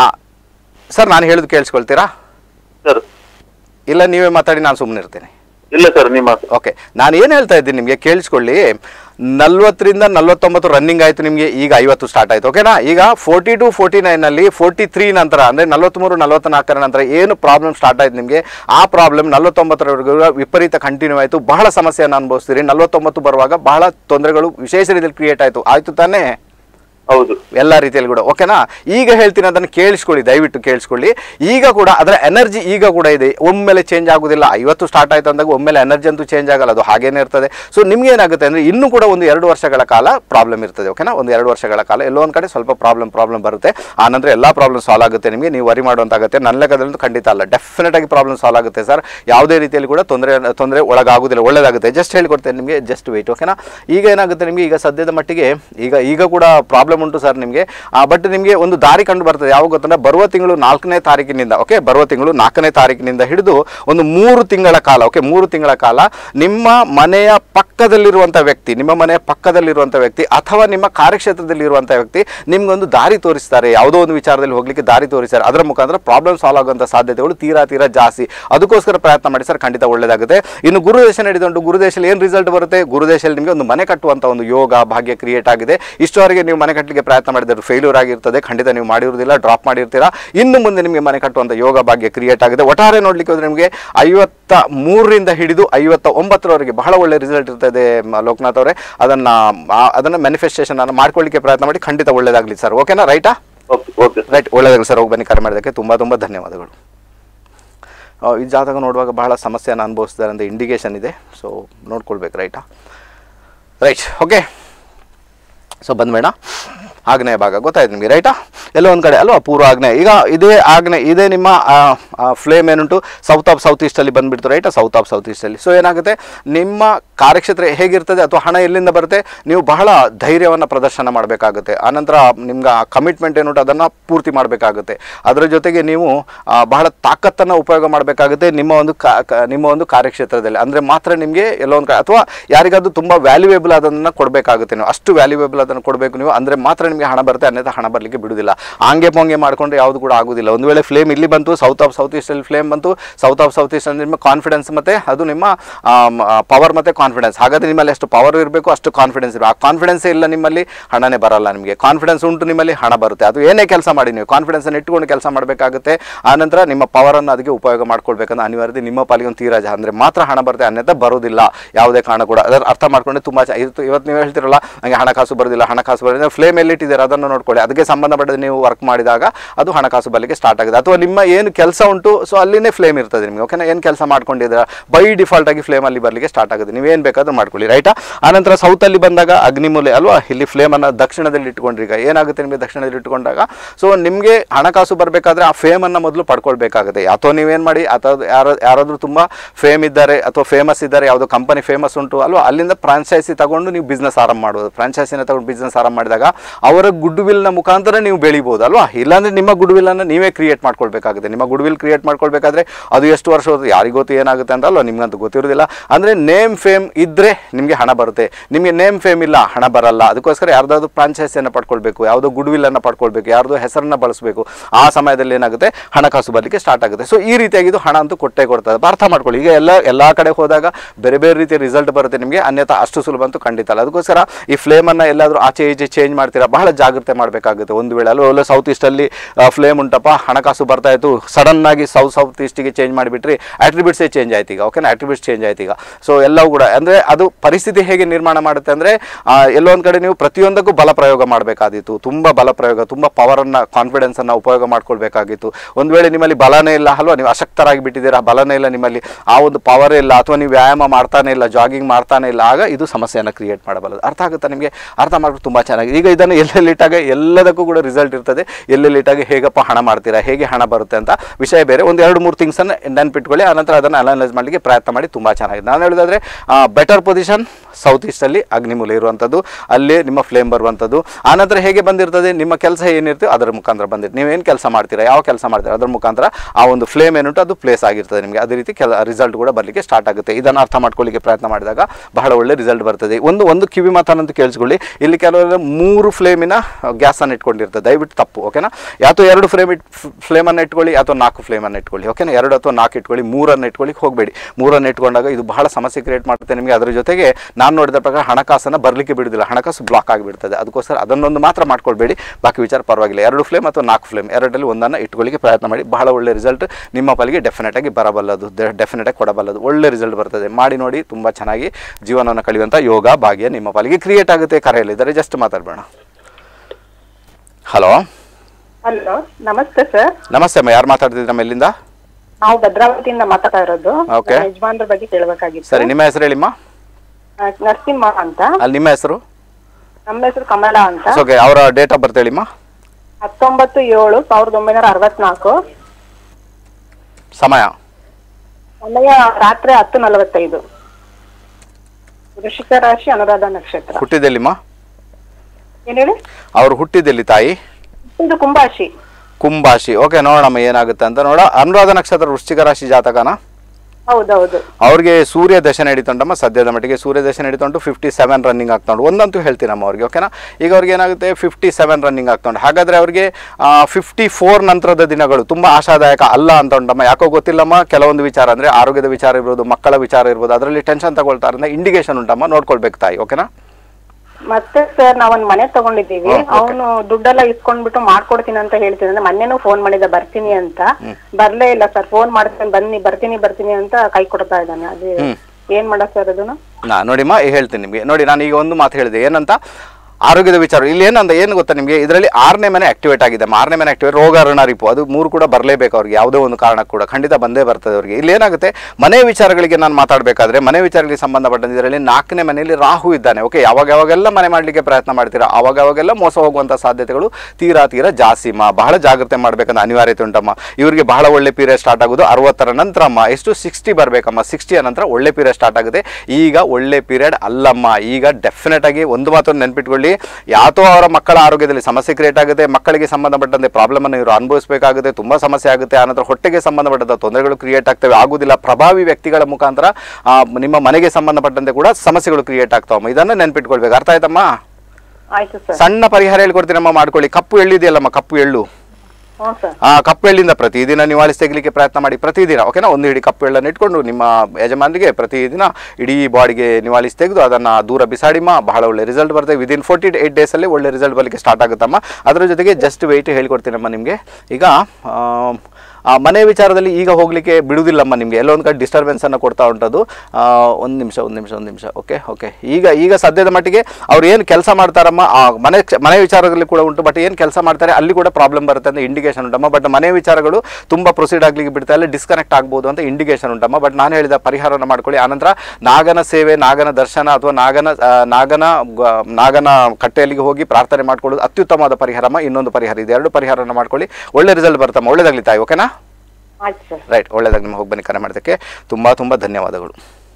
ಸರ್ ನಾನು ಹೇಳುದು ಕೇಳಿಸ್ಕೊಳ್ತೀರಾ ಸರ್ ಇಲ್ಲ ನೀವೇ ಮಾತಾಡಿ ನಾನು ಸುಮ್ಮನೆ ಇರ್ತೀನಿ ಇಲ್ಲ ಸರ್ ನಿಮ್ಮ ಓಕೆ ನಾನು ಏನು ಹೇಳ್ತಾ ಇದ್ದೀನಿ ನಿಮಗೆ ಕೇಳಿಸ್ಕೊಳ್ಳಿ ನಲ್ವತ್ತರಿಂದ ನಲ್ವತ್ತೊಂಬತ್ತು ರನ್ನಿಂಗ್ ಆಯಿತು ನಿಮಗೆ ಈಗ ಐವತ್ತು ಸ್ಟಾರ್ಟ್ ಆಯಿತು ಓಕೆನಾ ಈಗ ಫೋರ್ಟಿ ಟು ಫೋರ್ಟಿ ನೈನಲ್ಲಿ ಫೋರ್ಟಿ ತ್ರೀ ನಂತರ ಅಂದರೆ ನಲ್ವತ್ತ್ಮೂರು ನಲ್ವತ್ನಾಲ್ಕರ ನಂತರ ಏನು ಪ್ರಾಬ್ಲಮ್ ಸ್ಟಾರ್ಟ್ ಆಯ್ತು ನಿಮಗೆ ಆ ಪ್ರಾಬ್ಲಮ್ ನಲ್ವತ್ತೊಂಬತ್ತರವರೆಗೂ ವಿಪರೀತ ಕಂಟಿನ್ಯೂ ಆಯಿತು ಬಹಳ ಸಮಸ್ಯೆಯನ್ನು ಅನುಭವಿಸ್ತೀರಿ ನಲ್ವತ್ತೊಂಬತ್ತು ಬರುವಾಗ ಬಹಳ ತೊಂದರೆಗಳು ವಿಶೇಷ ರೀತಿಯಲ್ಲಿ ಕ್ರಿಯೇಟ್ ಆಯಿತು ಆಯಿತು ತಾನೇ ಹೌದು ಎಲ್ಲ ರೀತಿಯಲ್ಲಿ ಕೂಡ ಓಕೆನಾ ಈಗ ಹೇಳ್ತೀನಿ ಅದನ್ನು ಕೇಳಿಸ್ಕೊಳ್ಳಿ ದಯವಿಟ್ಟು ಕೇಳಿಸ್ಕೊಳ್ಳಿ ಈಗ ಕೂಡ ಅದರ ಎನರ್ಜಿ ಈಗ ಕೂಡ ಇದೆ ಒಮ್ಮೆಲೆ ಚೇಂಜ್ ಆಗೋದಿಲ್ಲ ಐವತ್ತು ಸ್ಟಾರ್ಟ್ ಆಯ್ತು ಅಂದಾಗ ಒಮ್ಮೆಲೆ ಎನರ್ಜಿ ಅಂತೂ ಚೇಂಜ್ ಆಗಲ್ಲ ಅದು ಹಾಗೇನೇ ಇರ್ತದೆ ಸೊ ನಿಮ್ಗೆ ಏನಾಗುತ್ತೆ ಅಂದರೆ ಇನ್ನೂ ಕೂಡ ಒಂದು ಎರಡು ವರ್ಷಗಳ ಕಾಲ ಪ್ರಾಬ್ಲಮ್ ಇರ್ತದೆ ಓಕೆನಾ ಒಂದು ಎರಡು ವರ್ಷಗಳ ಕಾಲ ಎಲ್ಲೋ ಒಂದು ಕಡೆ ಸ್ವಲ್ಪ ಪ್ರಾಬ್ಲಮ್ ಪ್ರಾಬ್ಲಮ್ ಬರುತ್ತೆ ಆ ನಂತರ ಎಲ್ಲ ಪ್ರಾಬ್ಲಮ್ ಸಾಲ್ವ್ ಆಗುತ್ತೆ ನಿಮಗೆ ನೀವು ವರಿ ಮಾಡುವಂತಾಗುತ್ತೆ ನನ್ನ ಲೆಕ್ಕದಲ್ಲಂತೂ ಖಂಡಿತ ಅಲ್ಲ ಡೆಫಿನೆಟ್ ಆಗಿ ಪ್ರಾಬ್ಲಮ್ ಸಾಲ್ವ್ ಆಗುತ್ತೆ ಸರ್ ಯಾವುದೇ ರೀತಿಯಲ್ಲಿ ಕೂಡ ತೊಂದರೆ ತೊಂದರೆ ಒಳಗಾಗೋದಿಲ್ಲ ಒಳ್ಳೇದಾಗುತ್ತೆ ಜಸ್ಟ್ ಹೇಳ್ಕೊಡ್ತೇನೆ ನಿಮಗೆ ಜಸ್ಟ್ ವೆಯ್ಟ್ ಓಕೆನಾ ಈಗ ಏನಾಗುತ್ತೆ ನಿಮಗೆ ಈಗ ಸದ್ಯದ ಮಟ್ಟಿಗೆ ಈಗ ಈಗ ಕೂಡ ಪ್ರಾಬ್ಲಮ್ ಉಂಟು ಸರ್ ನಿಮಗೆ ಬಟ್ ನಿಮಗೆ ಒಂದು ದಾರಿ ಕಂಡು ಬರ್ತದೆ ಯಾವಾಗ ಗೊತ್ತಂದ್ರೆ ಬರುವ ತಿಂಗಳು ನಾಲ್ಕನೇ ತಾರೀಕಿನಿಂದ ಓಕೆ ಬರುವ ತಿಂಗಳು ನಾಲ್ಕನೇ ತಾರೀಕಿನಿಂದ ಹಿಡಿದು ಒಂದು ಮೂರು ತಿಂಗಳ ಕಾಲ ಓಕೆ ಮೂರು ತಿಂಗಳ ಕಾಲ ನಿಮ್ಮ ಮನೆಯ ಪಕ್ಕದಲ್ಲಿರುವಂಥ ವ್ಯಕ್ತಿ ನಿಮ್ಮ ಮನೆಯ ಪಕ್ಕದಲ್ಲಿರುವಂಥ ವ್ಯಕ್ತಿ ಅಥವಾ ನಿಮ್ಮ ಕಾರ್ಯಕ್ಷೇತ್ರದಲ್ಲಿರುವಂಥ ವ್ಯಕ್ತಿ ನಿಮ್ಗೊಂದು ದಾರಿ ತೋರಿಸ್ತಾರೆ ಯಾವುದೋ ಒಂದು ವಿಚಾರದಲ್ಲಿ ಹೋಗ್ಲಿಕ್ಕೆ ದಾರಿ ತೋರಿಸ್ತಾರೆ ಅದರ ಮುಖಾಂತರ ಪ್ರಾಬ್ಲಮ್ ಸಾಲ್ವ್ ಆಗುವಂಥ ಸಾಧ್ಯತೆಗಳು ತೀರಾ ತೀರಾ ಜಾಸ್ತಿ ಅದಕ್ಕೋಸ್ಕರ ಪ್ರಯತ್ನ ಮಾಡಿ ಸರ್ ಖಂಡಿತ ಒಳ್ಳೆಯದಾಗುತ್ತೆ ಇನ್ನು ಗುರುದೇಶ ನಡೆದುಂಟು ಗುರುದೇಶದಲ್ಲಿ ಏನು ರಿಸಲ್ಟ್ ಬರುತ್ತೆ ಗುರುದೇಶದಲ್ಲಿ ನಿಮಗೆ ಒಂದು ಮನೆ ಕಟ್ಟುವಂಥ ಒಂದು ಯೋಗ ಭಾಗ್ಯ ಕ್ರಿಯೇಟ್ ಆಗಿದೆ ಇಷ್ಟವರೆಗೆ ನೀವು ಮನೆ ಕಟ್ಟಲಿಕ್ಕೆ ಪ್ರಯತ್ನ ಮಾಡಿದ್ರೆ ಫೇಲ್ಯೂರ್ ಆಗಿರ್ತದೆ ಖಂಡಿತ ನೀವು ಮಾಡಿರುವುದಿಲ್ಲ ಡ್ರಾಪ್ ಮಾಡಿರ್ತೀರಾ ಇನ್ನು ಮುಂದೆ ನಿಮಗೆ ಮನೆ ಕಟ್ಟುವಂಥ ಯೋಗ ಭಾಗ್ಯ ಕ್ರಿಯೇಟ್ ಆಗಿದೆ ಒಟ್ಟಾರೆ ನೋಡ್ಲಿಕ್ಕೆ ಹೋದ್ರೆ ನಿಮಗೆ ಐವತ್ತ ಮೂರರಿಂದ ಹಿಡಿದು ಐವತ್ತ ಒಂಬತ್ತರವರೆಗೆ ಬಹಳ ಒಳ್ಳೆ ರಿಸಲ್ಟ್ ಇರ್ತದೆ ಮ- ಲೋಕನಾಥ್ ಅವರೇ ಅದನ್ನು ಅದನ್ನು ಮ್ಯಾನಿಫೆಸ್ಟೇಷನ್ ಅನ್ನು ಮಾಡ್ಕೊಳ್ಳಿಕ್ಕೆ ಪ್ರಯತ್ನ ಮಾಡಿ ಖಂಡಿತ ಒಳ್ಳೆಯದಾಗಲಿ ಸರ್ ಓಕೆನಾ ರೈಟಾ ಓಕೆ ಓಕೆ ರೈಟ್ ಒಳ್ಳೆಯದಾಗಲಿ ಸರ್ ಹೋಗಿ ಬನ್ನಿ ಕರೆ ಮಾಡೋದಕ್ಕೆ ತುಂಬ ತುಂಬ ಧನ್ಯವಾದಗಳು ಆ, ಈ ಜಾತಕ ನೋಡುವಾಗ ಬಹಳ ಸಮಸ್ಯೆಯನ್ನು ಅನುಭವಿಸ್ತಾರೆ ಅಂತ ಇಂಡಿಕೇಶನ್ ಇದೆ ಸೊ ನೋಡ್ಕೊಳ್ಬೇಕು ರೈಟಾ ರೈಟ್ ಓಕೆ ಸೊ ಬಂದ್ಬೇಡ ಆಗ್ನೇಯ ಭಾಗ ಗೊತ್ತಾಯ್ತು ನಿಮಗೆ ರೈಟಾ ಎಲ್ಲೋ ಒಂದು ಕಡೆ ಅಲ್ವಾ ಪೂರ್ವ ಆಗ್ನೇಯ ಈಗ ಇದೇ ಆಗ್ನೇಯ ಇದೇ ನಿಮ್ಮ ಫ್ಲೇಮ್ ಏನುಂಟು ಸೌತ್ ಆಫ್ ಸೌತ್ ಈಸ್ಟಲ್ಲಿ ಬಂದುಬಿಡ್ತು ರೈಟಾ ಸೌತ್ ಆಫ್ ಸೌತ್ ಈಸ್ಟಲ್ಲಿ ಸೊ ಏನಾಗುತ್ತೆ ನಿಮ್ಮ ಕಾರ್ಯಕ್ಷೇತ್ರ ಹೇಗಿರ್ತದೆ ಅಥವಾ ಹಣ ಎಲ್ಲಿಂದ ಬರುತ್ತೆ ನೀವು ಬಹಳ ಧೈರ್ಯವನ್ನು ಪ್ರದರ್ಶನ ಮಾಡಬೇಕಾಗುತ್ತೆ ಆನಂತರ ನಿಮ್ಗೆ ಆ ಕಮಿಟ್ಮೆಂಟ್ ಏನುಂಟು ಅದನ್ನು ಪೂರ್ತಿ ಮಾಡಬೇಕಾಗುತ್ತೆ ಅದರ ಜೊತೆಗೆ ನೀವು ಆ, ಬಹಳ ತಾಕತ್ತನ್ನು ಉಪಯೋಗ ಮಾಡಬೇಕಾಗುತ್ತೆ ನಿಮ್ಮ ಒಂದು ಕಾ- ಕ- ನಿಮ್ಮ ಒಂದು ಕಾರ್ಯಕ್ಷೇತ್ರದಲ್ಲಿ ಅಂದರೆ ಮಾತ್ರ ನಿಮಗೆ ಎಲ್ಲೋ ಒಂದು ಅಥವಾ ಯಾರಿಗಾದ್ರೂ ತುಂಬ ವ್ಯಾಲ್ಯೂಯೇಬಲ್ ಅದನ್ನು ಕೊಡಬೇಕಾಗುತ್ತೆ ನೀವು ಅಷ್ಟು ವ್ಯಾಲ್ಯೂಯೇಬಲ್ ಅದನ್ನು ಕೊಡಬೇಕು ನೀವು ಅಂದರೆ ಮಾತ್ರ ನಿಮಗೆ ಹಣ ಬರುತ್ತೆ ಅನ್ಯथा ಹಣ ಬರಲಿಕ್ಕೆ ಬಿಡುವುದಿಲ್ಲ ಹಾಂಗೆ ಪೊಂಗೆ ಮಾಡ್ಕೊಂಡ್ರೆ ಯಾವುದು ಕೂಡ ಆಗೋದಿಲ್ಲ ಒಂದು ವೇಳೆ ಫ್ಲೇಮ್ ಇಲ್ಲಿ ಬಂತು ಸೌತ್ ಆಫ್ ಸೌತ್ ಈಸ್ಟಲ್ಲಿ ಫ್ಲೇಮ್ ಬಂತು ಸೌತ್ ಆಫ್ ಸೌತ್ ಈಸ್ಟ್ ನಿಮ್ಮ ಕಾನ್ಫಿಡೆನ್ಸ್ ಮತ್ತು ಅದು ನಿಮ್ಮ ಪವರ್ ಮತ್ತು ಕಾನ್ಫಿಡೆನ್ಸ್ ಹಾಗಾದರೆ ನಿಮ್ಮಲ್ಲಿ ಎಷ್ಟು ಪವರ್ ಇರಬೇಕು ಅಷ್ಟು ಕಾನ್ಫಿಡೆನ್ಸ್ ಇರಬೇಕು ಆ ಕಾನ್ಫಿಡೆನ್ಸೇ ಇಲ್ಲ ನಿಮ್ಮಲ್ಲಿ ಹಣನೇ ಬರಲ್ಲ ನಿಮಗೆ ಕಾನ್ಫಿಡೆನ್ಸ್ ಉಂಟು ನಿಮ್ಮಲ್ಲಿ ಹಣ ಬರುತ್ತೆ ಅದು ಏನೇ ಕೆಲಸ ಮಾಡಿ ನೀವು ಕಾನ್ಫಿಡೆನ್ಸನ್ನು ಇಟ್ಟುಕೊಂಡು ಕೆಲಸ ಮಾಡಬೇಕಾಗುತ್ತೆ ಆನಂತರ ನಿಮ್ಮ ಪವರನ್ನು ಅದಕ್ಕೆ ಉಪಯೋಗ ಮಾಡ್ಕೊಳ್ಬೇಕಂದ್ರೆ ಅನಿವಾರ್ಯತೆ ನಿಮ್ಮ ಪಾಲಿಗೆ ಒಂದು ತೀರಾಜ ಅಂದರೆ ಮಾತ್ರ ಹಣ ಬರುತ್ತೆ ಅನ್ಯथा ಬರೋದಿಲ್ಲ ಯಾವುದೇ ಕಾರಣ ಕೂಡ ಅದರ ಅರ್ಥ ಮಾಡ್ಕೊಂಡೆ ತುಂಬ ಚ ಇವತ್ತು ಇವತ್ತು ನೀವು ಹೇಳ್ತಿರಲ್ಲ ನನಗೆ ಹಣಕಾಸು ಬರೋದಿಲ್ಲ ಹಣಕಾಸು ಬರೋದಿಲ್ಲ ಫ್ಲೇಮ್ ಎಲ್ಲಿಟ್ಟಿದ್ದೀರ ಅದನ್ನು ನೋಡ್ಕೊಳ್ಳಿ ಅದಕ್ಕೆ ಸಂಬಂಧಪಟ್ಟದ ನೀವು ವರ್ಕ್ ಮಾಡಿದಾಗ ಅದು ಹಣಕಾಸು ಬರಲಿಕ್ಕೆ ಸ್ಟಾರ್ಟ್ ಆಗಿದೆ ಅಥವಾ ನಿಮ್ಮ ಏನು ಕೆಲಸ ಉಂಟು ಸೊ ಅಲ್ಲಿನೇ ಫ್ಲೇಮ್ ಇರ್ತದೆ ನಿಮಗೆ ಓಕೆನಾ ಏನು ಕೆಲಸ ಮಾಡ್ಕೊಂಡಿದ್ದೀರಾ ಬೈ ಡಿಫಾಲ್ಟ್ ಆಗಿ ಫ್ಲೇಮ್ ಅಲ್ಲಿ ಬರಲಿಕ್ಕೆ ಸ್ಟಾರ್ಟ್ ಆಗುತ್ತೆ ನೀವೇನು ಬೇಕಾದ್ರೂ ಮಾಡ್ಕೊಳ್ಳಿ ರೈಟಾ ಆನಂತರ ಸೌತಲ್ಲಿ ಬಂದಾಗ ಅಗ್ನಿಮೂಲೆ ಅಲ್ವಾ ಇಲ್ಲಿ ಫ್ಲೇಮನ್ನು ದಕ್ಷಿಣದಲ್ಲಿ ಇಟ್ಕೊಂಡ್ರಿ ಈಗ ಏನಾಗುತ್ತೆ ನಿಮಗೆ ದಕ್ಷಿಣದಲ್ಲಿ ಇಟ್ಕೊಂಡಾಗ ಸೊ ನಿಮಗೆ ಹಣಕಾಸು ಬರಬೇಕಾದ್ರೆ ಆ ಫೇಮನ್ನು ಮೊದಲು ಪಡ್ಕೊಳ್ಬೇಕಾಗುತ್ತೆ ಅಥವಾ ನೀವೇನು ಮಾಡಿ ಅಥವಾ ಯಾರು ಯಾರಾದರೂ ತುಂಬ ಫೇಮ್ ಇದ್ದಾರೆ ಅಥವಾ ಫೇಮಸ್ ಇದ್ದಾರೆ ಯಾವುದೋ ಕಂಪನಿ ಫೇಮಸ್ ಉಂಟು ಅಲ್ವಾ ಅಲ್ಲಿಂದ ಫ್ರಾಂಚೈಸಿ ತಗೊಂಡು ನೀವು ಬಿಸ್ನೆಸ್ ಆರಂಭ ಮಾಡ್ಬೋದು ಫ್ರಾಂಚೈಸಿನ ತಗೊಂಡು ಬಿಸ್ನೆಸ್ ಆರಂಭ ಮಾಡಿದಾಗ ಅವರ ಗುಡ್ ವಿಲ್ನ ಮುಖಾಂತರ ನೀವು ಬೆಳಿಬೋದು ಅಲ್ವಾ ಇಲ್ಲಾಂದ್ರೆ ನಿಮ್ಮ ಗುಡ್ ವಿಲ್ಲನ್ನು ನೀವೇ ಕ್ರಿಯೇಟ್ ಮಾಡ್ಕೊಳ್ಬೇಕಾಗುತ್ತೆ ನಿಮ್ಮ ಗುಡ್ ವಿಲ್ ಕ್ರಿಯೇಟ್ ಮಾಡ್ಕೊಳ್ಬೇಕಾದ್ರೆ ಅದು ಎಷ್ಟು ವರ್ಷ ಹೋದ್ರೆ ಯಾರಿಗೂ ಗೊತ್ತು ಏನಾಗುತ್ತೆ ಅಂತ ಅಲ್ವಾ ನಿಮ್ಗಂತೂ ಗೊತ್ತಿರೋದಿಲ್ಲ ಅಂದರೆ ನೇಮ್ ಫೇಮ್ ಇದ್ದರೆ ನಿಮಗೆ ಹಣ ಬರುತ್ತೆ ನಿಮಗೆ ನೇಮ್ ಫೇಮ್ ಇಲ್ಲ ಹಣ ಬರಲ್ಲ ಅದಕ್ಕೋಸ್ಕರ ಯಾರ್ದಾದ್ರು ಫ್ರಾಂಚೈಸಿಯನ್ನು ಪಡ್ಕೊಳ್ಬೇಕು ಯಾವುದೋ ಗುಡ್ ವಿಲ್ಲನ್ನು ಪಡ್ಕೊಳ್ಬೇಕು ಯಾರ್ದೋ ಹೆಸರನ್ನ ಬಳಸಬೇಕು ಆ ಸಮಯದಲ್ಲಿ ಏನಾಗುತ್ತೆ ಹಣಕಾಸು ಬರಲಿಕ್ಕೆ ಸ್ಟಾರ್ಟ್ ಆಗುತ್ತೆ ಸೊ ಈ ರೀತಿಯಾಗಿ ಇದು ಹಣ ಅಂತೂ ಕೊಟ್ಟೇ ಕೊಡ್ತದೆ ಅರ್ಥ ಮಾಡ್ಕೊಳ್ಳಿ ಈಗ ಎಲ್ಲ ಎಲ್ಲ ಕಡೆ ಹೋದಾಗ ಬೇರೆ ಬೇರೆ ರೀತಿಯ ರಿಸಲ್ಟ್ ಬರುತ್ತೆ ನಿಮಗೆ ಅನ್ಯಥಾ ಅಷ್ಟು ಸುಲಭ ಅಂತೂ ಖಂಡಿತ ಅಲ್ಲ ಅದಕ್ಕೋಸ್ಕರ ಈ ಫ್ಲೇಮನ್ನು ಎಲ್ಲಾದರೂ ಆಚೆ ಈಚೆ ಚೇಂಜ್ ಮಾಡ್ತೀರಾ ಬಹಳ ಜಾಗ್ರತೆ ಮಾಡಬೇಕಾಗುತ್ತೆ ಒಂದು ವೇಳೆ ಅಲ್ಲೋ ಅಲ್ಲೋ ಸೌತ್ ಈಸ್ಟಲ್ಲಿ ಫ್ಲೇಮ್ ಉಂಟಪ್ಪ ಹಣಕಾಸು ಬರ್ತಾ ಇತ್ತು ಸಡನ್ ಆಗಿ ಸೌತ್ ಸೌತ್ ಈಸ್ಟಿಗೆ ಚೇಂಜ್ ಮಾಡಿಬಿಟ್ರಿ ಆಟ್ರಿಬ್ಯೂಟ್ಸೇ ಚೇಂಜ್ ಆಯ್ತು ಈಗ ಓಕೆನಾ ಆಟ್ರಿಬ್ಯೂಟ್ಸ್ ಚೇಂಜ್ ಆಯ್ತು ಈಗ ಸೊ ಎಲ್ಲವೂ ಕೂಡ ಅಂದರೆ ಅದು ಪರಿಸ್ಥಿತಿ ಹೇಗೆ ನಿರ್ಮಾಣ ಮಾಡುತ್ತೆ ಅಂದರೆ ಎಲ್ಲೋ ಒಂದು ಕಡೆ ನೀವು ಪ್ರತಿಯೊಂದಕ್ಕೂ ಬಲ ಪ್ರಯೋಗ ಮಾಡಬೇಕಾದಿತ್ತು ತುಂಬ ಬಲ ಪ್ರಯೋಗ ತುಂಬ ಪವರನ್ನು ಕಾನ್ಫಿಡೆನ್ಸನ್ನು ಉಪಯೋಗ ಮಾಡ್ಕೊಳ್ಬೇಕಾಗಿತ್ತು ಒಂದು ವೇಳೆ ನಿಮ್ಮಲ್ಲಿ ಬಲನೇ ಇಲ್ಲ ಅಲ್ವಾ ನೀವು ಅಶಕ್ತರಾಗಿ ಬಿಟ್ಟಿದ್ದೀರಾ ಬಲನೇ ಇಲ್ಲ ನಿಮ್ಮಲ್ಲಿ ಆ ಒಂದು ಪವರೇ ಇಲ್ಲ ಅಥವಾ ನೀವು ವ್ಯಾಯಾಮ ಮಾಡ್ತಾನೆ ಇಲ್ಲ ಜಾಗಿಂಗ್ ಮಾಡ್ತಾನೆ ಇಲ್ಲ ಆಗ ಇದು ಸಮಸ್ಯೆಯನ್ನು ಕ್ರಿಯೇಟ್ ಮಾಡಬಲ್ಲದು ಅರ್ಥ ಆಗುತ್ತಾ ನಿಮಗೆ ಅರ್ಥ ಮಾಡ್ಕೊಂಡು ತುಂಬ ಚೆನ್ನಾಗಿ ಈಗ ಇದನ್ನು ಎಲ್ಲೆಲ್ಲಿ ಇಟ್ಟಾಗ ಎಲ್ಲದಕ್ಕೂ ಕೂಡ ರಿಸಲ್ಟ್ ಇರ್ತದೆ ಎಲ್ಲೆಲ್ಲಿ ಇಟ್ಟಾಗ ಹೇಗಪ್ಪ ಹಣ ಮಾಡ್ತೀರಾ ಹೇಗೆ ಹಣ ಬರುತ್ತೆ ಅಂತ ವಿಷಯ ಬೇರೆ ಒಂದು ಎರಡು ಮೂರು ಥಿಂಗ್ಸನ್ನು ನೆನ್ಪಿಟ್ಕೊಳ್ಳಿ ಆನಂತರ ಅದನ್ನು ಅನಲೈಸ್ ಮಾಡಲಿಕ್ಕೆ ಪ್ರಯತ್ನ ಮಾಡಿ ತುಂಬ ಚೆನ್ನಾಗಿದೆ ನಾನು ಹೇಳೋದಾದ್ರೆ ಬೆಟರ್ ಪೊಸಿಷನ್ ಸೌತ್ ಈಸ್ಟಲ್ಲಿ ಅಗ್ನಿಮೂಲ ಇರುವಂಥದ್ದು ಅಲ್ಲಿ ನಿಮ್ಮ ಫ್ಲೇಮ್ ಬರುವಂಥದ್ದು ಆನಂತರ ಹೇಗೆ ಬಂದಿರ್ತದೆ ನಿಮ್ಮ ಕೆಲಸ ಏನಿರ್ತದೆ ಅದರ ಮುಖಾಂತರ ಬಂದಿರುತ್ತೆ ನೀವೇನು ಕೆಲಸ ಮಾಡ್ತೀರಾ ಯಾವ ಕೆಲಸ ಮಾಡ್ತೀರಾ ಅದರ ಮುಖಾಂತರ ಆ ಒಂದು ಫ್ಲೇಮ್ ಏನುಂಟು ಅದು ಪ್ಲೇಸ್ ಆಗಿರ್ತದೆ ನಿಮಗೆ ಅದೇ ರೀತಿ ಕೆಲ ರಿಸಲ್ಟ್ ಕೂಡ ಬರಲಿಕ್ಕೆ ಸ್ಟಾರ್ಟ್ ಆಗುತ್ತೆ ಇದನ್ನು ಅರ್ಥ ಮಾಡ್ಕೊಳ್ಳಿಕ್ಕೆ ಪ್ರಯತ್ನ ಮಾಡಿದಾಗ ಬಹಳ ಒಳ್ಳೆ ರಿಸಲ್ಟ್ ಬರ್ತದೆ ಒಂದು ಒಂದು ಕಿವಿ ಮಾತನ್ನಂತೂ ಕೇಳಿಸ್ಕೊಳ್ಳಿ ಇಲ್ಲಿ ಕೆಲವೆಲ್ಲ ಮೂರು ಫ್ಲೇಮಿನ ಗ್ಯಾಸನ್ನು ಇಟ್ಕೊಂಡಿರ್ತದೆ ದಯವಿಟ್ಟು ತಪ್ಪು ಓಕೆನಾ ಯಾತೋ ಎರಡು ಫ್ಲೇಮ್ ಇಟ್ ಫ್ಲೇಮನ್ನು ಇಟ್ಕೊಳ್ಳಿ ಅಥವಾ ನಾಲ್ಕು ಫ್ಲೇಮನ್ನು ಇಟ್ಕೊಳ್ಳಿ ಓಕೆನಾ ಎರಡು ಅಥವಾ ನಾಲ್ಕು ಇಟ್ಕೊಳ್ಳಿ ಮೂರನ್ನು ಇಟ್ಕೊಳ್ಳಿ ಹೋಗಬೇಡಿ ಮೂರನ್ನು ಇಟ್ಕೊಂಡಾಗ ಇದು ಬಹಳ ಸಮಸ್ಯೆ ಕ್ರಿಯೇಟ್ ಮಾಡುತ್ತೆ ನಿಮಗೆ ಅದರ ಜೊತೆಗೆ ನಾನು ನೋಡಿದ ಪ್ರಕಾರ ಹಣಕಾಸನ್ನು ಬರಲಿಕ್ಕೆ ಬಿಡುವುದಿಲ್ಲ ಹಣಕಾಸು ಬ್ಲಾಕ್ ಆಗಿಬಿಡ್ತದೆ ಅದಕ್ಕೋಸ್ಕರ ಅದನ್ನೊಂದು ಮಾತ್ರ ಮಾಡ್ಕೊಳ್ಬೇಡಿ ಬಾಕಿ ವಿಚಾರ ಪರವಾಗಿಲ್ಲ ಎರಡು ಫ್ಲೇಮ್ ಅಥವಾ ನಾಲ್ಕು ಫ್ಲೇಮ್ ಎರಡರಲ್ಲಿ ಒಂದನ್ನು ಇಟ್ಕೊಳ್ಳಿಕ್ಕೆ ಪ್ರಯತ್ನ ಮಾಡಿ ಬಹಳ ಒಳ್ಳೆ ರಿಸಲ್ಟ್ ನಿಮ್ಮ ಪಾಲಿಗೆ ಡೆಫಿನೆಟ್ ಆಗಿ ಬರಬಲ್ಲದು ಡೆಫಿನೆಟ್ ಆಗಿ ಕೊಡಬಲ್ಲದು ಒಳ್ಳೆ ರಿಸಲ್ಟ್ ಬರ್ತದೆ ಮಾಡಿ ನೋಡಿ ತುಂಬ ಚೆನ್ನಾಗಿ ಜೀವನವನ್ನು ಕಳೆಯುವಂಥ ಯೋಗ ಭಾಗ್ಯ ನಿಮ್ಮ ಪಾಲಿಗೆ ಕ್ರಿಯೇಟ್ ಆಗುತ್ತೆ ಕರೆಯಲ್ಲಿದ್ದಾರೆ ಜಸ್ಟ್ ಮಾತಾಡಬೇಡ ಹಲೋ ಹಲೋ ನಮಸ್ತೆ ಸರ್ ನಮಸ್ತೆ ಅಮ್ಮ ಯಾರು ಮಾತಾಡ್ತಿದ್ದೀರಾ ನಮ್ಮ ಎಲ್ಲಿಂದ ನಾವು ಭದ್ರಾವತಿಯಿಂದ ಮಾತಾಡ್ತಾ ಇರೋದು Okay. ನಮ್ಮ ಯಜಮಾನ್ರ ಬಗ್ಗೆ ಕೇಳಬೇಕಾಗಿತ್ತು ಸರಿ ನಿಮ್ಮ ಹೆಸರು ಹೇಳಿಮ್ಮ ಆ, ನರಸಿಂಹ ಅಂತ ಅಲ್ಲಿ ನಿಮ್ಮ ಹೆಸರು ನಮ್ಮ ಹೆಸರು ಕಮಲ ಅಂತ ಓಕೆ ಅವರ ಡೇಟ್ ಆಫ್ ಬರ್ತ್ ಹೇಳಿಮ್ಮ ಹತ್ತೊಂಬತ್ತು ಏಳು ಸಾವಿರದ ಒಂಬೈನೂರ ಅರವತ್ನಾಲ್ಕು ಸಮಯ ಸಮಯ ರಾತ್ರಿ ಹತ್ತು ನಲವತ್ತೈದು ವೃಷಿಕ ರಾಶಿ ಅನುರಾಧ ನಕ್ಷತ್ರ ಹುಟ್ಟಿದೆಲ್ಲಿಮ್ಮ ಏನ್ ಹೇಳಿ ಅವ್ರು ಹುಟ್ಟಿದೆಲ್ಲಿ ತಾಯಿ ಇದು ಕುಂಭಾಶಿ ಕುಂಭಾಶಿ ಓಕೆ ನೋಡೋಣ ಏನಾಗುತ್ತೆ ಅಂತ ನೋಡ ಅನುರಾಧ ನಕ್ಷತ್ರ ವೃಶ್ಚಿಕ ರಾಶಿ ಜಾತಕನ ಹೌದೌದು ಅವ್ರಿಗೆ ಸೂರ್ಯ ದಶ ನಡೀತುಂಟಮ್ಮ ಸದ್ಯದ ಮಟ್ಟಿಗೆ ಸೂರ್ಯ ದಶ ನಡೀತುಂಟು ಫಿಫ್ಟಿ ಸೆವೆನ್ ರನ್ನಿಂಗ್ ಆಗ್ತುಂಟು ಒಂದಂತೂ ಹೇಳ್ತೀನಮ್ಮ ಅವ್ರಿಗೆ ಓಕೆನಾ ಈಗ ಅವ್ರಿಗೆ ಏನಾಗುತ್ತೆ ಫಿಫ್ಟಿ ಸೆವೆನ್ ರನ್ನಿಂಗ್ ಆಗ್ತುಂಟು ಹಾಗಾದ್ರೆ ಅವ್ರಿಗೆ ಫಿಫ್ಟಿ ಫೋರ್ ನಂತರದ ದಿನಗಳು ತುಂಬ ಆಶಾದಾಯಕ ಅಲ್ಲ ಅಂತ ಉಂಟಮ್ಮ ಯಾಕೋ ಗೊತ್ತಿಲ್ಲಮ್ಮ ಕೆಲವೊಂದು ವಿಚಾರ ಅಂದರೆ ಆರೋಗ್ಯದ ವಿಚಾರ ಇರ್ಬೋದು ಮಕ್ಕಳ ವಿಚಾರ ಇರ್ಬೋದು ಅದರಲ್ಲಿ ಟೆನ್ಷನ್ ತಗೊಳ್ತಾರೆ ಇಂಡಿಕೇಶನ್ ಉಂಟಮ್ಮ ನೋಡ್ಕೊಳ್ಬೇಕು ತಾಯಿ ಓಕೆನಾ ಮತ್ತೆ ಸರ್ ನಾವೊಂದ್ ಮನೆ ತಗೊಂಡಿದ್ದೀವಿ ಹ್ಮ್, okay. ಅವನು ದುಡ್ಡೆಲ್ಲ ಇಸ್ಕೊಂಡ್ಬಿಟ್ಟು ಮಾಡ್ಕೊಡ್ತೀನಿ ಅಂತ ಹೇಳ್ತಿದ್ದಾನೆ ಮೊನ್ನೆನೂ ಫೋನ್ ಮಾಡಿದ ಬರ್ತೀನಿ ಅಂತ ಬರ್ಲೇ ಇಲ್ಲ ಸರ್ ಫೋನ್ ಮಾಡ್ತೀನಿ ಬನ್ನಿ ಬರ್ತೀನಿ ಬರ್ತೀನಿ ಅಂತ ಕೈ ಕೊಡ್ತಾ ಇದ್ದಾನೆ ಅದೇ ಹ್ಮ್. ಏನ್ ಮಾಡ ಸರ್ ಅದನ್ನು ನಾ ನೋಡಿಮ್ಮ ಈಗ ಹೇಳ್ತೀನಿ ನಿಮಗೆ ನೋಡಿ ನಾನು ಈಗ ಒಂದು ಮಾತು ಹೇಳಿದೆ ಏನಂತ ಆರೋಗ್ಯದ ವಿಚಾರ ಇಲ್ಲಿ ಏನಂದ ಏನು ಗೊತ್ತಾ ನಿಮಗೆ ಇದರಲ್ಲಿ ಆರನೇ ಮನೆ ಆಕ್ಟಿವೇಟ್ ಆಗಿದೆ ಆರನೇ ಮನೆ ಆಕ್ಟಿವೇಟ್ ರೋಗ ಋಣರಿಪು ಅದು ಮೂರು ಕೂಡ ಬರಲೇಬೇಕು ಅವ್ರಿಗೆ ಯಾವುದೇ ಒಂದು ಕಾರಣಕ್ಕೂ ಕೂಡ ಖಂಡಿತ ಬಂದೇ ಬರ್ತದೆ ಅವರಿಗೆ ಇಲ್ಲಿ ಏನಾಗುತ್ತೆ ಮನೆ ವಿಚಾರಗಳಿಗೆ ನಾನು ಮಾತಾಡಬೇಕಾದ್ರೆ ಮನೆ ವಿಚಾರಗಳಿಗೆ ಸಂಬಂಧಪಟ್ಟಂತೆ ಇದರಲ್ಲಿ ನಾಲ್ಕನೇ ಮನೆಯಲ್ಲಿ ರಾಹು ಇದ್ದಾನೆ ಓಕೆ ಯಾವಾಗ ಯಾವಾಗೆಲ್ಲ ಮನೆ ಮಾಡಲಿಕ್ಕೆ ಪ್ರಯತ್ನ ಮಾಡ್ತೀರಾ ಆವಾಗ ಯಾವಾಗೆಲ್ಲ ಮೋಸ ಹೋಗುವಂಥ ಸಾಧ್ಯತೆಗಳು ತೀರಾ ತೀರಾ ಜಾಸ್ತಿ ಅಮ್ಮ ಬಹಳ ಜಾಗ್ರತೆ ಮಾಡಬೇಕಂತ ಅನಿವಾರ್ಯತೆ ಉಂಟಮ್ಮ ಇವರಿಗೆ ಬಹಳ ಒಳ್ಳೆ ಪೀರಿಯಡ್ ಸ್ಟಾರ್ಟ್ ಆಗೋದು ಅರವತ್ತರ ನಂತರ ಅಮ್ಮ ಎಷ್ಟು ಸಿಕ್ಸ್ಟಿ ಬರಬೇಕಮ್ಮ ಸಿಕ್ಸ್ಟಿಯ ನಂತರ ಒಳ್ಳೆ ಪೀರಿಯಡ್ ಸ್ಟಾರ್ಟ್ ಆಗುತ್ತೆ ಈಗ ಒಳ್ಳೆ ಪೀರಿಯಡ್ ಅಲ್ಲಮ್ಮ ಈಗ ಡೆಫಿನೆಟ್ ಆಗಿ ಒಂದು ಮಾತನ್ನು ನೆನ್ಪಿಟ್ಕೊಳ್ಳಿ ಯಾತೋ ಅವರ ಮಕ್ಕಳ ಆರೋಗ್ಯದಲ್ಲಿ ಸಮಸ್ಯೆ ಕ್ರಿಯೇಟ್ ಆಗುತ್ತೆ ಮಕ್ಕಳಿಗೆ ಸಂಬಂಧಪಟ್ಟಂತೆ ಪ್ರಾಬ್ಲಮ್ ಅನ್ನು ಇವರು ಅನುಭವಿಸಬೇಕಾಗುತ್ತೆ ತುಂಬಾ ಸಮಸ್ಯೆ ಆಗುತ್ತೆ ಆನಂತರ ಹೊಟ್ಟೆಗೆ ಸಂಬಂಧಪಟ್ಟಂತ ತೊಂದರೆಗಳು ಕ್ರಿಯೇಟ್ ಆಗ್ತವೆ ಆಗುದಿಲ್ಲ ಪ್ರಭಾವಿ ವ್ಯಕ್ತಿಗಳ ಮುಖಾಂತರ ಆ, ನಿಮ್ಮ ಮನೆಗೆ ಸಂಬಂಧಪಟ್ಟಂತೆ ಕೂಡ ಸಮಸ್ಯೆಗಳು ಕ್ರಿಯೇಟ್ ಆಗ್ತಾವಮ್ಮ ಇದನ್ನು ನೆನ್ಪಿಟ್ಕೊಳ್ಬೇಕು ಅರ್ಥ ಆಯ್ತಮ್ಮ ಆಯ್ತು ಸರ್ ಸಣ್ಣ ಪರಿಹಾರ ಹೇಳ್ಕೊಡ್ತೀನಮ್ಮ ಮಾಡ್ಕೊಳ್ಳಿ ಕಪ್ಪು ಎಳ್ಳಿದೆಯಲ್ಲಮ್ಮ ಕಪ್ಪು ಎಳ್ಳು ಹ್ಞೂ ಸರ್ ಆ ಕಪ್ಪು ಎಳ್ಳಿಂದ ಪ್ರತಿದಿನ ನಿವಾಳಿಸಿ ತೆಗಿಲಿಕ್ಕೆ ಪ್ರಯತ್ನ ಮಾಡಿ ಪ್ರತಿದಿನ ಓಕೆನಾ ಒಂದು ಹಿಡಿ ಕಪ್ಪು ಎಳ್ಳನ್ನು ಇಟ್ಕೊಂಡು ನಿಮ್ಮ ಯಜಮಾನರಿಗೆ ಪ್ರತಿದಿನ ಇಡೀ ಬಾಡಿಗೆ ನಿವಾಳಿಸಿ ತೆಗೆದು ಅದನ್ನು ದೂರ ಬಿಸಾಡಿಮ್ಮ ಬಹಳ ಒಳ್ಳೆ ರಿಸಲ್ಟ್ ಬರುತ್ತೆ ವಿದಿನ್ ಫೋರ್ಟಿ ಏಟ್ ಡೇಸಲ್ಲಿ ಒಳ್ಳೆ ರಿಸಲ್ಟ್ ಬರಲಿಕ್ಕೆ ಸ್ಟಾರ್ಟ್ ಆಗುತ್ತಮ್ಮ ಅದರ ಜೊತೆಗೆ ಜಸ್ಟ್ ವೆಯ್ಟ್ ಹೇಳ್ಕೊಡ್ತೀನಮ್ಮ ನಿಮಗೆ ಈಗ ಆ, ಆ ಮನೆ ವಿಚಾರದಲ್ಲಿ ಈಗ ಹೋಗಲಿಕ್ಕೆ ಬಿಡುವುದಿಲ್ಲಮ್ಮ ನಿಮಗೆ ಎಲ್ಲೋ ಒಂದು ಕಡೆ ಡಿಸ್ಟರ್ಬೆನ್ಸನ್ನು ಕೊಡ್ತಾ ಉಂಟದು ಒಂದು ನಿಮಿಷ ಒಂದು ನಿಮಿಷ ಒಂದು ನಿಮಿಷ ಓಕೆ ಓಕೆ ಈಗ ಈಗ ಸದ್ಯದ ಮಟ್ಟಿಗೆ ಅವ್ರು ಏನು ಕೆಲಸ ಮಾಡ್ತಾರಮ್ಮ ಆ ಮನೆ ಮನೆ ವಿಚಾರದಲ್ಲಿ ಕೂಡ ಉಂಟು ಬಟ್ ಏನು ಕೆಲಸ ಮಾಡ್ತಾರೆ ಅಲ್ಲಿ ಕೂಡ ಪ್ರಾಬ್ಲಮ್ ಬರುತ್ತೆ ಅಂತ ಇಂಡಿಕೇಶನ್ ಉಂಟಮ್ಮ ಬಟ್ ಮನೆ ವಿಚಾರಗಳು ತುಂಬ ಪ್ರೊಸೀಡ್ ಆಗಲಿಕ್ಕೆ ಬಿಡ್ತಾ ಇಲ್ಲ ಡಿಸ್ಕನೆಕ್ಟ್ ಆಗ್ಬೋದು ಅಂತ ಇಂಡಿಕೇಶನ್ ಉಂಟಮ್ಮ ಬಟ್ ನಾನು ಹೇಳಿದ ಪರಿಹಾರವನ್ನು ಮಾಡ್ಕೊಳ್ಳಿ ಆನಂತರ ನಾಗನ ಸೇವೆ ನಾಗನ ದರ್ಶನ ಅಥವಾ ನಾಗನ ಆ, ನಾಗನ ಗ- ನಾಗನ ಕಟ್ಟೆಯಲ್ಲಿಗೆ ಹೋಗಿ ಪ್ರಾರ್ಥನೆ ಮಾಡ್ಕೊಳ್ಳೋದು ಅತ್ಯುತ್ತಮವಾದ ಪರಿಹಾರಮ್ಮ ಇನ್ನೊಂದು ಪರಿಹಾರ ಇದೆ ಎರಡು ಪರಿಹಾರವನ್ನು ಮಾಡ್ಕೊಳ್ಳಿ ಒಳ್ಳೆ ರಿಸಲ್ಟ್ ಬರ್ತಮ್ಮ ಒಳ್ಳೇದಾಗ್ಲಿ ತಾಯಿ ಓಕೆನಾ ಆಯ್ತು ಸರ್ ರೈಟ್ ಒಳ್ಳೆದಾಗಿ ನಿಮ್ಮ ಹೋಗಿ ಬನ್ನಿ ಕರೆ ಮಾಡೋದಕ್ಕೆ ತುಂಬ ತುಂಬ ಧನ್ಯವಾದಗಳು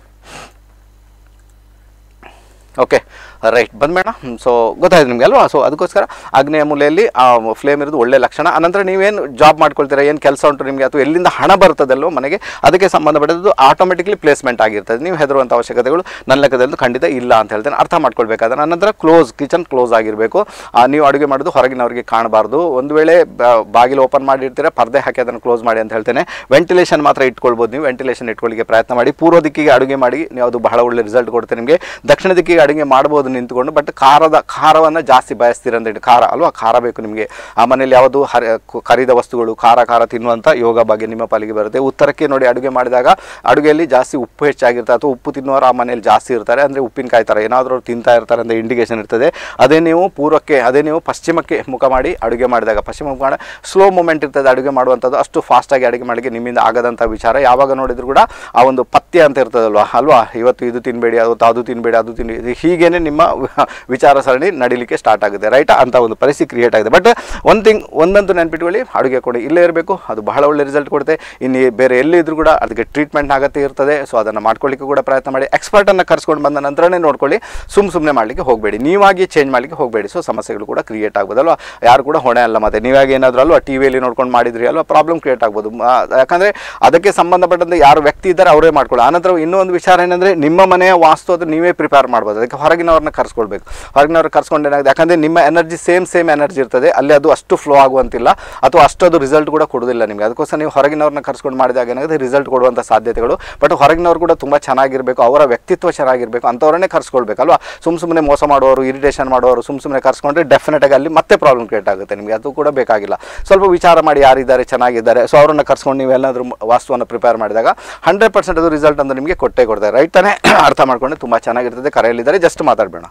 ಓಕೆ ರೈಟ್ ಬಂದ್ಬೇಡ ಸೊ ಗೊತ್ತಾಯ್ತು ನಿಮಗೆ ಅಲ್ವಾ ಸೊ ಅದಕ್ಕೋಸ್ಕರ ಆಗ್ನೇಯ ಮೂಲೆಯಲ್ಲಿ ಆ ಫ್ಲೇಮ್ ಇರೋದು ಒಳ್ಳೆ ಲಕ್ಷಣ ಅನಂತರ ನೀವೇನು ಜಾಬ್ ಮಾಡ್ಕೊಳ್ತೀರಾ ಏನು ಕೆಲಸ ಉಂಟು ನಿಮಗೆ ಅಥವಾ ಎಲ್ಲಿಂದ ಹಣ ಬರ್ತದಲ್ವೋ ಮನೆಗೆ ಅದಕ್ಕೆ ಸಂಬಂಧಪಟ್ಟದ್ದು ಆಟೋಮೆಟಿಕ್ಲಿ ಪ್ಲೇಸ್ಮೆಂಟ್ ಆಗಿರ್ತದೆ ನೀವು ಹೆದರುವಂಥ ಅವಶ್ಯಕತೆಗಳು ನನ್ನ ಲೆಕ್ಕದಲ್ಲಿ ಖಂಡಿತ ಇಲ್ಲ ಅಂತ ಹೇಳ್ತೇನೆ ಅರ್ಥ ಮಾಡ್ಕೊಳ್ಬೇಕಾದ್ರೆ ನಂತರ ಕ್ಲೋಸ್ ಕಿಚನ್ ಕ್ಲೋಸ್ ಆಗಿರಬೇಕು ನೀವು ಅಡುಗೆ ಮಾಡೋದು ಹೊರಗಿನವರಿಗೆ ಕಾಣಬಾರ್ದು ಒಂದು ವೇಳೆ ಬ- ಬಾಗಿಲು ಓಪನ್ ಮಾಡಿರ್ತೀರಾ ಪರ್ದೆ ಹಾಕಿ ಅದನ್ನು ಕ್ಲೋಸ್ ಮಾಡಿ ಅಂತ ಹೇಳ್ತೇನೆ ವೆಂಟಿಲೇಷನ್ ಮಾತ್ರ ಇಟ್ಕೊಳ್ಬೋದು ನೀವು ವೆಂಟಿಲೇಷನ್ ಇಟ್ಕೊಳ್ಳಿಕ್ಕೆ ಪ್ರಯತ್ನ ಮಾಡಿ ಪೂರ್ವ ದಿಕ್ಕಿಗೆ ಅಡುಗೆ ಮಾಡಿ ನೀವು ಅದು ಬಹಳ ಒಳ್ಳೆ ರಿಸಲ್ಟ್ ಕೊಡುತ್ತೆ ನಿಮಗೆ ದಕ್ಷಿಣ ದಿಕ್ಕಿಗೆ ಅಡುಗೆ ಮಾಡ್ಬೋದು ನಿಂತ್ಕೊಂಡು ಬಟ್ ಖಾರದ ಖಾರವನ್ನು ಜಾಸ್ತಿ ಬಯಸ್ತೀರ ಅಂತ ಹೇಳಿ ಖಾರ ಅಲ್ವಾ ಖಾರ ಬೇಕು ನಿಮಗೆ ಆ ಮನೇಲಿ ಯಾವುದು ಹರಿ ಕು- ಕರಿದ ವಸ್ತುಗಳು ಖಾರ ಖಾರ ತಿನ್ನುವಂಥ ಯೋಗ ಬಗ್ಗೆ ನಿಮ್ಮ ಪಾಲಿಗೆ ಬರುತ್ತೆ ಉತ್ತರಕ್ಕೆ ನೋಡಿ ಅಡುಗೆ ಮಾಡಿದಾಗ ಅಡುಗೆಯಲ್ಲಿ ಜಾಸ್ತಿ ಉಪ್ಪು ಹೆಚ್ಚಾಗಿರ್ತದೆ ಅಥವಾ ಉಪ್ಪು ತಿನ್ನುವವರು ಆ ಮನೇಲಿ ಜಾಸ್ತಿ ಇರ್ತಾರೆ ಅಂದರೆ ಉಪ್ಪಿನಕಾಯಿ ಥರ ಏನಾದರೂ ಅವ್ರು ತಿಂತಾ ಇರ್ತಾರೆ ಅಂತ ಇಂಡಿಕೇಶನ್ ಇರ್ತದೆ ಅದೇ ನೀವು ಪೂರ್ವಕ್ಕೆ ಅದೇ ನೀವು ಪಶ್ಚಿಮಕ್ಕೆ ಮುಖ ಮಾಡಿ ಅಡುಗೆ ಮಾಡಿದಾಗ ಪಶ್ಚಿಮ ಮುಖ ಮಾಡಿ ಸ್ಲೋ ಮೂಮೆಂಟ್ ಇರ್ತದೆ ಅಡುಗೆ ಮಾಡುವಂಥದ್ದು ಅಷ್ಟು ಫಾಸ್ಟಾಗಿ ಅಡುಗೆ ಮಾಡಲಿಕ್ಕೆ ನಿಮ್ಮಿಂದ ಆಗದಂಥ ವಿಚಾರ ಯಾವಾಗ ನೋಡಿದ್ರು ಕೂಡ ಆ ಒಂದು ಪಥ್ಯ ಅಂತ ಇರ್ತದಲ್ವಾ ಅಲ್ವಾ ಇವತ್ತು ಇದು ತಿನ್ನಬೇಡಿ ಅವತ್ತು ಅದು ತಿನ್ನಬೇಡಿ ಅದು ತಿನ್ನಿ ಹೀಗೇನೆ ನಿಮ್ಮ ವಿಚಾರ ಸರಣಿ ನಡಿಲಿಕ್ಕೆ ಸ್ಟಾರ್ಟ್ ಆಗುತ್ತೆ ರೈಟ್ ಅಂತ ಒಂದು ಪರಿಸ್ಥಿತಿ ಕ್ರಿಯೇಟ್ ಆಗಿದೆ ಬಟ್ ಒಂದು ಥಿಂಗ್ ಒಂದಂತೂ ನೆನ್ಪಿಟ್ಕೊಳ್ಳಿ ಅಡುಗೆ ಕೊಡಿ ಇಲ್ಲೇ ಇರಬೇಕು ಅದು ಬಹಳ ಒಳ್ಳೆ ರಿಸಲ್ಟ್ ಕೊಡುತ್ತೆ ಇನ್ನು ಬೇರೆ ಎಲ್ಲಿ ಇದ್ರೂ ಕೂಡ ಅದಕ್ಕೆ ಟ್ರೀಟ್ಮೆಂಟ್ ಆಗತ್ತೆ ಇರ್ತದೆ ಸೊ ಅದನ್ನು ಮಾಡ್ಕೊಳ್ಳಿಕ್ಕೆ ಕೂಡ ಪ್ರಯತ್ನ ಮಾಡಿ ಎಕ್ಸ್ಪರ್ಟನ್ನು ಕರ್ಸ್ಕೊಂಡು ಬಂದ ನಂತರನೇ ನೋಡ್ಕೊಳ್ಳಿ ಸುಮ್ ಸುಮ್ಮನೆ ಮಾಡಲಿಕ್ಕೆ ಹೋಗಬೇಡಿ ನೀವಾಗಿ ಚೇಂಜ್ ಮಾಡಲಿಕ್ಕೆ ಹೋಗಬೇಡಿ ಸೊ ಸಮಸ್ಯೆಗಳು ಕೂಡ ಕ್ರಿಯೇಟ್ ಆಗ್ಬೋದಲ್ವಾ ಯಾರು ಕೂಡ ಹೊಣೆ ಅಲ್ಲ ಮತ್ತೆ ನೀವಾಗಿ ಏನಾದರೂ ಅಲ್ವಾ ಟಿ ವಿಯಲ್ಲಿ ನೋಡ್ಕೊಂಡು ಮಾಡಿದ್ರಿ ಅಲ್ವಾ ಪ್ರಾಬ್ಲಮ್ ಕ್ರಿಯೇಟ್ ಆಗ್ಬೋದು ಮ- ಯಾಕಂದರೆ ಅದಕ್ಕೆ ಸಂಬಂಧಪಟ್ಟಂತೆ ಯಾರು ವ್ಯಕ್ತಿ ಇದ್ದಾರೆ ಅವರೇ ಮಾಡ್ಕೊಳ್ಳಿ ಆನಂತರ ಇನ್ನೊಂದು ವಿಚಾರ ಏನಂದರೆ ನಿಮ್ಮ ಮನೆಯ ವಾಸ್ತು ಅದು ನೀವೇ ಪ್ರಿಪೇರ್ ಮಾಡ್ಬೋದು ಅದಕ್ಕೆ ಹೊರಗಿನವ್ರನ್ನ ಕರ್ಸ್ಕೊಳ್ಬೇಕು ಹೊರಗಿನವ್ರು ಕರ್ಸ್ಕೊಂಡು ಏನಾಗುತ್ತೆ ಯಾಕಂದರೆ ನಿಮ್ಮ ಎನರ್ಜಿ ಸೇಮ್ ಸೇಮ್ ಎನರ್ಜಿ ಇರ್ತದೆ ಅಲ್ಲಿ ಅದು ಅಷ್ಟು ಫ್ಲೋ ಆಗುವಂತಿಲ್ಲ ಅಥವಾ ಅಷ್ಟು ಅದು ರಿಸಲ್ಟ್ ಕೂಡ ಕೊಡೋದಿಲ್ಲ ನಿಮಗೆ ಅದಕ್ಕೋಸ್ಕರ ನೀವು ಹೊರಗಿನವ್ರನ್ನ ಕರ್ಸ್ಕೊಂಡು ಮಾಡಿದಾಗ ಏನಾಗುತ್ತೆ ರಿಸಲ್ಟ್ ಕೊಡುವಂಥ ಸಾಧ್ಯತೆಗಳು ಬಟ್ ಹೊರಗಿನವ್ರು ಕೂಡ ತುಂಬ ಚೆನ್ನಾಗಿರಬೇಕು ಅವರ ವ್ಯಕ್ತಿತ್ವ ಚೆನ್ನಾಗಿರಬೇಕು ಅಂಥವ್ರನ್ನೇ ಕರ್ಸ್ಕೊಳ್ಬೇಕಲ್ವಾ ಸುಮ್ಮ ಸುಮ್ಮನೆ ಮೋಸ ಮಾಡುವವರು ಇರಿಟೇಷನ್ ಮಾಡುವವರು ಸುಮ್ಮ ಸುಮ್ಮನೆ ಕರ್ಸ್ಕೊಂಡ್ರೆ ಡೆಫಿನೆಟ್ ಆಗಿ ಅಲ್ಲಿ ಮತ್ತೆ ಪ್ರಾಬ್ಲಮ್ ಕ್ರಿಯೇಟ್ ಆಗುತ್ತೆ ನಿಮಗೆ ಅದು ಕೂಡ ಬೇಕಾಗಿಲ್ಲ ಸ್ವಲ್ಪ ವಿಚಾರ ಮಾಡಿ ಯಾರಿದ್ದಾರೆ ಚೆನ್ನಾಗಿದ್ದಾರೆ ಸೊ ಅವರನ್ನು ಕರ್ಸ್ಕೊಂಡು ನೀವು ಎಲ್ಲಾದರೂ ವಾಸ್ತುವನ್ನು ಪ್ರಿಪೇರ್ ಮಾಡಿದಾಗ ಹಂಡ್ರೆಡ್ ಪರ್ಸೆಂಟ್ ಅದು ರಿಸಲ್ಟ್ ಅಂತ ನಿಮಗೆ ಕೊಟ್ಟೇ ಕೊಡ್ತಾರೆ ರೈಟ್ ತಾನೇ ಅರ್ಥ ಮಾಡ್ಕೊಂಡ್ರೆ ತುಂಬ ಚೆನ್ನಾಗಿರ್ತದೆ ಕರೆಯಲ್ಲಿದ್ದಾರೆ ಜಸ್ಟ್ ಮಾತಾಡಬೇಡ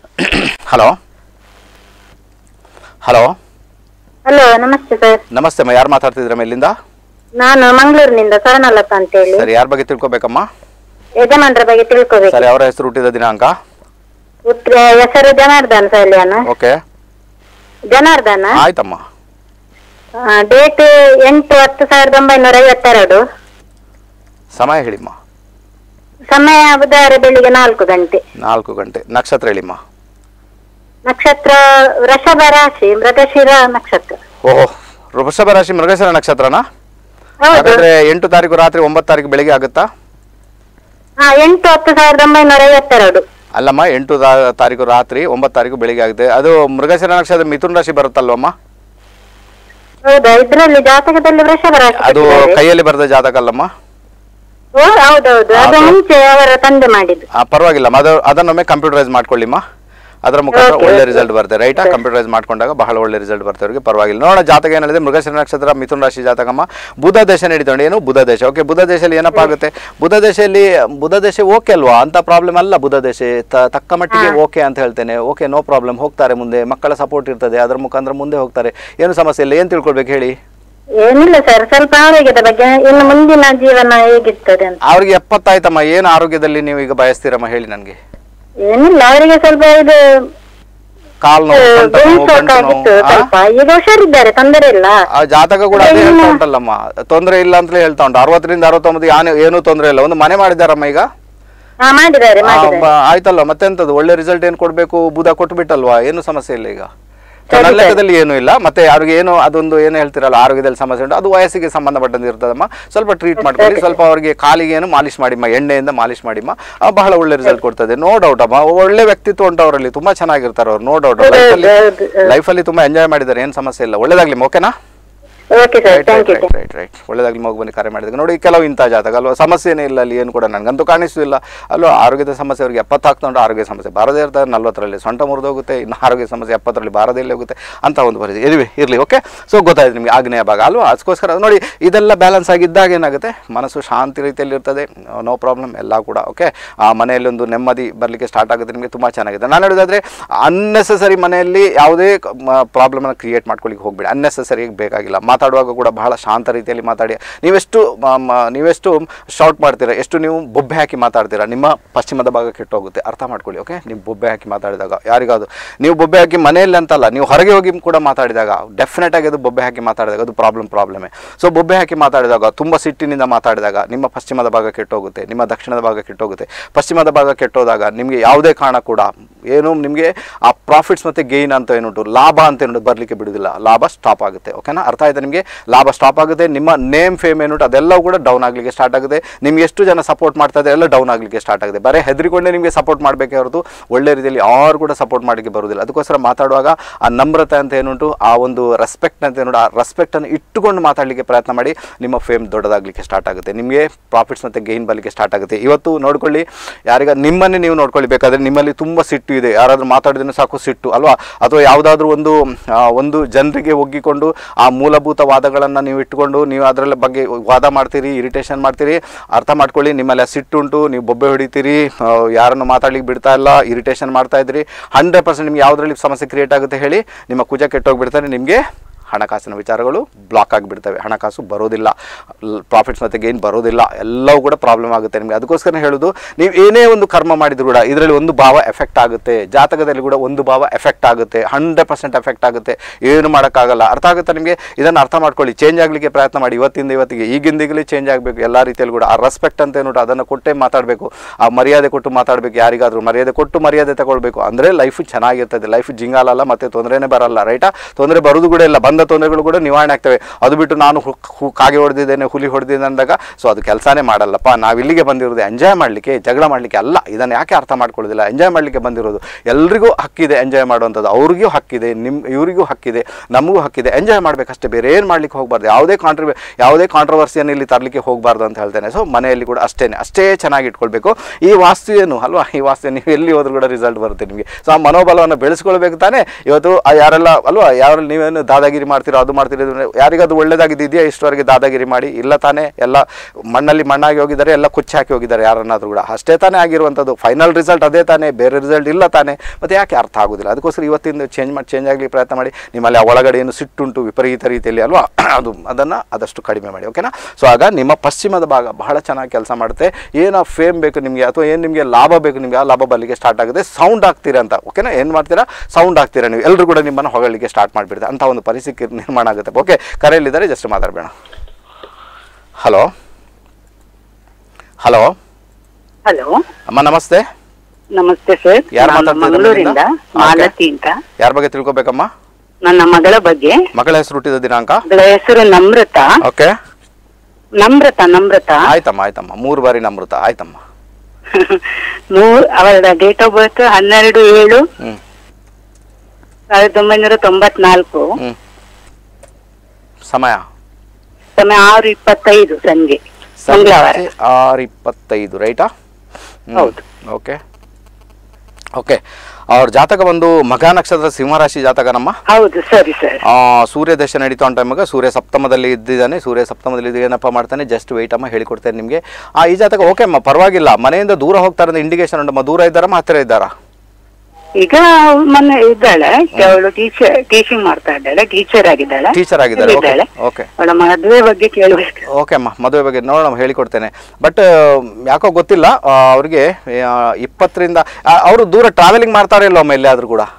ಹಲೋ ಹಲೋ ಹಲೋ ನಮಸ್ತೆ ಸರ್ ನಮಸ್ತೆ ಅಮ್ಮ ಯಾರು ಮಾತಾಡ್ತಿದ್ದೀರಮ್ಮ ಇಲ್ಲಿಂದ ನಾನು ಮಂಗಳೂರಿನಿಂದ ಸ್ವರ್ಣಲತಾ ಅಂತ ಹೇಳಿ ಸರಿ ಯಾರ ಬಗ್ಗೆ ತಿಳ್ಕೊಬೇಕಮ್ಮ ಯಜಮಾನ್ರ ಬಗ್ಗೆ ತಿಳ್ಕೊಬೇಕು ಸರಿ ಅವರ ಹೆಸರು ಹುಟ್ಟಿದ ದಿನಾಂಕ ಉತ್ರ ಹೆಸರು ಜನಾರ್ದನ್ ಸಲ್ಯಾನ ಓಕೆ ಜನಾರ್ದನ ಆಯ್ತಮ್ಮ ಡೇಟ್ ಎಂಟು ಹತ್ತು ಸಾವಿರದ ಒಂಬೈನೂರ ಐವತ್ತೆರಡು ಸಮಯ ಹೇಳಿಮ್ಮ ಸಮಯ ಬುಧವಾರ ಬೆಳಿಗ್ಗೆ ನಾಲ್ಕು ಗಂಟೆ ನಾಲ್ಕು ಗಂಟೆ ನಕ್ಷತ್ರ ಹೇಳಿಮ್ಮ ನಕ್ಷತ್ರ ವೃಷಭ ರಾಶಿ ಮೃಗಶಿರ ನಕ್ಷತ್ರ ಓಹೋ ವೃಷಭ ರಾಶಿ ಮೃಗಶಿರ ನಕ್ಷತ್ರನಾ ಹೌದು ಹಾಗಾದ್ರೆ ಎಂಟು ತಾರೀಕು ರಾತ್ರಿ ಒಂಬತ್ತು ತಾರೀಕು ಬೆಳಿಗ್ಗೆ ಆಗುತ್ತಾ ಹಾ ಎಂಟು ಹತ್ತು ಸಾವಿರದ ಒಂಬೈನೂರ ಐವತ್ತೆರಡು ಅಲ್ಲಮ್ಮ ಎಂಟು ತಾ- ತಾರೀಕು ರಾತ್ರಿ ಒಂಬತ್ತು ತಾರೀಕು ಬೆಳಿಗ್ಗೆ ಆಗುತ್ತೆ ಅದು ಮೃಗಶಿರ ನಕ್ಷತ್ರ ಮಿಥುನ್ ರಾಶಿ ಬರುತ್ತಲ್ವಮ್ಮ ಹೌದಾ ಇದ್ರಲ್ಲಿ ಜಾತಕದಲ್ಲಿ ವೃಷಭ ರಾಶಿ ಅದು ಕೊಟ್ಟಿದ್ದಾರೆ. ಕೈಯಲ್ಲಿ ಬರೆದ ಜಾತಕ ಅಲ್ಲಮ್ಮ ಓ ಹೌದೌದು ಅದು ಅದು- ಮುಂಚೆ ಅವರ ತಂದೆ ಮಾಡಿದ್ದು ಆ, ಪರವಾಗಿಲ್ಲ ಅದು ಅದನ್ನೊಮ್ಮೆ ಕಂಪ್ಯೂಟರೈಸ್ ಮಾಡ್ಕೊಳ್ಳಿಮ್ಮ ಅದರ ಮುಖಾಂತರ ಒಳ್ಳೆ ರಿಸಲ್ಟ್ ಬರುತ್ತೆ ರೈಟಾ ಕಂಪ್ಯೂಟರೈಸ್ ಮಾಡ್ಕೊಂಡಾಗ ಬಹಳ ಒಳ್ಳೆ ರಿಸಲ್ಟ್ ಬರುತ್ತೆ ಅವ್ರಿಗೆ ಪರವಾಗಿಲ್ಲ ನೋಡೋಣ ಜಾತಕ ಏನು ಹೇಳಿದೆ ಮೃಗಶಿರ ನಕ್ಷತ್ರ ಮಿಥುನ ರಾಶಿ ಜಾತಕಮ್ಮ ಬುಧ ದೇಶ ನಡೀತೊಂಡು ಏನು ಬುಧ ದೇಶ ಓಕೆ ಬುಧ ದೇಶದಲ್ಲಿ ಏನಪ್ಪ ಆಗುತ್ತೆ ಬುಧ ದೇಶದಲ್ಲಿ ಬುಧ ದೇಶ ಓಕೆ ಅಲ್ವಾ ಅಂತ ಪ್ರಾಬ್ಲಮ್ ಅಲ್ಲ ಬುಧ ದೇಶ ತ- ತಕ್ಕ ಮಟ್ಟಿಗೆ ಓಕೆ ಅಂತ ಹೇಳ್ತೇನೆ ಓಕೆ ನೋ ಪ್ರಾಬ್ಲಮ್ ಹೋಗ್ತಾರೆ ಮುಂದೆ ಮಕ್ಕಳ ಸಪೋರ್ಟ್ ಇರ್ತದೆ ಅದರ ಮುಖಾಂತರ ಮುಂದೆ ಹೋಗ್ತಾರೆ ಏನು ಸಮಸ್ಯೆ ಇಲ್ಲ ಏನು ತಿಳ್ಕೊಳ್ಬೇಕು ಹೇಳಿ ಏನಿಲ್ಲ ಸರ್ ಸ್ವಲ್ಪ ಆರೋಗ್ಯದ ಬಗ್ಗೆ ಇನ್ನು ಮುಂದಿನ ಜೀವನ ಹೇಗಿರ್ತದೆ ಅಂತ ಅವ್ರಿಗೆ ಎಪ್ಪತ್ತಾಯ್ತಮ್ಮ ಏನು ಆರೋಗ್ಯದಲ್ಲಿ ನೀವು ಈಗ ಬಯಸ್ತೀರಮ್ಮ ಹೇಳಿ ನನಗೆ ಏನಿಲ್ಲ ಅವರಿಗೆ ಸ್ವಲ್ಪ ಇದು ಕಾಲು ನೋವು ಸೊಂಟ ನೋವು, ಗಂಟು ಆಗಿತ್ತು ನೋವು, ಆ? ಸ್ವಲ್ಪ ಈಗ ಹುಷಾರಿದ್ದಾರೆ ತೊಂದರೆ ಇಲ್ಲ ಆ ಜಾತಕ ಕೂಡ ಅದೇ ಹೇಳ್ತಾ ಉಂಟಲ್ಲಮ್ಮ ತೊಂದರೆ ಇಲ್ಲ ಅಂತಲೇ ಹೇಳ್ತಾ ಉಂಟು ಅರವತ್ತರಿಂದ ಅರವತ್ತೊಂಬತ್ತು ಯಾನು ಏನೂ ತೊಂದರೆ ಇಲ್ಲ ಒಂದು ಮನೆ ಮಾಡಿದಾರಮ್ಮ ಈಗ ಹಾ ಮಾಡಿದ್ದಾರೆ ಆ, ಮಾಡಿದ್ದಾರೆ ಬ- ಆಯ್ತಲ್ಲ ಮತ್ತೆಂತದ್ದು ಒಳ್ಳೆ ರಿಸಲ್ಟ್ ಏನು ಕೊಡ್ಬೇಕು ಬುಧ ಕೊಟ್ಬಿಟ್ಟಲ್ವಾ ಏನು ಸಮಸ್ಯೆ ಇಲ್ಲ ಈಗ ಸರಿ, ನನ್ನ ಸರಿ. ಲೆಕ್ಕದಲ್ಲಿ ಏನು ಇಲ್ಲ ಮತ್ತೆ ಅವ್ರಿಗೆ ಏನು ಅದೊಂದು ಏನು ಹೇಳ್ತಿರಲ್ಲ ಆರೋಗ್ಯದಲ್ಲಿ ಸಮಸ್ಯೆ ಉಂಟು ಅದು ವಯಸ್ಸಿಗೆ ಸಂಬಂಧಪಟ್ಟಂತೆ ಇರ್ತದಮ್ಮ ಸ್ವಲ್ಪ ಟ್ರೀಟ್ ಮಾಡ್ಕೊಳ್ಳಿ ಸ್ವಲ್ಪ ಅವ್ರಿಗೆ ಕಾಲಿಗೆ ಏನು ಮಾಲಿಶ್ ಮಾಡಿಮ್ಮ ಎಣ್ಣೆಯಿಂದ ಮಾಲಿಶ್ ಮಾಡಿಮ್ಮ ಆ, ಬಹಳ ಒಳ್ಳೆ ರಿಸಲ್ಟ್ ಕೊಡ್ತದೆ ನೋ ಡೌಟ್ ಅಮ್ಮ ಒಳ್ಳೆ ವ್ಯಕ್ತಿತ್ವ ಉಂಟು ಅವರಲ್ಲಿ ತುಂಬಾ ಚೆನ್ನಾಗಿರ್ತಾರೆ ಅವ್ರು ನೋ ಡೌಟ್ ಹೌದು, ಲೈಫಲ್ಲಿ ಹೌದು, ಹೌದು. ಲೈಫಲ್ಲಿ ತುಂಬಾ ಎಂಜಾಯ್ ಮಾಡಿದ್ದಾರೆ ಏನು ಸಮಸ್ಯೆ ಇಲ್ಲ ಒಳ್ಳೇದಾಗ್ಲಿ ಓಕೆನಾ okay sir right thank right you right right ಒಳ್ಳೇದಾಗ್ಲಿ ಮಗು ಬನ್ನಿ ಕರೆ ಮಾಡಿದಾಗ ನೋಡಿ ಕೆಲವು ಇಂಥ ಜಾತಕ ಅಲ್ವಾ ಸಮಸ್ಯೆನೇ ಇಲ್ಲ ಅಲ್ಲಿ ಏನು ಕೂಡ ನನಗಂತೂ ಕಾಣಿಸ್ತಿಲ್ಲ ಅಲ್ವಾ ಆರೋಗ್ಯದ ಸಮಸ್ಯೆ ಅವ್ರಿಗೆ ಎಪ್ಪತ್ತು ಹಾಕ್ಕೊಂಡು ಆರೋಗ್ಯ ಸಮಸ್ಯೆ ಬಾರದೇ ಇರ್ತಾರೆ ನಲ್ವತ್ತರಲ್ಲಿ ಸೊಂಟ ಮುರಿದೋಗುತ್ತೆ ಇನ್ನು ಆರೋಗ್ಯ ಸಮಸ್ಯೆ ಎಪ್ಪತ್ತರಲ್ಲಿ ಬಾರದೇ ಇಲ್ಲ ಹೋಗುತ್ತೆ ಅಂತ ಒಂದು ಪರಿಸ್ಥಿತಿ ಇರಲಿ ಇರಲಿ ಓಕೆ ಸೊ ಗೊತ್ತಾಯ್ತು ನಿಮಗೆ ಆಗ್ನೇಯ ಭಾಗ ಅಲ್ವಾ ಅದಕ್ಕೋಸ್ಕರ ನೋಡಿ ಇದೆಲ್ಲ ಬ್ಯಾಲೆನ್ಸ್ ಆಗಿದ್ದಾಗ ಏನಾಗುತ್ತೆ ಮನಸ್ಸು ಶಾಂತಿ ರೀತಿಯಲ್ಲಿ ಇರ್ತದೆ ನೋ ಪ್ರಾಬ್ಲಮ್ ಎಲ್ಲ ಕೂಡ ಓಕೆ ಆ ಮನೆಯಲ್ಲಿ ಒಂದು ನೆಮ್ಮದಿ ಬರಲಿಕ್ಕೆ ಸ್ಟಾರ್ಟ್ ಆಗುತ್ತೆ ನಿಮಗೆ ತುಂಬ ಚೆನ್ನಾಗಿದೆ ನಾನು ಹೇಳೋದಾದ್ರೆ ಅನ್ನೆಸೆಸರಿ ಮನೆಯಲ್ಲಿ ಯಾವುದೇ ಪ್ರಾಬ್ಲಮನ್ನು ಕ್ರಿಯೇಟ್ ಮಾಡ್ಕೊಳ್ಳಿಕ್ಕೆ ಹೋಗ್ಬೇಡಿ ಅನ್ನೆಸೆಸರಿ ಬೇಕಾಗಿಲ್ಲ ಮಾತಾಡುವಾಗ ಕೂಡ ಬಹಳ ಶಾಂತ ರೀತಿಯಲ್ಲಿ ಮಾತಾಡಿ ನೀವೆಷ್ಟು ಮ- ಮ- ನೀವೆಷ್ಟು ಶಾರ್ಟ್ ಮಾಡ್ತೀರಾ ಎಷ್ಟು ನೀವು ಬೊಬ್ಬೆ ಹಾಕಿ ಮಾತಾಡ್ತೀರಾ ನಿಮ್ಮ ಪಶ್ಚಿಮದ ಭಾಗ ಕೆಟ್ಟೋಗುತ್ತೆ ಅರ್ಥ ಮಾಡ್ಕೊಳ್ಳಿ ಓಕೆ ನೀವು ಬೊಬ್ಬೆ ಹಾಕಿ ಮಾತಾಡಿದಾಗ ಯಾರಿಗಾದ್ರು ನೀವು ಬೊಬ್ಬೆ ಹಾಕಿ ಮನೆಯಲ್ಲಿ ಅಂತಲ್ಲ ನೀವು ಹೊರಗೆ ಹೋಗಿ ಕೂಡ ಮಾತಾಡಿದಾಗ ಡೆಫಿನೆಟ್ ಆಗಿ ಅದು ಬೊಬ್ಬೆ ಹಾಕಿ ಮಾತಾಡಿದಾಗ ಅದು ಪ್ರಾಬ್ಲಮ್ ಪ್ರಾಬ್ಲಮೇ ಸೊ ಬೊಬ್ಬೆ ಹಾಕಿ ಮಾತಾಡಿದಾಗ ತುಂಬ ಸಿಟ್ಟಿನಿಂದ ಮಾತಾಡಿದಾಗ ನಿಮ್ಮ ಪಶ್ಚಿಮದ ಭಾಗ ಕೆಟ್ಟೋಗುತ್ತೆ ನಿಮ್ಮ ದಕ್ಷಿಣದ ಭಾಗ ಕೆಟ್ಟೋಗುತ್ತೆ ಪಶ್ಚಿಮದ ಭಾಗ ಕೆಟ್ಟೋದಾಗ ನಿಮಗೆ ಯಾವುದೇ ಕಾರಣ ಕೂಡ ಏನು ನಿಮಗೆ ಆ ಪ್ರಾಫಿಟ್ಸ್ ಮತ್ತು ಗೇನ್ ಅಂತ ಏನುಂಟು ಲಾಭ ಅಂತ ಏನುಂಟು ಬರಲಿಕ್ಕೆ ಬಿಡುವುದಿಲ್ಲ ಲಾಭ ಸ್ಟಾಪ್ ಆಗುತ್ತೆ ಓಕೆನಾ ಅರ್ಥ ಆಯ್ತಾ ನಿಮಗೆ ಲಾಭ ಸ್ಟಾಪ್ ಆಗುತ್ತೆ ನಿಮ್ಮ ನೇಮ್ ಫೇಮ್ ಏನುಂಟು ಅದೆಲ್ಲವೂ ಕೂಡ ಡೌನ್ ಆಗಲಿಕ್ಕೆ ಸ್ಟಾರ್ಟ್ ಆಗುತ್ತೆ ನಿಮ್ಗೆ ಎಷ್ಟು ಜನ ಸಪೋರ್ಟ್ ಮಾಡ್ತಾ ಇದ್ದಾರೆ ಎಲ್ಲ ಡೌನ್ ಆಗಲಿಕ್ಕೆ ಸ್ಟಾರ್ಟ್ ಆಗುತ್ತೆ ಬರೀ ಹೆದರಿಕೊಂಡೇ ನಿಮಗೆ ಸಪೋರ್ಟ್ ಮಾಡಬೇಕೇ ಹೊರತು ಒಳ್ಳೆ ರೀತಿಯಲ್ಲಿ ಯಾರು ಕೂಡ ಸಪೋರ್ಟ್ ಮಾಡಲಿಕ್ಕೆ ಬರುವುದಿಲ್ಲ ಅದಕ್ಕೋಸ್ಕರ ಮಾತಾಡುವಾಗ ಆ ನಮ್ರತೆ ಅಂತ ಏನುಂಟು ಆ ಒಂದು ರೆಸ್ಪೆಕ್ಟ್ ಅಂತ ಏನುಂಟು ಆ ರೆಸ್ಪೆಕ್ಟನ್ನು ಇಟ್ಟುಕೊಂಡು ಮಾತಾಡಲಿಕ್ಕೆ ಪ್ರಯತ್ನ ಮಾಡಿ ನಿಮ್ಮ ಫೇಮ್ ದೊಡ್ಡದಾಗಲಿಕ್ಕೆ ಸ್ಟಾರ್ಟ್ ಆಗುತ್ತೆ ನಿಮಗೆ ಪ್ರಾಫಿಟ್ಸ್ ಮತ್ತು ಗೇನ್ ಬರಲಿಕ್ಕೆ ಸ್ಟಾರ್ಟ್ ಆಗುತ್ತೆ ಇವತ್ತು ನೋಡ್ಕೊಳ್ಳಿ ಯಾರಿಗ ನಿಮ್ಮನ್ನೇ ನೀವು ನೋಡ್ಕೊಳ್ಳಿ ಬೇಕಾದ್ರೆ ನಿಮ್ಮಲ್ಲಿ ತುಂಬ ಸಿಟ್ಟು ಇದೆ ಯಾರಾದರೂ ಮಾತಾಡಿದ್ರೆ ಸಾಕು ಸಿಟ್ಟು ಅಲ್ವಾ ಅಥವಾ ಯಾವುದಾದ್ರೂ ಒಂದು ಆ, ಒಂದು ಜನರಿಗೆ ಒಗ್ಗಿಕೊಂಡು ಆ ಮೂಲಭೂತ ವಾದಗಳನ್ನು ನೀವು ಇಟ್ಕೊಂಡು ನೀವು ಅದರ ಬಗ್ಗೆ ವಾದ ಮಾಡ್ತೀರಿ ಇರಿಟೇಷನ್ ಮಾಡ್ತೀರಿ ಅರ್ಥ ಮಾಡ್ಕೊಳ್ಳಿ ನಿಮ್ಮಲ್ಲಿ ಆ ಸಿಟ್ಟುಂಟು ನೀವು ಬೊಬ್ಬೆ ಹೊಡಿತೀರಿ ಆ, ಯಾರನ್ನು ಮಾತಾಡ್ಲಿಕ್ಕೆ ಬಿಡ್ತಾ ಇಲ್ಲ ಇರಿಟೇಷನ್ ಮಾಡ್ತಾ ಇದ್ರಿ ಹಂಡ್ರೆಡ್ ಪರ್ಸೆಂಟ್ ನಿಮ್ಗೆ ಯಾವುದ್ರಲ್ಲಿ ಸಮಸ್ಯೆ ಕ್ರಿಯೇಟ್ ಆಗುತ್ತೆ ಹೇಳಿ ನಿಮ್ಮ ಕುಜ ಕೆಟ್ಟೋಗ್ಬಿಡ್ತಾರೆ ನಿಮಗೆ ಹಣಕಾಸಿನ ವಿಚಾರಗಳು ಬ್ಲಾಕ್ ಆಗಿಬಿಡ್ತವೆ ಹಣಕಾಸು ಬರೋದಿಲ್ಲ ಪ್ರಾಫಿಟ್ಸ್ ಮತ್ತು ಗೇನ್ ಬರೋದಿಲ್ಲ ಎಲ್ಲವೂ ಕೂಡ ಪ್ರಾಬ್ಲಮ್ ಆಗುತ್ತೆ ನಿಮಗೆ ಅದಕ್ಕೋಸ್ಕರ ಹೇಳೋದು ನೀವು ಏನೇ ಒಂದು ಕರ್ಮ ಮಾಡಿದ್ರು ಕೂಡ ಇದರಲ್ಲಿ ಒಂದು ಭಾವ ಎಫೆಕ್ಟ್ ಆಗುತ್ತೆ ಜಾತಕದಲ್ಲಿ ಕೂಡ ಒಂದು ಭಾವ ಎಫೆಕ್ಟ್ ಆಗುತ್ತೆ ಹಂಡ್ರೆಡ್ ಪರ್ಸೆಂಟ್ ಎಫೆಕ್ಟ್ ಆಗುತ್ತೆ ಏನು ಮಾಡೋಕ್ಕಾಗಲ್ಲ ಅರ್ಥ ಆಗುತ್ತೆ ನಿಮಗೆ ಇದನ್ನು ಅರ್ಥ ಮಾಡ್ಕೊಳ್ಳಿ ಚೇಂಜ್ ಆಗಲಿಕ್ಕೆ ಪ್ರಯತ್ನ ಮಾಡಿ ಇವತ್ತಿಂದ ಇವತ್ತಿಗೆ ಈಗಿಂದೀಗಲೇ ಚೇಂಜ್ ಆಗಬೇಕು ಎಲ್ಲ ರೀತಿಯಲ್ಲಿ ಕೂಡ ಆ ರೆಸ್ಪೆಕ್ಟ್ ಅಂತ ಏನು ಅದನ್ನು ಕೊಟ್ಟೇ ಮಾತಾಡಬೇಕು ಆ ಮರ್ಯಾದೆ ಕೊಟ್ಟು ಮಾತಾಡಬೇಕು ಯಾರಿಗಾದರೂ ಮರ್ಯಾದೆ ಕೊಟ್ಟು ಮರ್ಯಾದೆ ತಗೊಳ್ಬೇಕು ಅಂದರೆ ಲೈಫ್ ಚೆನ್ನಾಗಿರ್ತದೆ ಲೈಫ್ ಜಿಂಗಾಲಲ್ಲ ಮತ್ತೆ ತೊಂದರೆನೇ ಬರಲ್ಲ ರೈಟಾ ತೊಂದರೆ ಬರೋದು ಕೂಡ ಇಲ್ಲ ಬಂದ ತೊಂದರೆಗಳು ಕೂಡ ನಿವಾರಣೆ ಆಗ್ತವೆ ಅದು ಬಿಟ್ಟು ನಾನು ಹು- ಹು- ಕಾಗೆ ಹೊಡೆದಿದ್ದೇನೆ ಹುಲಿ ಹೊಡೆದಿದ್ದೇನೆ ಅಂದಾಗ ಸೊ ಅದು ಕೆಲಸನೇ ಮಾಡಲ್ಲಪ್ಪ ನಾವು ಇಲ್ಲಿಗೆ ಬಂದಿರೋದು ಎಂಜಾಯ್ ಮಾಡಲಿಕ್ಕೆ ಜಗಳ ಮಾಡಲಿಕ್ಕೆ ಅಲ್ಲ ಇದನ್ನು ಯಾಕೆ ಅರ್ಥ ಮಾಡ್ಕೊಳ್ಳೋದಿಲ್ಲ ಎಂಜಾಯ್ ಮಾಡಲಿಕ್ಕೆ ಬಂದಿರೋದು ಎಲ್ರಿಗೂ ಹಕ್ಕಿದೆ ಎಂಜಾಯ್ ಮಾಡುವಂಥದ್ದು ಅವ್ರಿಗೂ ಹಕ್ಕಿದೆ ನಿಮ್ಮ ಇವರಿಗೂ ಹಕ್ಕಿದೆ ನಮಗೂ ಹಕ್ಕಿದೆ ಎಂಜಾಯ್ ಮಾಡಬೇಕಷ್ಟೇ ಬೇರೆ ಏನು ಮಾಡ್ಲಿಕ್ಕೆ ಹೋಗಬಾರ್ದು ಯಾವುದೇ ಕಾಂಟ್ರಿ ಯಾವುದೇ ಕಾಂಟ್ರವರ್ಸಿಯನ್ನು ಇಲ್ಲಿ ತರಲಿಕ್ಕೆ ಹೋಗಬಾರ್ದು ಅಂತ ಹೇಳ್ತೇನೆ ಸೊ ಮನೆಯಲ್ಲಿ ಕೂಡ ಅಷ್ಟೇ ಅಷ್ಟೇ ಚೆನ್ನಾಗಿ ಇಟ್ಕೊಳ್ಬೇಕು ಈ ವಾಸ್ತು ಏನು ಅಲ್ವಾ ಈ ವಾಸ್ತು ನೀವು ಎಲ್ಲಿ ಹೋದ್ರೂ ಕೂಡ ರಿಸಲ್ಟ್ ಬರುತ್ತೆ ನಿಮಗೆ ಸೊ ಆ ಮನೋಬಲವನ್ನು ಬೆಳೆಸ್ಕೊಳ್ಬೇಕು ತಾನೇ ಇವತ್ತು ಆ ಯಾರೆಲ್ಲ ಅಲ್ವಾ ಯಾರಲ್ಲಿ ನೀವೇನು ದಾದಾಗಿರಿ ಮಾಡ್ತೀರೋ ಅದು ಮಾಡ್ತೀರಿ ಇದು ಮಾಡ್ತೀರಿ, ಯಾರಿಗದು ಒಳ್ಳೇದಾಗಿದೆಯಾ ಇಷ್ಟವರೆಗೆ ದಾದಾಗಿರಿ ಮಾಡಿ ಇಲ್ಲ ತಾನೇ ಎಲ್ಲ ಮಣ್ಣಲ್ಲಿ ಮಣ್ಣಾಗಿ ಹೋಗಿದ್ದಾರೆ ಎಲ್ಲ ಕುಚ್ಚಿ ಹಾಕಿ ಹೋಗಿದ್ದಾರೆ ಯಾರನ್ನಾದ್ರೂ ಕೂಡ ಅಷ್ಟೇ ತಾನೇ ಆಗಿರುವಂಥದ್ದು ಫೈನಲ್ ರಿಸಲ್ಟ್ ಅದೇ ತಾನೇ ಬೇರೆ ರಿಸಲ್ಟ್ ಇಲ್ಲ ತಾನೇ ಮತ್ತು ಯಾಕೆ ಅರ್ಥ ಆಗೋದಿಲ್ಲ ಅದಕ್ಕೋಸ್ಕರ ಇವತ್ತಿಂದ ಚೇಂಜ್ ಮಾಡಿ ಚೇಂಜ್ ಆಗಲಿ ಪ್ರಯತ್ನ ಮಾಡಿ ನಿಮ್ಮಲ್ಲಿ ಆ ಒಳಗಡೆ ಏನು ಸಿಟ್ಟುಂಟು ವಿಪರೀತ ರೀತಿಯಲ್ಲಿ ಅಲ್ವಾ ಅದು ಅದನ್ನು ಆದಷ್ಟು ಕಡಿಮೆ ಮಾಡಿ ಓಕೆನಾ ಸೊ ಆಗ ನಿಮ್ಮ ಪಶ್ಚಿಮದ ಭಾಗ ಬಹಳ ಚೆನ್ನಾಗಿ ಕೆಲಸ ಮಾಡುತ್ತೆ ಏನು ಫೇಮ್ ಬೇಕು ನಿಮಗೆ ಅಥವಾ ಏನು ನಿಮಗೆ ಲಾಭ ಬೇಕು ನಿಮಗೆ ಆ ಲಾಭ ಬರಲಿಕ್ಕೆ ಸ್ಟಾರ್ಟ್ ಆಗುತ್ತೆ ಸೌಂಡ್ ಆಗ್ತೀರಾ ಅಂತ ಓಕೆನಾ ಏನು ಮಾಡ್ತೀರಾ ಸೌಂಡ್ ಆಗ್ತೀರಾ ನೀವು ಎಲ್ಲರೂ ಕೂಡ ನಿಮ್ಮನ್ನು ಹೊಗಳಲಿಕ್ಕೆ ಸ್ಟಾರ್ಟ್ ಮಾಡಿಬಿಡ್ತಾರೆ ಅಂತ ಒಂದು ಪರಿಸ್ಥಿತಿ ನಿರ್ಮಾಣ ಆಗುತ್ತೆ ಓಕೆ ಕರೆಯಲ್ಲಿದ್ದಾರೆ ಜಸ್ಟ್ ಮಾತಾಡಬೇಡ ಹಲೋ ಹಲೋ ಹಲೋ ಅಮ್ಮ ನಮಸ್ತೆ ನಮಸ್ತೆ ಸರ್ ಯಾರು ನಾನು ಮಾತಾಡ್ತಿರೋದು ಮಂಗಳೂರಿಂದ ಇಲ್ಲಿಂದ? ಮಾಲತಿ ಅಂತ ಯಾರ ಬಗ್ಗೆ ತಿಳ್ಕೊಬೇಕಮ್ಮ ನನ್ನ ಮಗಳ ಬಗ್ಗೆ ಮಗಳ ಹೆಸರು ಹುಟ್ಟಿದ ದಿನಾಂಕ ಮಗಳ ಹೆಸರು ನಮ್ರತ ಓಕೆ ನಮ್ರತ ನಮ್ರತ ಆಯ್ತಮ್ಮ ಆಯ್ತಮ್ಮ ಮೂರು ಬಾರಿ ನಮೃತ ಆಯ್ತಮ್ಮ ಮೂರ್ ಅವಳ ಡೇಟ್ ಆಫ್ ಬರ್ತ್ ಹನ್ನೆರಡು ಏಳು ಹ್ಞೂ ಸಾವಿರದ ಒಂಬೈನೂರ ತೊಂಬತ್ನಾಲ್ಕು ಹ್ಞೂ ಸಮಯ ಸಮಯ ಆರು ಇಪ್ಪತ್ತೈದು ಸಂಜೆ ಮಂಗಳವಾರ ಸಂಜೆ ಆರು ಇಪ್ಪತ್ತೈದು ರೈಟಾ ಹೌದು. ಓಕೆ ಓಕೆ ಅವ್ರ ಜಾತಕ ಬಂದು ಮಘ ನಕ್ಷತ್ರ ಸಿಂಹರಾಶಿ ಜಾತಕ ನಮ್ಮ ಹೌದು ಸರಿ ಸರ್ ಆ, ಸೂರ್ಯ ದಶ ನಡೀತಾ ಉಂಟು ಟೈಮಾಗ ಸೂರ್ಯ ಸಪ್ತಮದಲ್ಲಿ ಇದ್ದಿದ್ದಾನೆ ಸೂರ್ಯ ಸಪ್ತಮದಲ್ಲಿ ಇದ್ದು ಏನಪ್ಪ ಮಾಡ್ತಾನೆ ಜಸ್ಟ್ ವೆಯ್ಟ್ ಅಮ್ಮ ಹೇಳಿಕೊಡ್ತೇನೆ ನಿಮಗೆ ಆ ಈ ಜಾತಕ ಓಕೆ ಅಮ್ಮ ಪರವಾಗಿಲ್ಲ ಮನೆಯಿಂದ ದೂರ ಹೋಗ್ತಾರೆ ಅಂತ ಇಂಡಿಕೇಶನ್ ಉಂಟಮ್ಮ ದೂರ ಇದ್ದಾರಮ್ಮ ಹತ್ತಿರ ಇದ್ದಾರಾ ಈಗ ಅವ್ಳು ಮೊನ್ನೆ ಇದ್ದಾಳೆ ಅವಳು ಟೀಚರ್ ಟೀಚಿಂಗ್ ಮಾಡ್ತಾ ಇದ್ದಾಳೆ ಟೀಚರ್ ಆಗಿದ್ದಾಳೆ ಟೀಚರ್ ಆಗಿದ್ದಾರೆ ಓಕೆ ಇದ್ದಾಳೆ ಓಕೆ ಅವಳ ಮದುವೆ ಬಗ್ಗೆ ಕೇಳಬೇಕು ಓಕೆ ಅಮ್ಮ ಮದುವೆ ಬಗ್ಗೆ ನೋಡೋಣ ಹೇಳಿಕೊಡ್ತೇನೆ ಬಟ್ ಯಾಕೋ ಗೊತ್ತಿಲ್ಲ ಆ, ಅವ್ರಿಗೆ ಆ, ಇಪ್ಪತ್ತರಿಂದ ಅವರು ದೂರ ಟ್ರಾವೆಲಿಂಗ್ ಮಾಡ್ತಾರೆ ಇಲ್ಲೋ ಅಮ್ಮ ಎಲ್ಲಿಯಾದ್ರೂ ಕೂಡ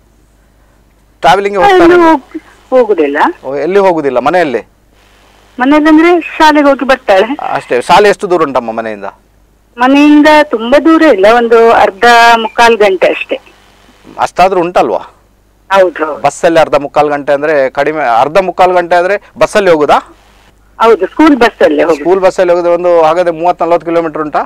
ಟ್ರಾವೆಲಿಂಗ್ ಹೋಗ್ತಾರೆ ಹೋಗುದಿಲ್ಲ ಓ, ಎಲ್ಲಿ ಹೋಗುದಿಲ್ಲ ಮನೆಯಲ್ಲಿ ಮನೇಲಂದ್ರೆ ಶಾಲೆಗೆ ಹೋಗಿ ಬರ್ತಾಳೆ ಅಷ್ಟೇ ಶಾಲೆ ಎಷ್ಟು ದೂರ ಉಂಟಮ್ಮ ಮನೆಯಿಂದ ಮನೆಯಿಂದ ತುಂಬಾ ದೂರ ಇಲ್ಲ ಒಂದು ಅರ್ಧ ಮುಕ್ಕಾಲು ಗಂಟೆ ಅಷ್ಟೇ ಅಷ್ಟಾದ್ರೂ ಉಂಟಲ್ವಾ ಹೌದು ಹೌದು ಬಸ್ಸಲ್ಲಿ ಅರ್ಧ ಮುಕ್ಕಾಲು ಗಂಟೆ ಅಂದ್ರೆ ಕಡಿಮೆ ಅರ್ಧ ಮುಕ್ಕಾಲು ಗಂಟೆ ಅಂದ್ರೆ ಬಸ್ಸಲ್ಲಿ ಹೋಗುದಾ ಹೌದು ಸ್ಕೂಲ್ ಬಸ್ ಅಲ್ಲೇ ಹೋಗುದು ಸ್ಕೂಲ್ ಬಸ್ಸಲ್ಲಿ ಹೋಗುದು ಒಂದು ಹಾಗಾದ್ರೆ ಮೂವತ್ತ್ ನಲ್ವತ್ತು ಕಿಲೋಮೀಟರ್ ಉಂಟಾ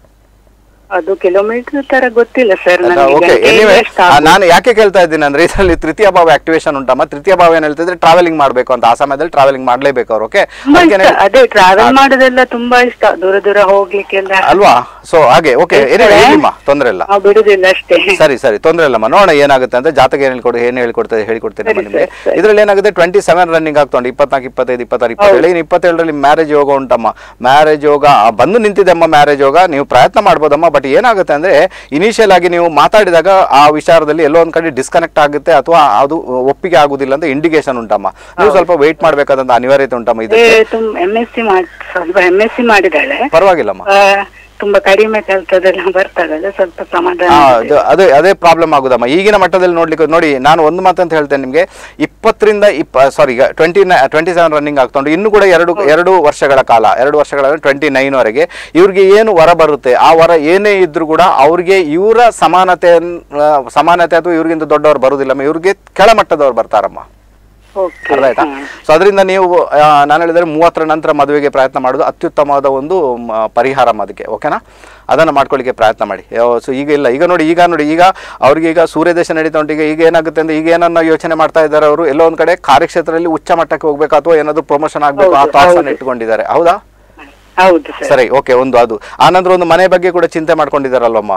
ಅದು ಕಿಲೋಮೀಟರ್ ತರ ಗೊತ್ತಿಲ್ಲ ಸರ್ ಓಕೆ ಎನಿವೆ ನಾನು ಯಾಕೆ ಕೇಳ್ತಾ ಇದ್ದೀನಿ ಅಂದ್ರೆ ಇದರಲ್ಲಿ ತೃತೀಯ ಭಾವ ಆಕ್ಟಿವೇಶನ್ ಉಂಟಮ್ಮ ತೃತೀಯ ಭಾವ ಏನ್ ಹೇಳ್ತಿದ್ರೆ ಟ್ರಾವೆಲಿಂಗ್ ಮಾಡ್ಬೇಕು ಅಂತ ಆ ಸಮಯದಲ್ಲಿ ಟ್ರಾವೆಲಿಂಗ್ ಮಾಡ್ಲೇಬೇಕು ಅವ್ರು ಓಕೆ ಅದೇ ಟ್ರಾವೆಲ್ ಮಾಡೋದೆಲ್ಲ ತುಂಬಾ ಇಷ್ಟ ದೂರ ದೂರ ಹೋಗ್ಲಿಕ್ಕೆಲ್ಲ ಅಲ್ವಾ ಸೊ ಹಾಗೆ ಓಕೆ ಏನಿವೆ ಏನಿಮ್ಮ ತೊಂದ್ರೆ ಇಲ್ಲ ನಾವು ಬಿಡುದಿಲ್ಲ ಅಷ್ಟೇ ಸರಿ ಸರಿ ತೊಂದ್ರೆ ಇಲ್ಲಮ್ಮ ನೋಡೋಣ ಏನಾಗುತ್ತೆ ಅಂತ ಜಾತಕ ಏನ್ ಹೇಳ್ಕೊಡು ಏನ್ ಹೇಳ್ಕೊಡ್ತದೆ ಹೇಳಿಕೊಡ್ತೇನೆ ಸರಿ, ನಿಮಗೆ ಸರಿ, ಸರಿ. ಇದ್ರಲ್ಲಿ ಏನಾಗುತ್ತೆ ಟ್ವೆಂಟಿ ಸೆವೆನ್ ರನ್ನಿಂಗ್ ಆಗ್ತೊಂಡು ಇಪ್ಪತ್ನಾಲ್ಕು ಇಪ್ಪತ್ತೈದು ಇಪ್ಪತ್ತಾರು ಇಪ್ಪತ್ತೇಳು ಇನ್ನು ಇಪ್ಪತ್ತೇಳರಲ್ಲಿ ಮ್ಯಾರೇಜ್ ಯೋಗ ಉಂಟಮ್ಮ ಮ್ಯಾರೇಜ್ ಯೋಗ ಆ, ಬಂದು ನಿಂತಿದೆ ಅಮ್ಮ ಮ್ಯಾರೇಜ್ ಯೋಗ ನೀವು ಪ್ರಯತ್ನ ಮಾಡ್ಬೋದಮ್ಮ ಬಟ್ ಏನಾಗುತ್ತೆ ಅಂದ್ರೆ ಇನಿಷಿಯಲ್ ಆಗಿ ನೀವು ಮಾತಾಡಿದಾಗ ಆ ವಿಚಾರದಲ್ಲಿ ಎಲ್ಲೋ ಒಂದ್ ಕಡೆ ಡಿಸ್ಕನೆಕ್ಟ್ ಆಗುತ್ತೆ ಅಥವಾ ಅದು ಒಪ್ಪಿಗೆ ಆಗುದಿಲ್ಲ ಅಂತ ಇಂಡಿಕೇಶನ್ ಉಂಟಮ್ಮ ನೀವು ಸ್ವಲ್ಪ ವೆಯ್ಟ್ ಮಾಡ್ಬೇಕಾದಂತ ಅನಿವಾರ್ಯತೆ ಉಂಟಮ್ಮ ಇದಕ್ಕೆ ತುಂಬ ಎಂ ಎಸ್ ಸಿ ಮಾಡಿ ಸ್ವಲ್ಪ ಎಂ ಎಸ್ ಸಿ ಮಾಡಿದಾಳೆ ಪರವಾಗಿಲ್ಲಮ್ಮ ಆ, ತುಂಬಾ ಕಡಿಮೆ ಕಲ್ತದೆಲ್ಲ ಬರ್ತಾಳಲ್ಲ ಸ್ವಲ್ಪ ಸಮಾಧಾನ ಆ, ಇದೆ. ಅದು- ಅದೇ ಅದೇ ಪ್ರಾಬ್ಲಮ್ ಆಗುದಮ್ಮ ಈಗಿನ ಮಟ್ಟದಲ್ಲಿ ನೋಡ್ಲಿಕ್ಕೆ ನೋಡಿ ನಾನು ಒಂದು ಮಾತಂತ ಹೇಳ್ತೇನೆ ನಿಮಗೆ ಇಪ್ಪತ್ತರಿಂದ ಇಪ್ಪ ಸಾರಿ ಈಗ ಟ್ವೆಂಟಿ ಟ್ವೆಂಟಿ ಸೆವೆನ್ ರನ್ನಿಂಗ್ ಆಗ್ತೊಂಡು ಇನ್ನು ಕೂಡ ಎರಡು ಎರಡು ವರ್ಷಗಳ ಕಾಲ ಎರಡು ವರ್ಷಗಳ ಟ್ವೆಂಟಿ ನೈನ್ ವರೆಗೆ ಇವ್ರಿಗೆ ಏನು ವರ ಬರುತ್ತೆ ಆ ವರ ಏನೇ ಇದ್ರೂ ಕೂಡ ಅವ್ರಿಗೆ ಇವರ ಸಮಾನತೆ ಸಮಾನತೆ ಅಥವಾ ಇವ್ರಿಗಿಂತ ದೊಡ್ಡವರು ಬರುದಿಲ್ಲಮ್ಮ ಇವ್ರಿಗೆ ಕೆಳಮಟ್ಟದವ್ರು ಬರ್ತಾರಮ್ಮ Okay, ಅರ್ಥ ಆಯ್ತಾ ಹ್ಮ್. ಸೊ ಅದರಿಂದ ನೀವು ಆ, ನಾನು ಹೇಳಿದ್ರೆ ಮೂವತ್ತರ ನಂತರ ಮದುವೆಗೆ ಪ್ರಯತ್ನ ಮಾಡೋದು ಅತ್ಯುತ್ತಮವಾದ ಒಂದು ಮ, ಪರಿಹಾರ ಅದಕ್ಕೆ ಓಕೆನಾ ಅದನ್ನು ಮಾಡ್ಕೊಳ್ಳಿಕ್ಕೆ ಪ್ರಯತ್ನ ಮಾಡಿ ಸೊ ಈಗ ಇಲ್ಲ ಈಗ ನೋಡಿ ಈಗ ನೋಡಿ ಈಗ ಅವ್ರಿಗೆ ಈಗ ಸೂರ್ಯದೇಶ ನಡೀತಾ ಉಂಟು ಈಗ ಈಗ ಏನಾಗುತ್ತೆ ಅಂದ್ರೆ ಈಗ ಏನನ್ನ ಯೋಚನೆ ಮಾಡ್ತಾ ಇದ್ದಾರೆ ಅವರು ಎಲ್ಲೋ ಒಂದ್ ಕಡೆ ಕಾರ್ಯಕ್ಷೇತ್ರದಲ್ಲಿ ಉಚ್ಚ ಮಟ್ಟಕ್ಕೆ ಹೋಗ್ಬೇಕು ಅಥವಾ ಏನಾದ್ರು ಪ್ರಮೋಷನ್ ಆಗ್ಬೇಕು ಆ ಹೌದು, ಥಾಟ್ಸ್ ಅನ್ನು ಹೌದು. ಇಟ್ಕೊಂಡಿದ್ದಾರೆ ಹೌದಾ ಹೌದು ಸರ್ ಸರಿ ಓಕೆ ಒಂದು ಅದು ಆನಂತರ ಒಂದು ಮನೆ ಬಗ್ಗೆ ಕೂಡ ಚಿಂತೆ ಮಾಡ್ಕೊಂಡಿದ್ದಾರಲ್ವಮ್ಮ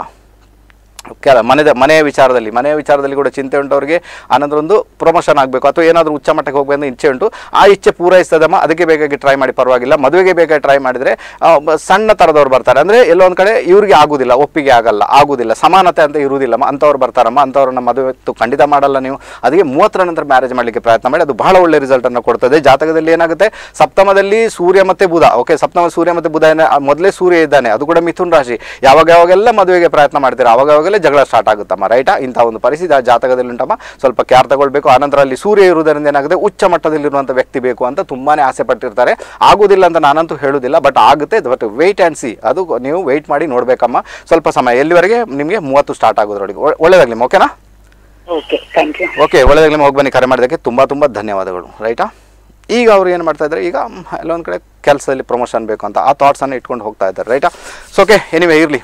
ಕೆಲ ಮನೆದ ಮನೆಯ ವಿಚಾರದಲ್ಲಿ ಮನೆಯ ವಿಚಾರದಲ್ಲಿ ಕೂಡ ಚಿಂತೆ ಉಂಟು ಅವರಿಗೆ ಆನಂತರ ಒಂದು ಪ್ರಮೋಷನ್ ಆಗಬೇಕು ಅಥವಾ ಏನಾದರೂ ಉಚ್ಚ ಮಟ್ಟಕ್ಕೆ ಹೋಗಬೇಕು ಅಂತ ಇಚ್ಛೆ ಉಂಟು ಆ ಇಚ್ಛೆ ಪೂರೈಸ್ತದಮ್ಮ ಅದಕ್ಕೆ ಬೇಕಾಗಿ ಟ್ರೈ ಮಾಡಿ ಪರವಾಗಿಲ್ಲ ಮದುವೆಗೆ ಬೇಕಾಗಿ ಟ್ರೈ ಮಾಡಿದರೆ ಆ, ಬ- ಸಣ್ಣ ಥರದವ್ರು ಬರ್ತಾರೆ ಅಂದರೆ ಎಲ್ಲೋ ಒಂದು ಕಡೆ ಇವ್ರಿಗೆ ಆಗುದಿಲ್ಲ ಒಪ್ಪಿಗೆ ಆಗಲ್ಲ ಆಗುದಿಲ್ಲ ಸಮಾನತೆ ಅಂತ ಇರುವುದಿಲ್ಲಮ್ಮ ಅಂಥವ್ರು ಬರ್ತಾರಮ್ಮ ಅಂಥವ್ರನ್ನ ಮದುವೆ ತು- ಖಂಡಿತ ಮಾಡಲ್ಲ ನೀವು ಅದಕ್ಕೆ ಮೂವತ್ತರ ನಂತರ ಮ್ಯಾರೇಜ್ ಮಾಡಲಿಕ್ಕೆ ಪ್ರಯತ್ನ ಮಾಡಿ ಅದು ಬಹಳ ಒಳ್ಳೆ ರಿಸಲ್ಟ್ ಅನ್ನು ಕೊಡ್ತದೆ ಜಾತಕದಲ್ಲಿ ಏನಾಗುತ್ತೆ ಸಪ್ತಮದಲ್ಲಿ ಸೂರ್ಯ ಮತ್ತೆ ಬುಧ ಓಕೆ ಸಪ್ತಮ ಸೂರ್ಯ ಮತ್ತೆ ಬುಧ ಏನ- ಆ ಮೊದಲೇ ಸೂರ್ಯ ಇದ್ದಾನೆ ಅದು ಕೂಡ ಮಿಥುನ್ ರಾಶಿ ಯಾವಾಗ ಯಾವಾಗೆಲ್ಲ ಮದುವೆಗೆ ಪ್ರಯತ್ನ ಮಾಡ್ತೀರಾ ಅವಾಗ ಯಾವಾಗಲೇ ಜಗಳ ಸ್ಟಾರ್ಟ್ ಆಗುತ್ತಮ್ಮ ರೈಟಾ ಇಂಥ ಒಂದು ಪರಿಸ್ಥಿತಿ ಆ ಜಾತಕದಲ್ಲಿ ಉಂಟಮ್ಮ ಸ್ವಲ್ಪ ಕೇರ್ ತಗೊಳ್ಬೇಕು ಆನಂತರ ಅಲ್ಲಿ ಸೂರ್ಯ ಇರುವುದರಿಂದ ಏನಾಗುತ್ತೆ ಉಚ್ಚ ಮಟ್ಟದಲ್ಲಿರುವಂಥ ವ್ಯಕ್ತಿ ಬೇಕು ಅಂತ ತುಂಬಾನೇ ಆಸೆ ಪಟ್ಟಿರ್ತಾರೆ ಆಗುದಿಲ್ಲ ಅಂತ ನಾನಂತೂ ಹೇಳುವುದಿಲ್ಲ ಬಟ್ ಆಗುತ್ತೆ ಬಟ್ ವೆಯ್ಟ್ ಆ್ಯಂಡ್ ಸಿ ಅದು ನೀವು ವೆಯ್ಟ್ ಮಾಡಿ ನೋಡ್ಬೇಕಮ್ಮ ಸ್ವಲ್ಪ ಸಮಯ ಎಲ್ಲಿವರೆಗೆ ನಿಮಗೆ ಮೂವತ್ತು ಸ್ಟಾರ್ಟ್ ಆಗೋದ್ರೊಳಗೆ ಒ- ಒಳ್ಳೆದಾಗ್ಲಿ ಓಕೆನಾ ಓಕೆ ಥ್ಯಾಂಕ್ ಯು ಓಕೆ ಒಳ್ಳೆದಾಗಲಿ ಹೋಗಿ ಬನ್ನಿ ಕರೆ ಮಾಡಿದ್ದಕ್ಕೆ ತುಂಬ ತುಂಬ ಧನ್ಯವಾದಗಳು ರೈಟಾ ಈಗ ಅವ್ರು ಏನು ಮಾಡ್ತಾ ಇದ್ದಾರೆ ಈಗ ಮ್, ಎಲ್ಲೊಂದು ಕಡೆ ಕೆಲಸದಲ್ಲಿ ಪ್ರಮೋಷನ್ ಬೇಕು ಅಂತ ಆ ಥಾಟ್ಸನ್ನು ಇಟ್ಕೊಂಡು ಹೋಗ್ತಾ ಇದ್ದಾರೆ ರೈಟಾ ಸೊ ಓಕೆ ಎನಿವೆ ಇರಲಿ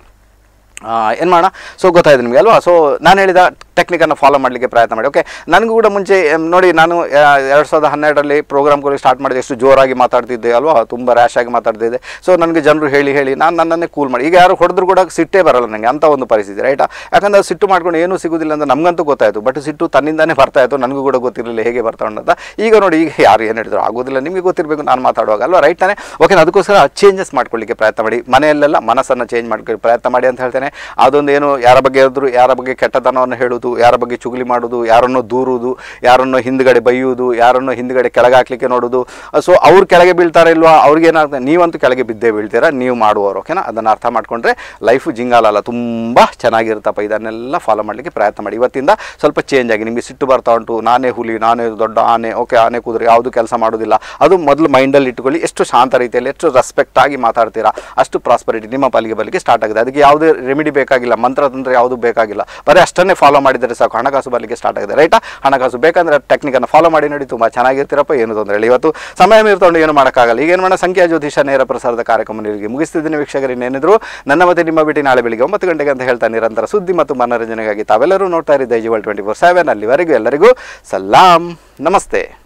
ಏನು ಮಾಡೋಣ ಸೊ ಗೊತ್ತಾಯ್ತು ನಿಮಗೆ ಅಲ್ವಾ ಸೊ ನಾನು ಹೇಳಿದ ಟೆಕ್ನಿಕನ್ನು ಫಾಲೋ ಮಾಡಲಿಕ್ಕೆ ಪ್ರಯತ್ನ ಮಾಡಿ ಓಕೆ ನನಗೂ ಕೂಡ ಮುಂಚೆ ಎಮ್, ನೋಡಿ ನಾನು ಎರಡು ಸಾವಿರದ ಹನ್ನೆರಡರಲ್ಲಿ ಪ್ರೋಗ್ರಾಮ್ಗಳು ಸ್ಟಾರ್ಟ್ ಮಾಡಿದೆ ಎಷ್ಟು ಜೋರಾಗಿ ಮಾತಾಡ್ತಿದ್ದೆ ಅಲ್ವಾ ತುಂಬ ರ್ಯಾಶ್ ಆಗಿ ಮಾತಾಡ್ತಿದ್ದೆ ಸೊ ನನಗೆ ಜನರು ಹೇಳಿ ಹೇಳಿ ನಾನು ನನ್ನನ್ನೇ ಕೂಲ್ ಮಾಡಿ ಈಗ ಯಾರು ಹೊಡೆದ್ರು ಕೂಡ ಸಿಟ್ಟೇ ಬರಲ್ಲ ನನಗೆ ಅಂಥ ಒಂದು ಪರಿಸ್ಥಿತಿ ರೈಟಾ ಯಾಕಂದ್ರೆ ಅದು ಸಿಟ್ಟು ಮಾಡ್ಕೊಂಡು ಏನೂ ಸಿಗೋದಿಲ್ಲ ಅಂತ ನಮಗಂತೂ ಗೊತ್ತಾಯಿತು ಬಟ್ ಸಿಟ್ಟು ತನ್ನಿಂದಾನೇ ಬರ್ತಾ ಇತ್ತು ನನಗೂ ಕೂಡ ಗೊತ್ತಿರಲಿಲ್ಲ ಹೇಗೆ ಬರ್ತಾ ಉಂಟು ಅಂತ ಈಗ ನೋಡಿ ಈಗ ಯಾರು ಏನು ಹೇಳಿದ್ರು ಆಗೋದಿಲ್ಲ ನಿಮಗೆ ಗೊತ್ತಿರಬೇಕು ನಾನು ಮಾತಾಡುವಾಗ ಅಲ್ವಾ ರೈಟ್ ತಾನೆ ಓಕೆ ಅದಕ್ಕೋಸ್ಕರ ಚೇಂಜಸ್ ಮಾಡ್ಕೊಳ್ಳಿಕ್ಕೆ ಪ್ರಯತ್ನ ಮಾಡಿ ಮನೆಯಲ್ಲೆಲ್ಲ ಮನಸ್ಸನ್ನು ಚೇಂಜ್ ಮಾಡ್ಕೊಳ್ಳಿ ಪ್ರಯತ್ನ ಮಾಡಿ ಅಂತ ಹೇಳ್ತೇನೆ ಅದೊಂದು ಏನು ಯಾರ ಬಗ್ಗೆ ಇದ್ರು ಯಾರ ಬಗ್ಗೆ ಕೆಟ್ಟತನವನ್ನು ಹೇಳುವುದು ಯಾರ ಬಗ್ಗೆ ಚುಗಲಿ ಮಾಡೋದು ಯಾರನ್ನೋ ದೂರುವುದು ಯಾರನ್ನೋ ಹಿಂದ್ಗಡೆ ಬೈಯುವುದು ಯಾರನ್ನೋ ಹಿಂದ್ಗಡೆ ಕೆಳಗೆ ಹಾಕ್ಲಿಕ್ಕೆ ನೋಡೋದು ಸೊ ಅವ್ರು ಕೆಳಗೆ ಬೀಳ್ತಾರೆ ಇಲ್ವಾ ಅವ್ರಿಗೆ ಏನಾಗುತ್ತೆ ನೀವಂತೂ ಕೆಳಗೆ ಬಿದ್ದೇ ಬೀಳ್ತೀರಾ ನೀವು ಮಾಡುವವರು ಓಕೆನಾ ಅದನ್ನು ಅರ್ಥ ಮಾಡ್ಕೊಂಡ್ರೆ ಲೈಫು ಜಿಂಗಾಲಲ್ಲ ತುಂಬ ಚೆನ್ನಾಗಿರುತ್ತಪ್ಪ ಇದನ್ನೆಲ್ಲ ಫಾಲೋ ಮಾಡಲಿಕ್ಕೆ ಪ್ರಯತ್ನ ಮಾಡಿ ಇವತ್ತಿಂದ ಸ್ವಲ್ಪ ಚೇಂಜ್ ಆಗಿ ನಿಮಗೆ ಸಿಟ್ಟು ಬರ್ತಾ ಉಂಟು ನಾನೇ ಹುಲಿ ನಾನೇ ದೊಡ್ಡ ಆನೆ ಓಕೆ ಆನೆ ಕುದುರೆ ಯಾವುದು ಕೆಲಸ ಮಾಡೋದಿಲ್ಲ ಅದು ಮೊದಲು ಮೈಂಡಲ್ಲಿ ಇಟ್ಕೊಳ್ಳಿ ಎಷ್ಟು ಶಾಂತ ರೀತಿಯಲ್ಲಿ ಎಷ್ಟು ರೆಸ್ಪೆಕ್ಟ್ ಆಗಿ ಮಾತಾಡ್ತೀರಾ ಅಷ್ಟು ಪ್ರಾಸ್ಪರಿಟಿ ನಿಮ್ಮ ಪಾಲಿಗೆ ಬರಲಿಕ್ಕೆ ಸ್ಟಾರ್ಟ್ ಆಗಿದೆ ಅದಕ್ಕೆ ಯಾವುದೇ ರೆಮಿಡಿ ಬೇಕಾಗಿಲ್ಲ ಮಂತ್ರತಂತ್ರ ಯಾವುದು ಬೇಕಾಗಿಲ್ಲ ಬರೀ ಅಷ್ಟನ್ನೇ ಫಾಲೋ ಮಾಡಿದರೆ ಸಾಕು ಹಣಕಾಸು ಬರಲಿಕ್ಕೆ ಸ್ಟಾರ್ಟ್ ಆಗಿದೆ ರೈಟಾ ಹಣಕಾಸು ಬೇಕಂದ್ರೆ ಟೆಕ್ನಿಕನ್ನು ಫಾಲೋ ಮಾಡಿ ನೋಡಿ ತುಂಬ ಚೆನ್ನಾಗಿರ್ತೀರಪ್ಪ ಏನು ತೊಂದರೆ ಇಲ್ಲ ಇವತ್ತು ಸಮಯ ಮೀರ್ಕೊಂಡು ಏನು ಮಾಡೋಕ್ಕಾಗಲ್ಲ ಈಗ ಏನು ಮಾಡೋಣ ಸಂಖ್ಯಾ ಜ್ಯೋತಿಷ ನೇರ ಪ್ರಸಾರದ ಕಾರ್ಯಕ್ರಮ ನಿಮಗೆ ಮುಗಿಸ್ತಿದ್ದೀನಿ ವೀಕ್ಷಕರು ಇನ್ನೇನಿದ್ರು ನನ್ನ ಮತ್ತೆ ನಿಮ್ಮ ಭೇಟಿ ನಾಳೆ ಬೆಳಿಗ್ಗೆ ಒಂಬತ್ತು ಗಂಟೆಗೆ ಅಂತ ಹೇಳ್ತಾ ನಿರಂತರ ಸುದ್ದಿ ಮತ್ತು ಮನೋರಂಜನೆಗಾಗಿ ತಾವೆಲ್ಲರೂ ನೋಡ್ತಾ ಇದ್ದ ಜೀವಲ್ ಟ್ವೆಂಟಿ ಫೋರ್ ಸೆವೆನ್ ಅಲ್ಲಿವರೆಗೂ ಎಲ್ಲರಿಗೂ ಸಲಾಂ ನಮಸ್ತೆ